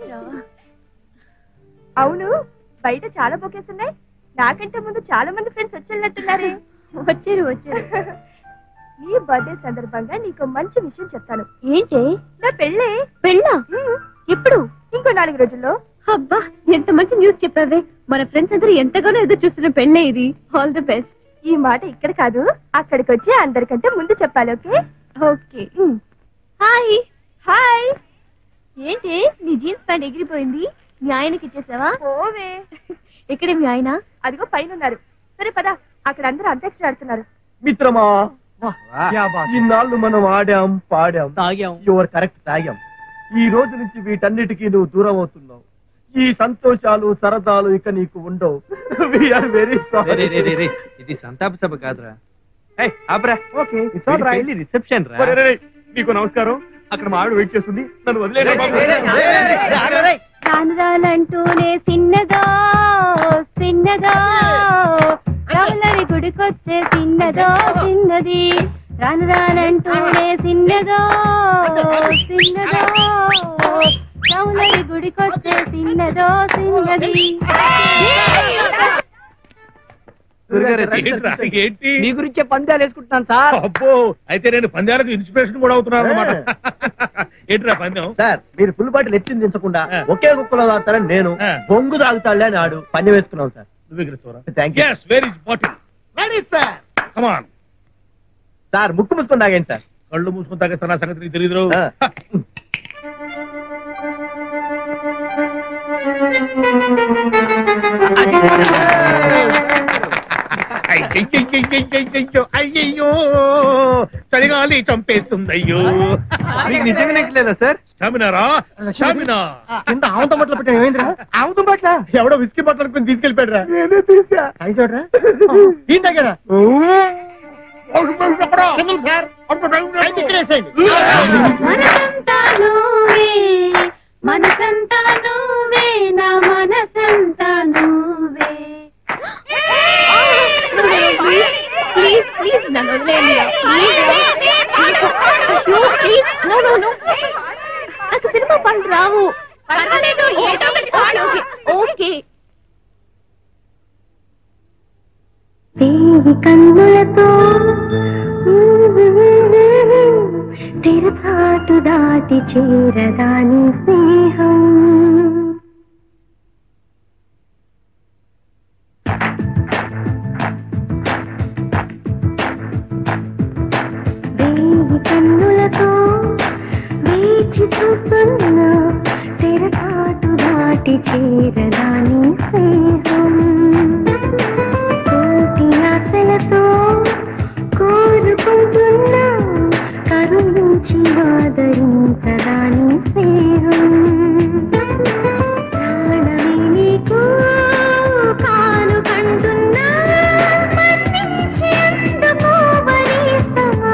అవును బయట చాలా బొకేస్ ఉన్నాయి నాకంటే ముందు చాలా మంది ఫ్రెండ్స్ వచ్చేళ్ళట్టున్నారే వచ్చారు వచ్చారు నీ బర్త్డే సందర్భంగా నీకు మంచి విషయం చెప్తాను ఏంటి నా పెళ్ళే పెళ్ళా ఎప్పుడు ఇంకో నాలుగు రోజుల్లో అబ్బా ఎంత మంచి న్యూస్ చెప్పావే మన ఫ్రెండ్స్ అందరూ ఎంతగానో ఎదురు చూస్తున్న పెళ్ళే ఇది ఆల్ ది బెస్ట్ ఈ మాట ఇక్కడ కాదు అక్కడికి వచ్చి అందరికంటే ముందు చెప్పాలి ఓకే ఓకే హాయ్ హాయ్ ఏంటి నీ జీన్స్ ప్యాంట్ ఎగిరిపోయింది మీ ఆయనకి ఇచ్చేసావా ఓవే ఇక్కడే మీ ఆయన అదిగో పైన ఉన్నారు సరే పద అక్కడ అందరూ అంత్యాక్షరి ఆడుతున్నారు
మిత్రమా ఇన్నాళ్ళు మనం ఆడాం పాడాం
తాగాం
యువర్ కరెక్ట్ తాగాం ఈ రోజు నుంచి వీటన్నిటికీ నువ్వు దూరం అవుతున్నావు ఈ సంతోషాలు సరదాలు ఇక నీకు ఉండవు వీఆర్ వెరీ
రే, రే, రే, రే, రే. ఇది సంతాప సభ కాదురా ఏయ్, ఆపురా.
ఓకే
వీడి పెళ్లి రిసెప్షన్ రా
నీకు నమస్కారం అక్కడ మా ఆవిడ వెయిట్ చేస్తుంది నన్ను వదిలేరా బాబు.
రాను రానంటూనే చిన్నదో చిన్నదో రాములరి గుడికొచ్చే చిన్నదో చిన్నది రాను రానంటూనే చిన్నదో చిన్నదో రాములరి గుడికొచ్చే చిన్నదో చిన్నది
ఏంట్రా, ఏంటి
మీ గురించే పందాలు వేసుకుంటున్నాను సార్
అబ్బో అయితే నేను పందాలకు ఇన్స్పిరేషన్ కూడా అవుతున్నాను అనమాట ఏంట్రా పందెం
సార్ మీరు ఫుల్ బాటిల్ ఎత్తింది దించకుండా ఒకే కుక్కలో తాగుతారని నేను బొంగు తాగుతాడులే అని ఆడు పని వేసుకున్నాం సార్
నువ్వు ఇక్కడ చూరా
thank you
yes very important come on
sir ముక్కు ముసుకొని తాగండి సార్
కళ్ళు మూసుకొని తాగేస్తా నా సంగతి నీకు తెలియదు అయ్యయ్యయ్యయ్యయ్యయ్యో, అయ్యయ్యో చలిగాలి చంపేస్తుందయ్యో
మీకు నిజంగానే లేదా సార్
స్టామినారా స్టామినా
కింద ఆవుత బట్టలు పెట్టాను ఏమైందిరా ఆవుత బట్ల
ఎవడో విస్కీ బట్టలు అనుకుని తీసుకెళ్ళిపోయాడురా
నేనే తీసా అయి చూడరా ఈ దగ్గర
మనసంతా నువ్వే మనసంతా నువ్వే నా మనసంతా నువ్వే ప్లీజ్ ప్లీజ్ నన్ను వదిలేయండి ప్లీజ్ నో నో నో నాకు సినిమా పాటలు రావు పర్వాలేదు ఏదో ఒకటి పాడు ఓకే వేయి కన్నులతో తెరచాటు దాటి చేరదాని స్నేహం వేయి కన్నులతో వేచి చూస్తున్నా తెరచాటు దాటి చేరదాని స్నేహం కోటి ఆశలతో కోరుకుంటున్నా కరుణించి ఆదరించదాని స్నేహం ప్రాణమే నీకు కాను కంటున్నా మన్నించి అందుకోవరీసమా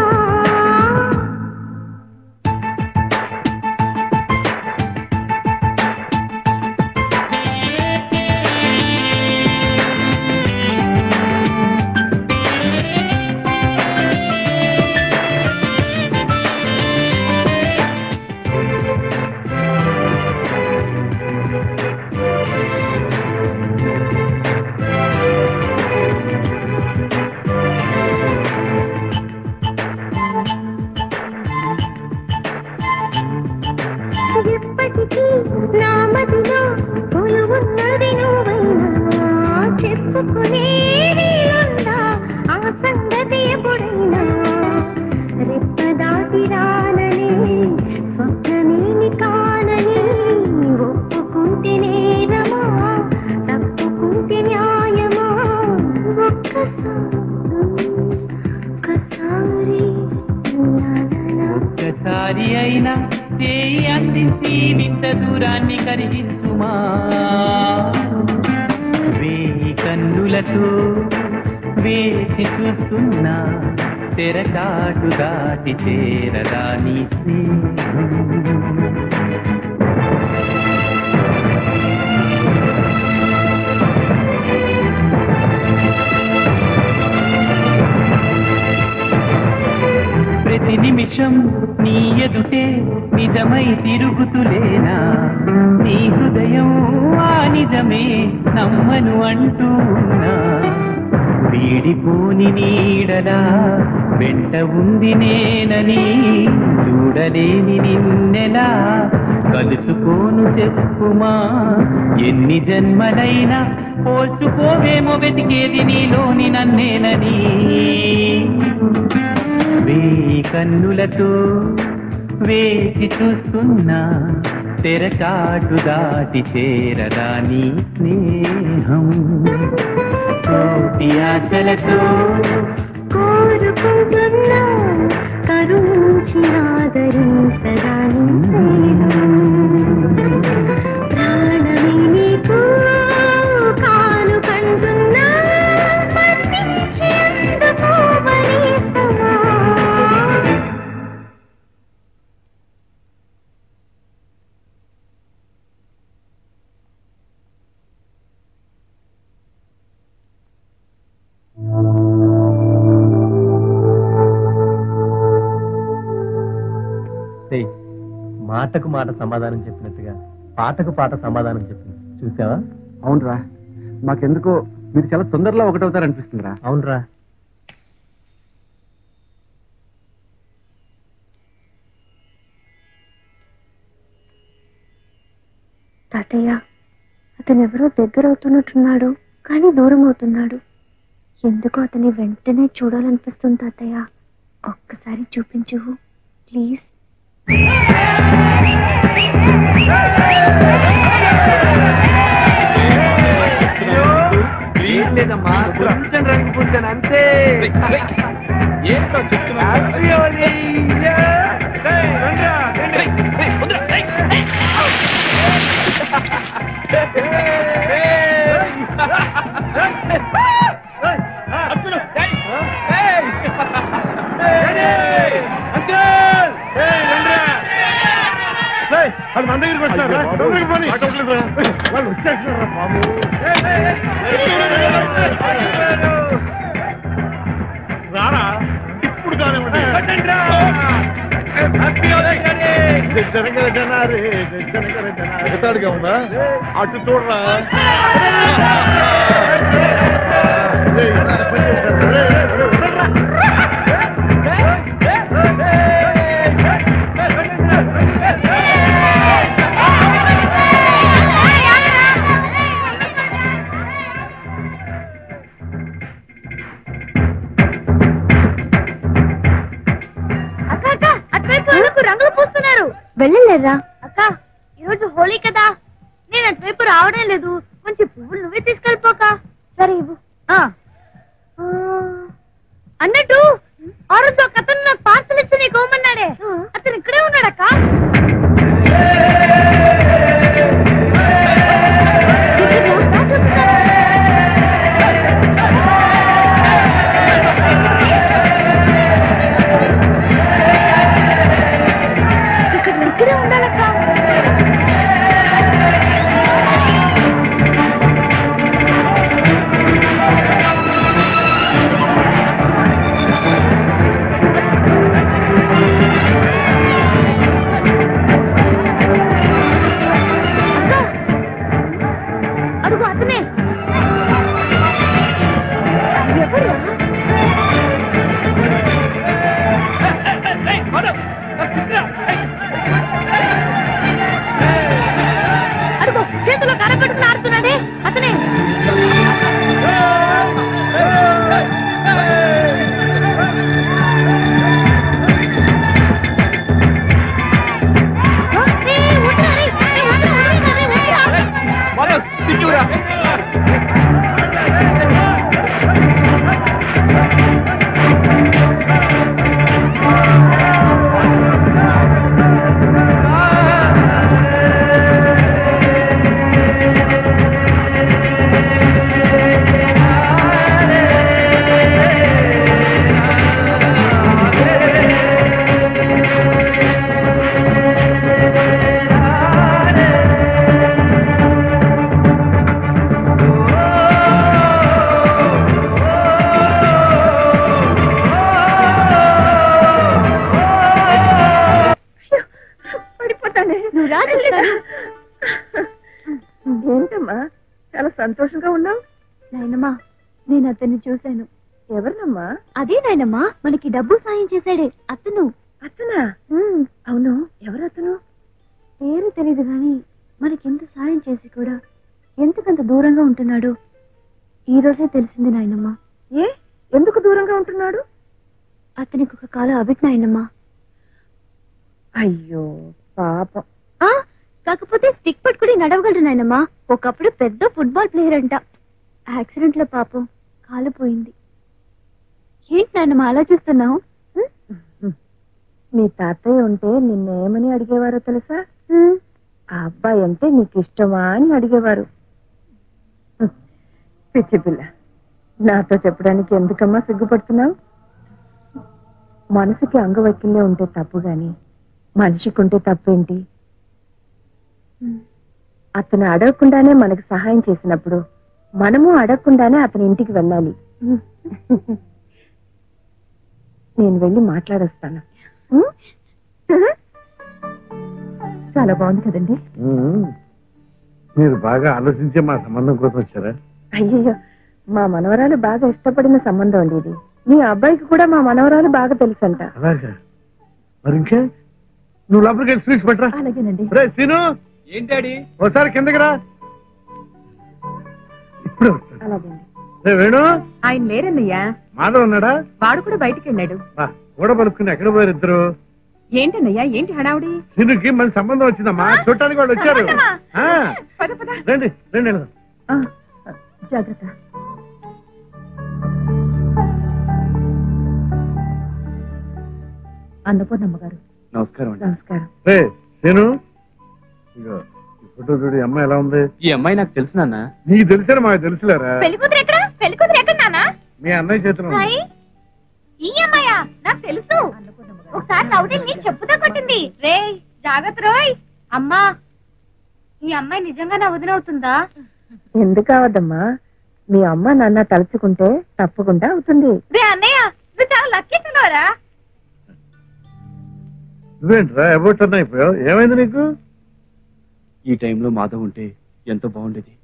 ఎప్పటికీ నా మదిలో కొలువున్నది నువ్వైనా చెప్పుకునే వీలుందా ఆ సంగతి ఎప్పుడైనా రెప్ప దాటి రానని స్వప్నమేమి కానని ఒక్క
దారి అయినా చేయి అందించి వింత దూరాన్ని కరిగించుమా వేయి కన్నులతో వేచి చూస్తున్నా తెరచాటు దాటి చేరదా నీ స్నేహం ప్రతి నిమిషం నీ ఎదుటే నిజమై తిరుగుతులేనా నీ హృదయం ఆ నిజమే నమ్మను అంటూ ఉన్నా వీడిపోని నీడలా వెంట ఉంది నేనని చూడలేని నిన్నెలా కలుసుకోను చెప్పుమా ఎన్ని జన్మలైనా పోల్చుకోవేమో వెతికేది నీలోని నన్నేనని వేయి కన్నులతో వేచి చూస్తున్నా తెరచాటు దాటి చేరదా నీ స్నేహం కోటి ఆశలతో
కోరుకుంటున్నా కరుణించి ఆదరించగా ప్రాణమే నీకు కానుకంటున్నా మన్నించేందుకు వరేసమా
ఏయ్, మాటకు మాట సమాధానం చెప్పినట్టుగా పాటకు పాట సమాధానం చెప్పింది చూసావా
అవునరా మాకెందుకో మీరు చాలా తొందరలో ఒకటవుతారనిపిస్తుందిరా
అవునరా
తాతయ్య అతను ఎవరో దగ్గర అవుతున్నట్టున్నాడు కానీ దూరం అవుతున్నాడు ఎందుకో అతని వెంటనే చూడాలనిపిస్తుంది తాతయ్య ఒక్కసారి చూపించు ప్లీజ్
లేదమ్మా కొంచెం రంగు పూసాను అంతే
ఏంటో చెప్తున్నా
అది మన దగ్గరికి వస్తారా తొందరగా పోనీ. వాళ్ళు వచ్చేస్తున్నారా బాబు రారా ఇప్పుడు కానివ్వండి జనగల జనారే జనగల జనారే ఎగతాడుగా ఉందా అటు చూడరా ఏయ్, పని చేస్తారా? రేయ్, రేయ్, రేయ్, ఉండరా?
అక్క అక్క అటువైపు ఎందుకు రంగులు పూస్తున్నారు వెళ్ళలేరా అక్క ఈరోజు హోలీ కదా నేను అటువైపు రావడం లేదు కొంచెం పువ్వులు నువ్వే తీసుకెళ్ళిపోక సరే ఇవ్వు ఆ. ఆ, అన్నట్టు ఆ రోజు ఒక అతను నాకు పార్సల్ ఇచ్చి నీకు ఇవ్వమన్నాడే అతను ఇక్కడే ఉన్నాడక్క ఇక్కడ ఇక్కడే ఉండాలక్క నువ్వు రా చెప్తాను
ఏంటమ్మా చాలా సంతోషంగా ఉన్నావు
నాయనమ్మా నేను అతన్ని చూశాను
ఎవరినమ్మా
అదే నాయనమ్మా మనకి డబ్బు సాయం చేశాడే అతను
అతనా అవును ఎవరు అతను
పేరు తెలీదు గాని మనకెంత సాయం చేసి కూడా ఎంతకంత దూరంగా ఉంటున్నాడు ఈ రోజే తెలిసింది నాయనమ్మా
ఏ ఎందుకు దూరంగా ఉంటున్నాడు
అతనికి ఒక కాలం అవిట్ నాయనమ్మా
అయ్యో పాపం
ఆ కాకపోతే స్టిక్ పట్టుకుని నడవగలడు నాయనమ్మా ఒకప్పుడు పెద్ద ఫుట్బాల్ ప్లేయర్ అంట యాక్సిడెంట్ లో పాపం కాలు పోయింది ఏంటి నాయనమ్మా అలా చూస్తున్నావు
మీ తాతయ్య ఉంటే నిన్నేమని అడిగేవారో తెలుసా ఆ అబ్బాయి అంటే నీకు ఇష్టమా అని అడిగేవారు హ్మ్. పిచ్చి పిల్ల నాతో చెప్పడానికి ఎందుకమ్మా సిగ్గుపడుతున్నావు మనసుకి అంగవైకల్యం ఉంటే తప్పు గాని మనిషికి ఉంటే తప్పేంటి అతను అడగకుండానే మనకు సహాయం చేసినప్పుడు మనము అడగకుండానే అతని ఇంటికి వెళ్ళాలి నేను వెళ్ళి మాట్లాడొస్తాను ఉం? చాలా బాగుంది కదండి
ఉమ్. మీరు బాగా ఆలోచించే మా సంబంధం కోసం వచ్చారా
అయ్యయ్యో మా మనవరాలు బాగా ఇష్టపడిన సంబంధం అండి ఇది మీ అబ్బాయికి కూడా మా మనవరాలు బాగా తెలుసంట
అలాగా మరి ఇంకే నువ్వు లోపలికి వెళ్ళి స్వీట్స్ పెట్టరా
అలాగేనండి
రే సీను
ఏంటాడి
ఒకసారి కిందకి రా ఇప్పుడు వస్తాను.
అలాగేండి
రే వేణు
ఆయన లేరన్నయ్యా
మాధవ్ ఉన్నాడా
వాడు కూడా బయటికి వెళ్ళాడు
వా, కూడా పలుకుని ఎక్కడ పోయారు ఇద్దరు
ఏంటన్నయ్యా ఏంటి హడావుడి
సీనుకి మన సంబంధం వచ్చిందమ్మా చూడటానికి వాళ్ళు వచ్చారు ఆ,
పద పద
రండి రండి వెళ్దాం.
జాగ్రత్త అన్నపూర్ణమ్మ గారు
నమస్కారం అండి
నమస్కారం
రే సీను ఇగో ఈ ఫోటో చూడు ఈ అమ్మాయి ఎలా ఉంది
ఈ అమ్మాయి నాకు తెలుసు నాన్న
నీకు తెలిసిన మాకు తెలుసులేరా
పెళ్లి కూతురు ఎక్కడ పెళ్లి కూతురు ఎక్కడ నానా
మీ అన్నయ్య చేతిలో ఉంది.
హాయ్ ఈ అమ్మాయా నాకు తెలుసు ఒకసారి రౌడీని చెప్పుతో కొట్టింది రే జాగ్రత్త రోయ్ అమ్మా ఈ అమ్మాయి నిజంగా నా వదినవుతుందా
ఎందుకు అవద్దమ్మా మీ అమ్మ నాన్న తలుచుకుంటే తప్పకుండా అవుతుంది
రే అన్నయ్య నువ్వు చాలా లక్కీ పిల్లవరా
నువ్వేంట్రా అబౌట్ అన్న అయిపోయావు ఏమైంది నీకు
ఈ టైంలో మాధవ్ ఉంటే ఎంతో బాగుండేది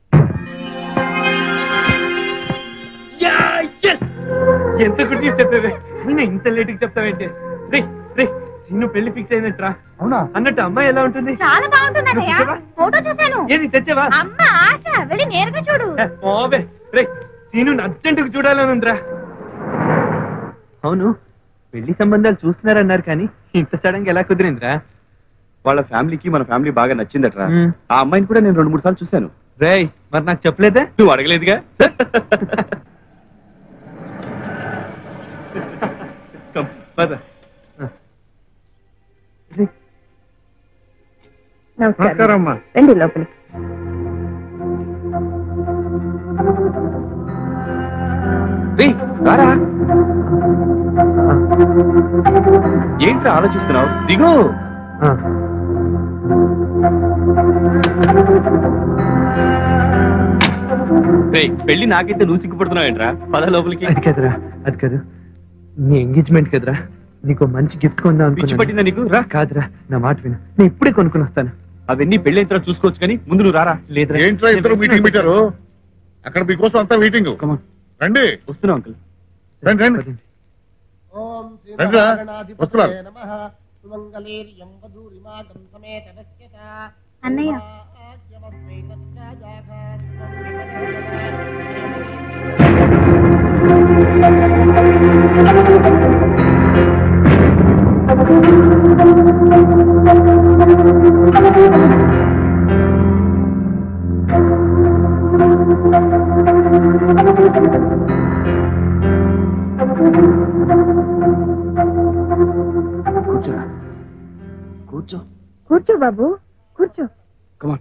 ఎంత గుడ్ న్యూస్ చెప్పేవే నేను ఇంత లేట్ కి చెప్తావేంటి రే రే సీను పెళ్లి ఫిక్స్ అయినట్రా
అవునా
అన్నట్టు అమ్మాయి ఎలా ఉంటుంది
చాలా బాగుంటుంది అన్నయ్య ఫోటో చూశాను
ఏది తెచ్చావా
అమ్మ ఆశ వెళ్ళి నేరుగా చూడు
ఏ, పోవే రే సీను అర్జెంట్ గా చూడాలని ఉందిరా
అవును పెళ్లి సంబంధాలు చూస్తున్నారన్నారు కానీ ఇంత సడన్ గా ఎలా కుదిరిందిరా వాళ్ళ ఫ్యామిలీకి మన ఫ్యామిలీ బాగా నచ్చిందట్రా
మ్మ్.
ఆ అమ్మాయిని కూడా నేను రెండు మూడు సార్లు చూశాను
రేయ్ మరి నాకు చెప్పలేదే
నువ్వు అడగలేదుగా
కమ్, పద.
నమస్కారం అమ్మా
రండి లోపలికి
రేయ్, రారా ఏంట్రా ఆలోచిస్తున్నావు దిగు రేయ్, పెళ్లి నాకైతే నువ్వు సిగ్గుపడుతున్నావు ఏంట్రా పద లోపలికి
అది కదరా అది కాదు నీ ఎంగేజ్మెంట్ కదరా నీకు మంచి గిఫ్ట్ కొందాం
పిచ్చి పట్టిందా నీకు రా
కాదురా నా మాట విను నేను ఇప్పుడే కొనుక్కొని వస్తాను
అవన్నీ పెళ్లి తర్వాత చూసుకోవచ్చు కానీ ముందు నువ్వు రారా
లేదురా
ఏంట్రా ఇద్దరు మీటింగ్ పెట్టారు అక్కడ మీకోసం అంతా మీటింగ్ రండి
వస్తున్నావు అంకుల్
రండి రండి
ఓం
రండి రా. వస్తున్నారు.
నమః సుమంగళీర్యం వధూరిమాగం సమేత వశ్యత
అన్నయ్య
కూర్చోరా కూర్చో
కూర్చో బాబు కూర్చో
కమాన్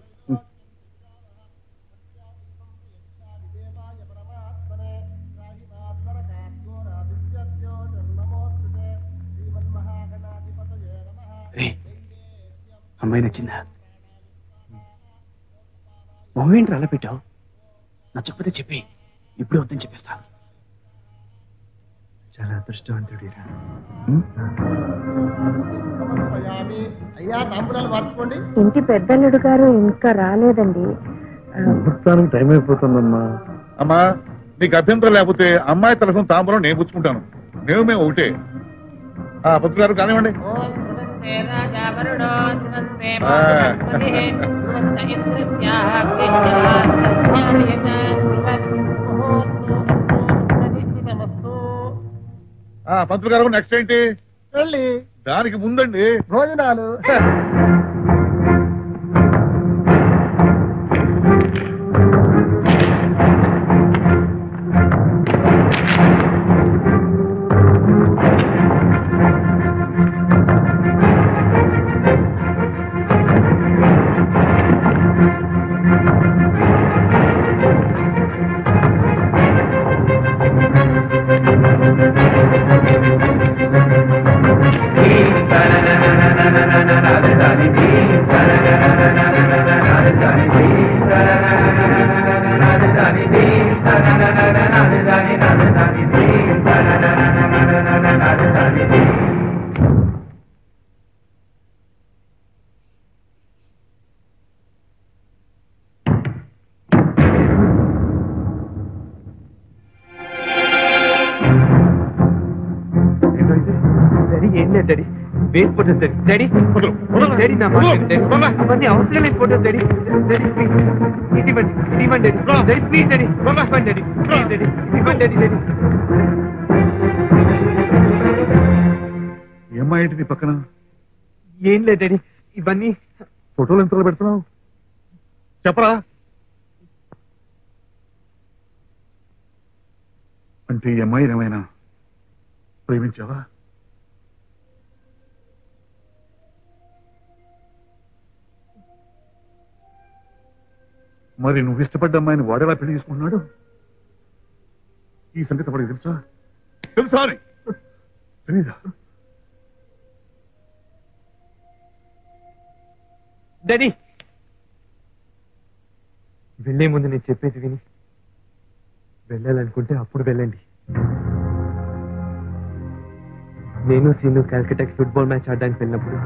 రే అమ్మాయి నచ్చిందా మొహం ఏంటి అలా పెట్టావు నచ్చకపోతే చెప్పి ఇప్పుడే వద్దని చెప్పేస్తా
చాలా అదృష్టవంతుడిరా
సమర్పయామి. అయ్యా తాంబూలాలు మార్చుకోండి
ఇంటి పెద్దల్లుడు గారు ఇంకా రాలేదండి
ముహూర్తానికి టైం అయిపోతుందమ్మా
అమ్మా నీకు అభ్యంతరం లేకపోతే అమ్మాయి తరఫున తాంబూలం నేను పుచ్చుకుంటాను నేను మేము ఒకటే ఆ పొద్దు గారు కానివ్వండి ఆ. ఆ పంతులు గారు నెక్స్ట్ ఏంటి
వెళ్ళి
దానికి ముందండి
భోజనాలు
డాడీ ఏం లేదు డాడీ వేసి ఫోటోస్ డాడీ డాడీ డాడీ నా మాట విను, డాడీ అవన్నీ అవసరం లేదు ఫోటోస్ డాడీ డాడీ ప్లీజ్ ఇది ఇవ్వండి ఇది ఇవ్వండి డాడీ డాడీ ప్లీజ్ డాడీ ఇవ్వండి డాడీ ప్లీజ్ డాడీ ఇది ఇవ్వండి డాడీ డాడీ
ఏమ్మా ఏంటి నీ పక్కన
ఏం లేదు డాడీ ఇవన్నీ
ఫోటోలు ఎంత పెడుతున్నావు చెప్పరా అంటే ఈ అమ్మాయి ఏమైనా ప్రేమించావా మరి నువ్వు ఇష్టపడ్డ అమ్మాయిని వాడేలా పెళ్లి చేసుకుంటున్నాడు ఈ సంగతి వాడికి తెలుసా తెలుసా అని? తెలీదా
డాడీ వెళ్ళే ముందు నేను చెప్పేది విని వెళ్ళాలనుకుంటే అప్పుడు వెళ్ళండి నేను సీను కాల్కటాకి ఫుట్బాల్ మ్యాచ్ ఆడడానికి వెళ్ళినప్పుడు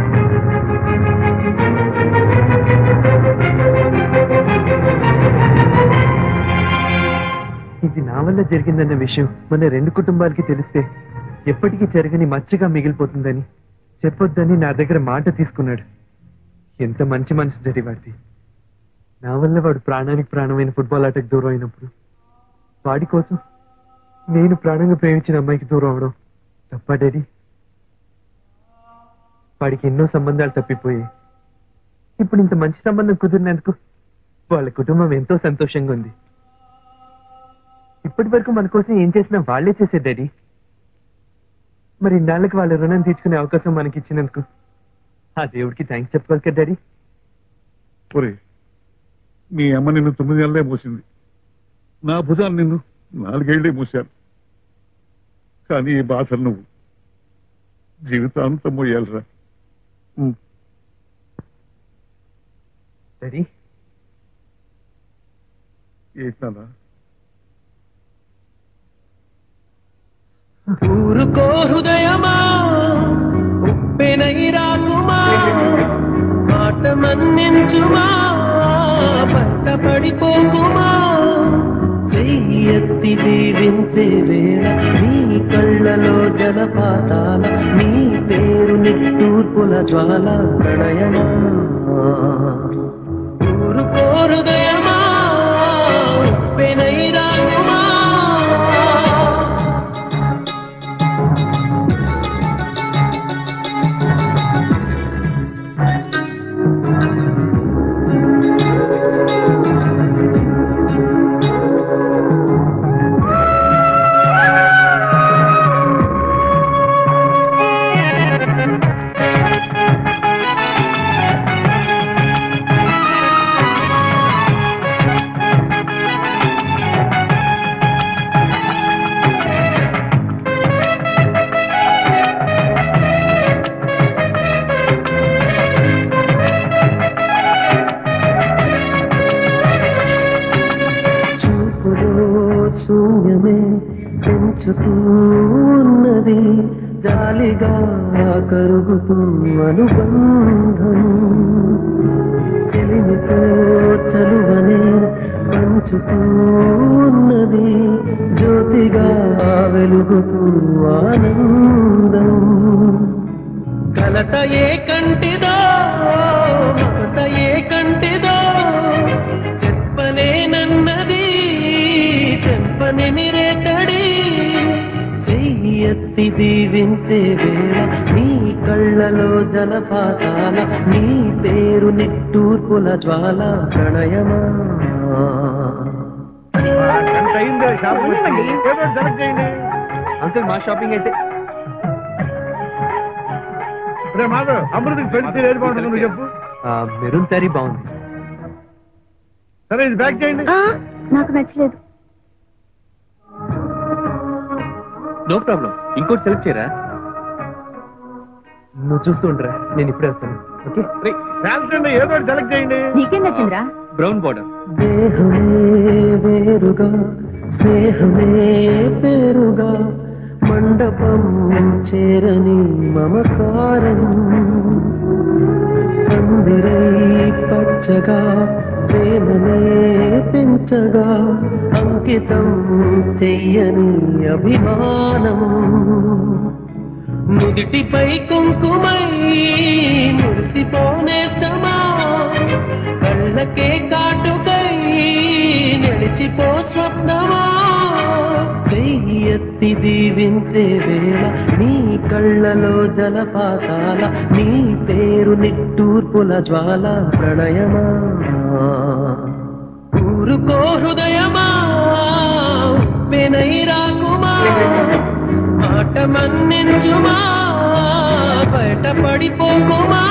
ఇది నా వల్ల జరిగిందన్న విషయం మన రెండు కుటుంబాలకి తెలిస్తే ఎప్పటికీ జరగని మచ్చగా మిగిలిపోతుందని చెప్పొద్దని నా దగ్గర మాట తీసుకున్నాడు ఎంత మంచి మనసు డాడీ వాడిది నా వల్ల వాడు ప్రాణానికి ప్రాణమైన ఫుట్బాల్ ఆటకు దూరం అయినప్పుడు వాడి కోసం నేను ప్రాణంగా ప్రేమించిన అమ్మాయికి దూరం అవడం తప్ప డాడీ వాడికి ఎన్నో సంబంధాలు తప్పిపోయాయి ఇప్పుడు ఇంత మంచి సంబంధం కుదిరినందుకు వాళ్ళ కుటుంబం ఎంతో సంతోషంగా ఉంది ఇప్పటి వరకు మన కోసం ఏం చేసినా వాళ్లే చేసే డాడీ మరి ఇన్నాళ్ళకి వాళ్ళ రుణం తీర్చుకునే అవకాశం మనకి ఇచ్చినందుకు ఆ దేవుడికి థ్యాంక్స్ చెప్పుకోవాలి కదా డాడీ
ఒరే మీ అమ్మ నిన్ను తొమ్మిది నెలలే మోసింది నా భుజాన్ని నిన్ను నాలుగేళ్లే మోశాను కానీ ఈ బాధలు నువ్వు జీవితాంతం మోయాలిరా ఉమ్.
డాడీ
ఏంటి నాన్న
ఊరుకో హృదయమా ఉప్పెనై రాకుమా మాట మన్నించుమా పంట పడిపోకుమా చెయ్యెత్తి దీవించే వేళ నీ కళ్ళలో జలపాతాల నీ పేరు నిట్టూర్పుల జ్వాల ప్రణయమా ఊరుకో హృదయమా ఉప్పెనై రాకుమా చూపులో శూన్యమే పెంచుతూ
కలుగుతూ అనుబంధం చెలిమితో చలువనే పంచుతూ ఉన్నది జ్యోతిగా వెలుగుతూ ఆనందం కలత ఏ కంటిదో మమత ఏ కంటిదో చెప్పలేనన్నది చెప్పని మిరేతడి చెయ్యెత్తి దీవించే వేళ నీ కళ్ళలో జలపాతాల నీ పేరు నిట్టూర్పుల జ్వాల ప్రణయమా
అంకుల్ మా షాపింగ్ అయితే
రే మాధవ్ అమృతకి పెళ్లి చీర ఏది బాగుంటుందో నువ్వు చెప్పు
మెరూన్ శారీ బాగుంది
సరే ఇది బ్యాక్ చేయండి
నాకు నచ్చలేదు
నో ప్రాబ్లం ఇంకోటి సెలెక్ట్ చేయరా
నువ్వు చూస్తూ ఉండరా నేను ఇప్పుడే వస్తాను ఓకే
శాంసంగ్ ఏదో ఒకటి సెలెక్ట్ చేయండి
నీకేం నచ్చిందిరా
బ్రౌన్ బార్డర్
దేహమే వేరుగా స్నేహమే పేరుగా మండపం చేరని మమకారం పందిరై పచ్చగా ప్రేమనే పెంచగా అంకితం చెయ్యని అభిమానం నుదిటిపై కుంకుమై మురిసిపోనేస్తమా కళ్ళకే కాటుకై నడిచిపో స్వప్నమా చెయ్యెత్తి దీవించే వేళ నీ కళ్ళలో జలపాతాల నీ పేరు నిట్టూర్పుల జ్వాల ప్రణయమా ఊరుకో హృదయమా ఉప్పెనై రాకుమా మాట మన్నించుమా బయట పడిపోకుమా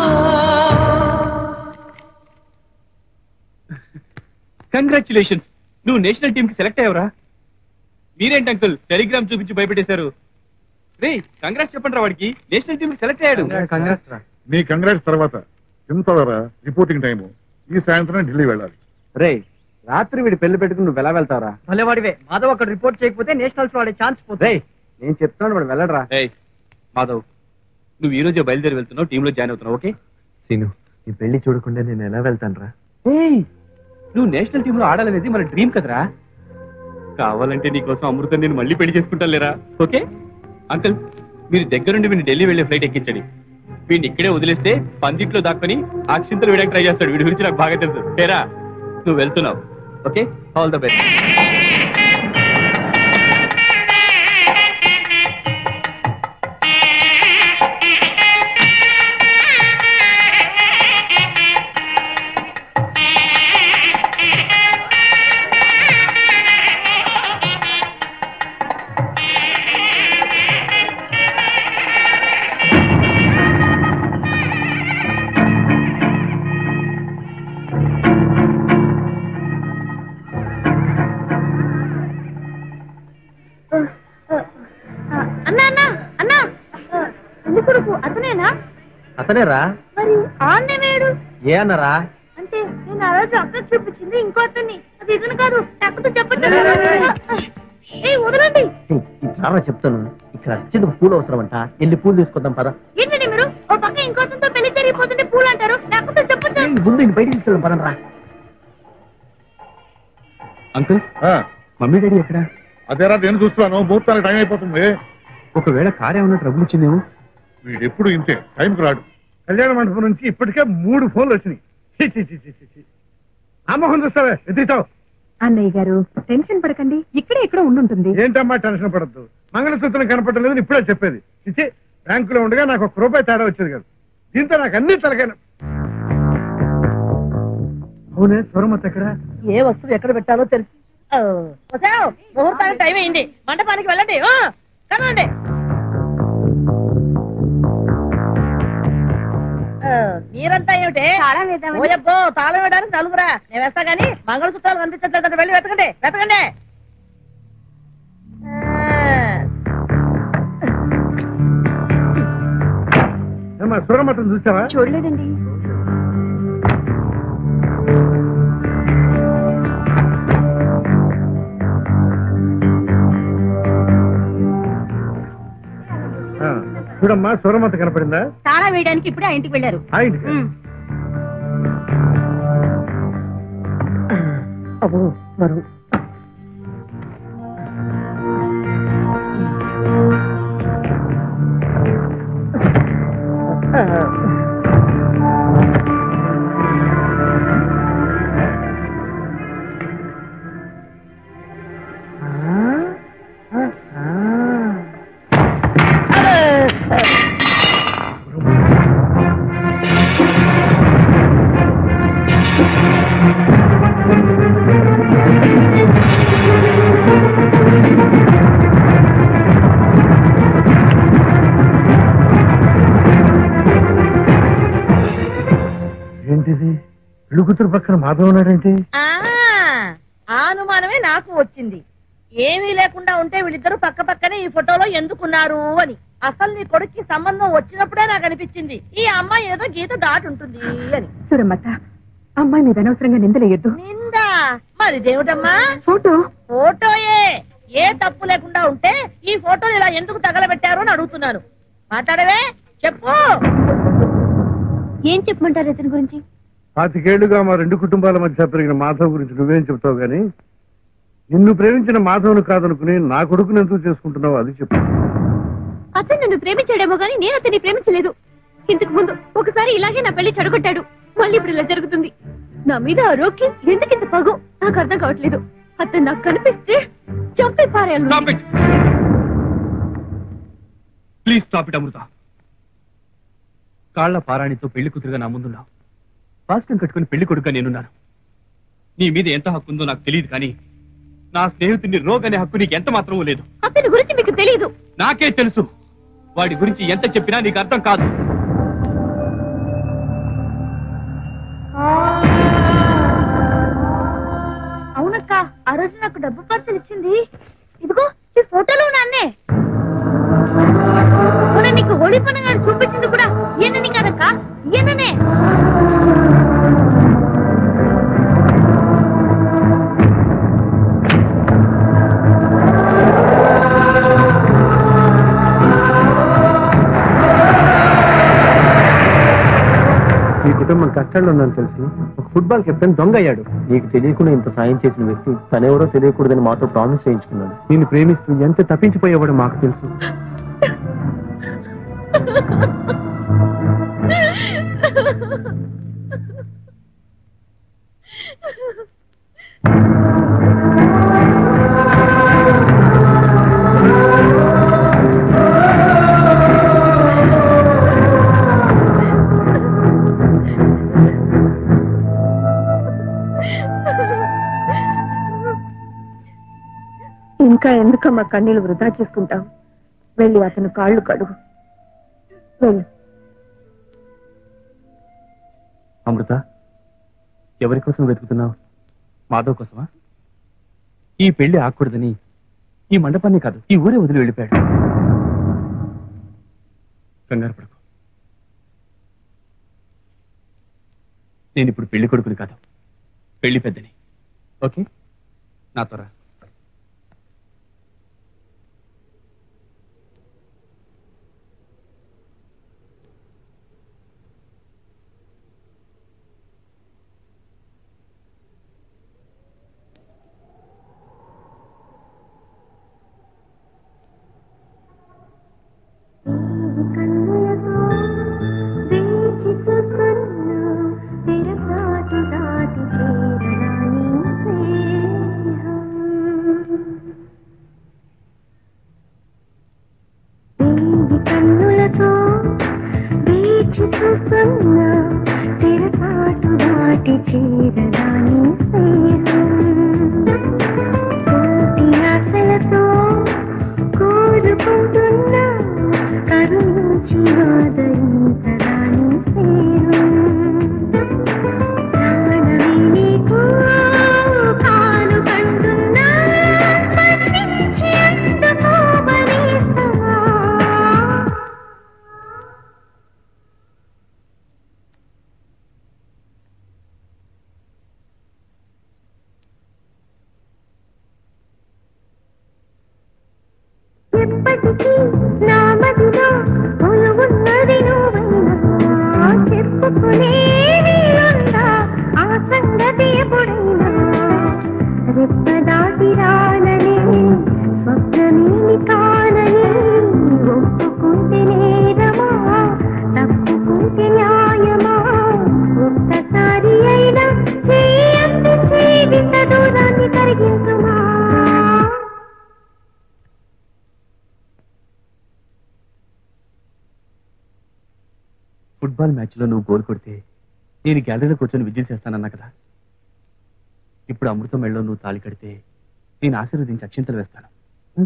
కంగ్రాచులేషన్స్ నువ్వు నేషనల్ టీమ్ కి సెలెక్ట్ అయ్యావురా మీరేంటి అంకుల్ టెలిగ్రామ్ చూపించి భయపెట్టేశారు రే కంగ్రాట్స్ చెప్పండి రా వాడికి నేషనల్ టీమ్ కి సెలెక్ట్ అయ్యాడు
నీ కంగ్రాట్స్ తర్వాత ఇంతవరా రిపోర్టింగ్ టైము ఈ సాయంత్రం ఢిల్లీ వెళ్ళాలి
రే రాత్రి వీడి పెళ్లి పెట్టుకుని నువ్వు ఎలా వెళ్తావరా
భలేవాడివే మాధవ్ అక్కడ రిపోర్ట్ చేయకపోతే నేషనల్స్ వాడే ఛాన్స్ పోతుంది
నేను చెప్తాను వాడు వెళ్ళడరా
ఏయ్ మాధవ్ నువ్వు ఈ రోజే బయలుదేరి వెళ్తున్నావు టీంలో జాయిన్ అవుతున్నావు ఓకే
సీను నీ పెళ్లి చూడకుండా నేను ఎలా వెళ్తాను
ఏయ్ నువ్వు నేషనల్ టీమ్ లో ఆడాలనేది మన డ్రీమ్ కదరా కావాలంటే నీకోసం అమృతం నేను మళ్ళీ పెళ్లి చేసుకుంటాను లేరా ఓకే అంకుల్ మీరు దగ్గరుండి వీడిని ఢిల్లీ వెళ్ళే ఫ్లైట్ ఎక్కించండి వీడిని ఇక్కడే వదిలేస్తే పందిట్లో దాక్కుని అక్షింతలు వేయడానికి ట్రై చేస్తాడు వీడి గురించి నాకు బాగా తెలుసు ఏరా నువ్వు వెళ్తున్నావు ఓకే ఆల్ ద బెస్ట్
అన్నా అన్నా అన్నా పెళ్లి కొడుకు అతనేనా
అతనేరా
మరి ఆన్నే వేడు
ఏ అన్నరా
అంటే నేను ఆ రోజు అక్క చూపించింది ఇంకో అతన్ని అది ఇతను కాదు అక్కతో చెప్పండి ఏ వదలండి
చాలా చెప్తాను ఇక్కడ అర్జెంట్ పూలు అవసరం అంట వెళ్ళి పూలు తీసుకొద్దాం పద
ఏంటండి మీరు ఓ పక్క ఇంకో అతనితో పెళ్లి జరిగిపోతుంటే పూలు అంటారు అక్కతో చెప్పొచ్చు
ముందు ఇంక బయటికి తీసుకెళ్ళం పదంరా
అంకుల్ మమ్మీ డాడీ ఎక్కడ
అదేరా నేను చూస్తున్నాను ముహూర్తానికి టైం అయిపోతుంది
ఒకవేళ కార్ ఏమన్నా ట్రబుల్ వచ్చిందేమో
వీడెప్పుడు ఇంతే టైంకి రాడు
కళ్యాణ మండపం నుంచి ఇప్పటికే మూడు ఫోన్లు వచ్చినాయి ఛీ, ఛీ, ఛీ, ఛీ, ఛీ, ఛీ. ఆ మొహం చూస్తావే ఎత్తిస్తావు
అన్నయ్య గారు టెన్షన్ పడకండి ఇక్కడే ఇక్కడ ఉండుంటుంది
ఏంటమ్మా టెన్షన్ పడద్దు మంగళసూత్రం కనపడలేదు ఇప్పుడే చెప్పేది చిచి బ్యాంకులో ఉండగా నాకు ఒక రూపాయి తేడా వచ్చేది కదా దీంతో నాకు అన్ని తలకైన అవునే స్వరమత ఎక్కడ
ఏ వస్తువు ఎక్కడ పెట్టాలో తెలుసు వసావ్, ముహూర్తానికి టైం అయింది మంటపానికి వెళ్ళండి ఆ, కదలండి ఆ, మీరంతా ఏమిటి ఓయబ్బో తాళం వేయడానికి నలుగురా నేను వేస్తా గానీ మంగళసూత్రాలు కనిపించట్లేదంటే వెళ్ళి వెతకండి వెతకండి
ఏమ్మా స్వరమతం చూసావా
చూడలేదండి
ఆ. చూడమ్మా సూరమంత కనపడిందా
తాళా వేయడానికి ఇప్పుడే ఆ ఇంటికి వెళ్ళారు
ఆ ఇంటికి
ఉమ్.
అబ్బో మరి
ఏంటిది పెళ్లి కూతురు పక్కన మాధవ్ ఉన్నాడేంటి
ఆ ఆ అనుమానమే నాకు వచ్చింది ఏమీ లేకుండా ఉంటే వీళ్ళిద్దరూ పక్క పక్కనే ఈ ఫోటోలో ఎందుకున్నారు అని అసలు నీ కొడుక్కి సంబంధం వచ్చినప్పుడే నాకు అనిపించింది ఈ అమ్మాయి ఏదో గీత దాటి ఉంటుంది అని
చూడమ్మత్త అమ్మాయి మీద అనవసరంగా నిందలేయద్దు
నిందా మరి దేవుడమ్మా
ఫోటో
ఫోటోయే ఏ తప్పు లేకుండా ఉంటే ఈ ఫోటోలు ఇలా ఎందుకు తగలబెట్టారు అని అడుగుతున్నాను మాట్లాడవే చెప్పు
ఏం చెప్పమంటారు ఇతని గురించి
పాతికేళ్లుగా మా రెండు కుటుంబాల మధ్య పెరిగిన మాధవ్ గురించి నువ్వేం చెప్తావు గాని నిన్ను ప్రేమించిన మాధవ్ను కాదనుకుని నా కొడుకుని ఎందుకు చేసుకుంటున్నావు అది చెప్పు
అతను నన్ను ప్రేమించాడేమో గానీ నేను అతన్ని ప్రేమించలేదు ఇంతకు ముందు ఒకసారి ఇలాగే నా పెళ్లి చెడగొట్టాడు మళ్ళీ ఇప్పుడు ఇలా జరుగుతుంది నా మీద ఆ రోకి ఎందుకింత పగు నాకు అర్థం కావట్లేదు అతను నాకు కనిపిస్తే చంపి పారేయాలి
ప్లీజ్ స్టాప్ ఇట్ అమృత కాళ్ల పారాణితో పెళ్లి కూతురుగా నా ముందున్నావు భాస్కం కట్టుకుని పెళ్లి కొడుకుగా నేనున్నాను నీ మీద ఎంత హక్కు ఉందో నాకు తెలియదు కానీ నా స్నేహితుడిని రోగ్ అనే హక్కు నీకు ఎంత మాత్రమూ లేదు
అతని గురించి మీకు తెలియదు
నాకే తెలుసు వాడి గురించి ఎంత చెప్పినా నీకు అర్థం కాదు
అవునక్క ఆ రోజు నాకు డబ్బు పార్సల్ ఇచ్చింది ఇదిగో ఈ ఫోటోలో నాన్నే మొన్న నీకు హోళీ పండుగ చూపించింది కూడా ఈయనని కదక్క ఈయననే
ఈ కుటుంబం కష్టాల్లో ఉందని తెలిసి ఒక ఫుట్బాల్ కెప్టెన్ దొంగ అయ్యాడు నీకు తెలియకుండా ఇంత సాయం చేసిన వ్యక్తి తనెవరో తెలియకూడదని మాతో ప్రామిస్ చేయించుకున్నాడు నిన్ను ప్రేమిస్తూ ఎంత తప్పించిపోయేవాడో మాకు తెలుసు
ఇంకా ఎందుకమ్మా కన్నీళ్లు వృధా చేసుకుంటావు వెళ్ళి అతను కాళ్ళు కడుగు వెళ్ళు
అమృత ఎవరి కోసం వెతుకుతున్నావు మాధవ్ కోసమా ఈ పెళ్లి ఆకూడదని ఈ మండపాన్ని కాదు ఈ ఊరే వదిలి వెళ్ళిపోయాడు కంగారు పడుకో నేను ఇప్పుడు పెళ్లి కొడుకుని కాదు పెళ్లి పెద్దని ఓకే నాతో రా
కన్నులతో వేచి చూస్తున్నా తెరపాటు దాటి చేరదాని స్నేహం కోటి ఆశలతో కోరుకుంటున్నా కరుణించి ఆదరించదాని స్నేహం ప్రాణమే నీకు కాలు కంటున్నా మన్నించి అందుకోబలిస్తావా ఎప్పటికీ నా మదిలో
ఫుట్బాల్ మ్యాచ్ లో నువ్వు గోల్ కొడితే నేను గ్యాలరీలో కూర్చొని విజిల్ చేస్తానన్నా కదా ఇప్పుడు అమృతం మెళ్ళలో నువ్వు తాళి కడితే నేను ఆశీర్వదించి అక్షింతలు వేస్తాను ఉం?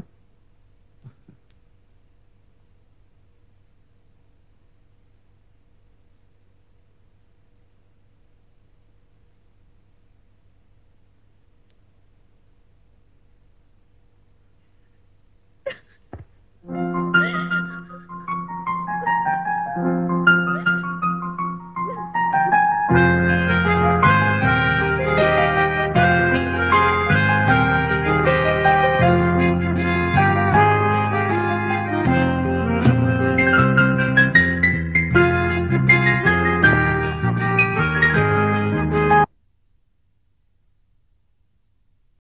ఆ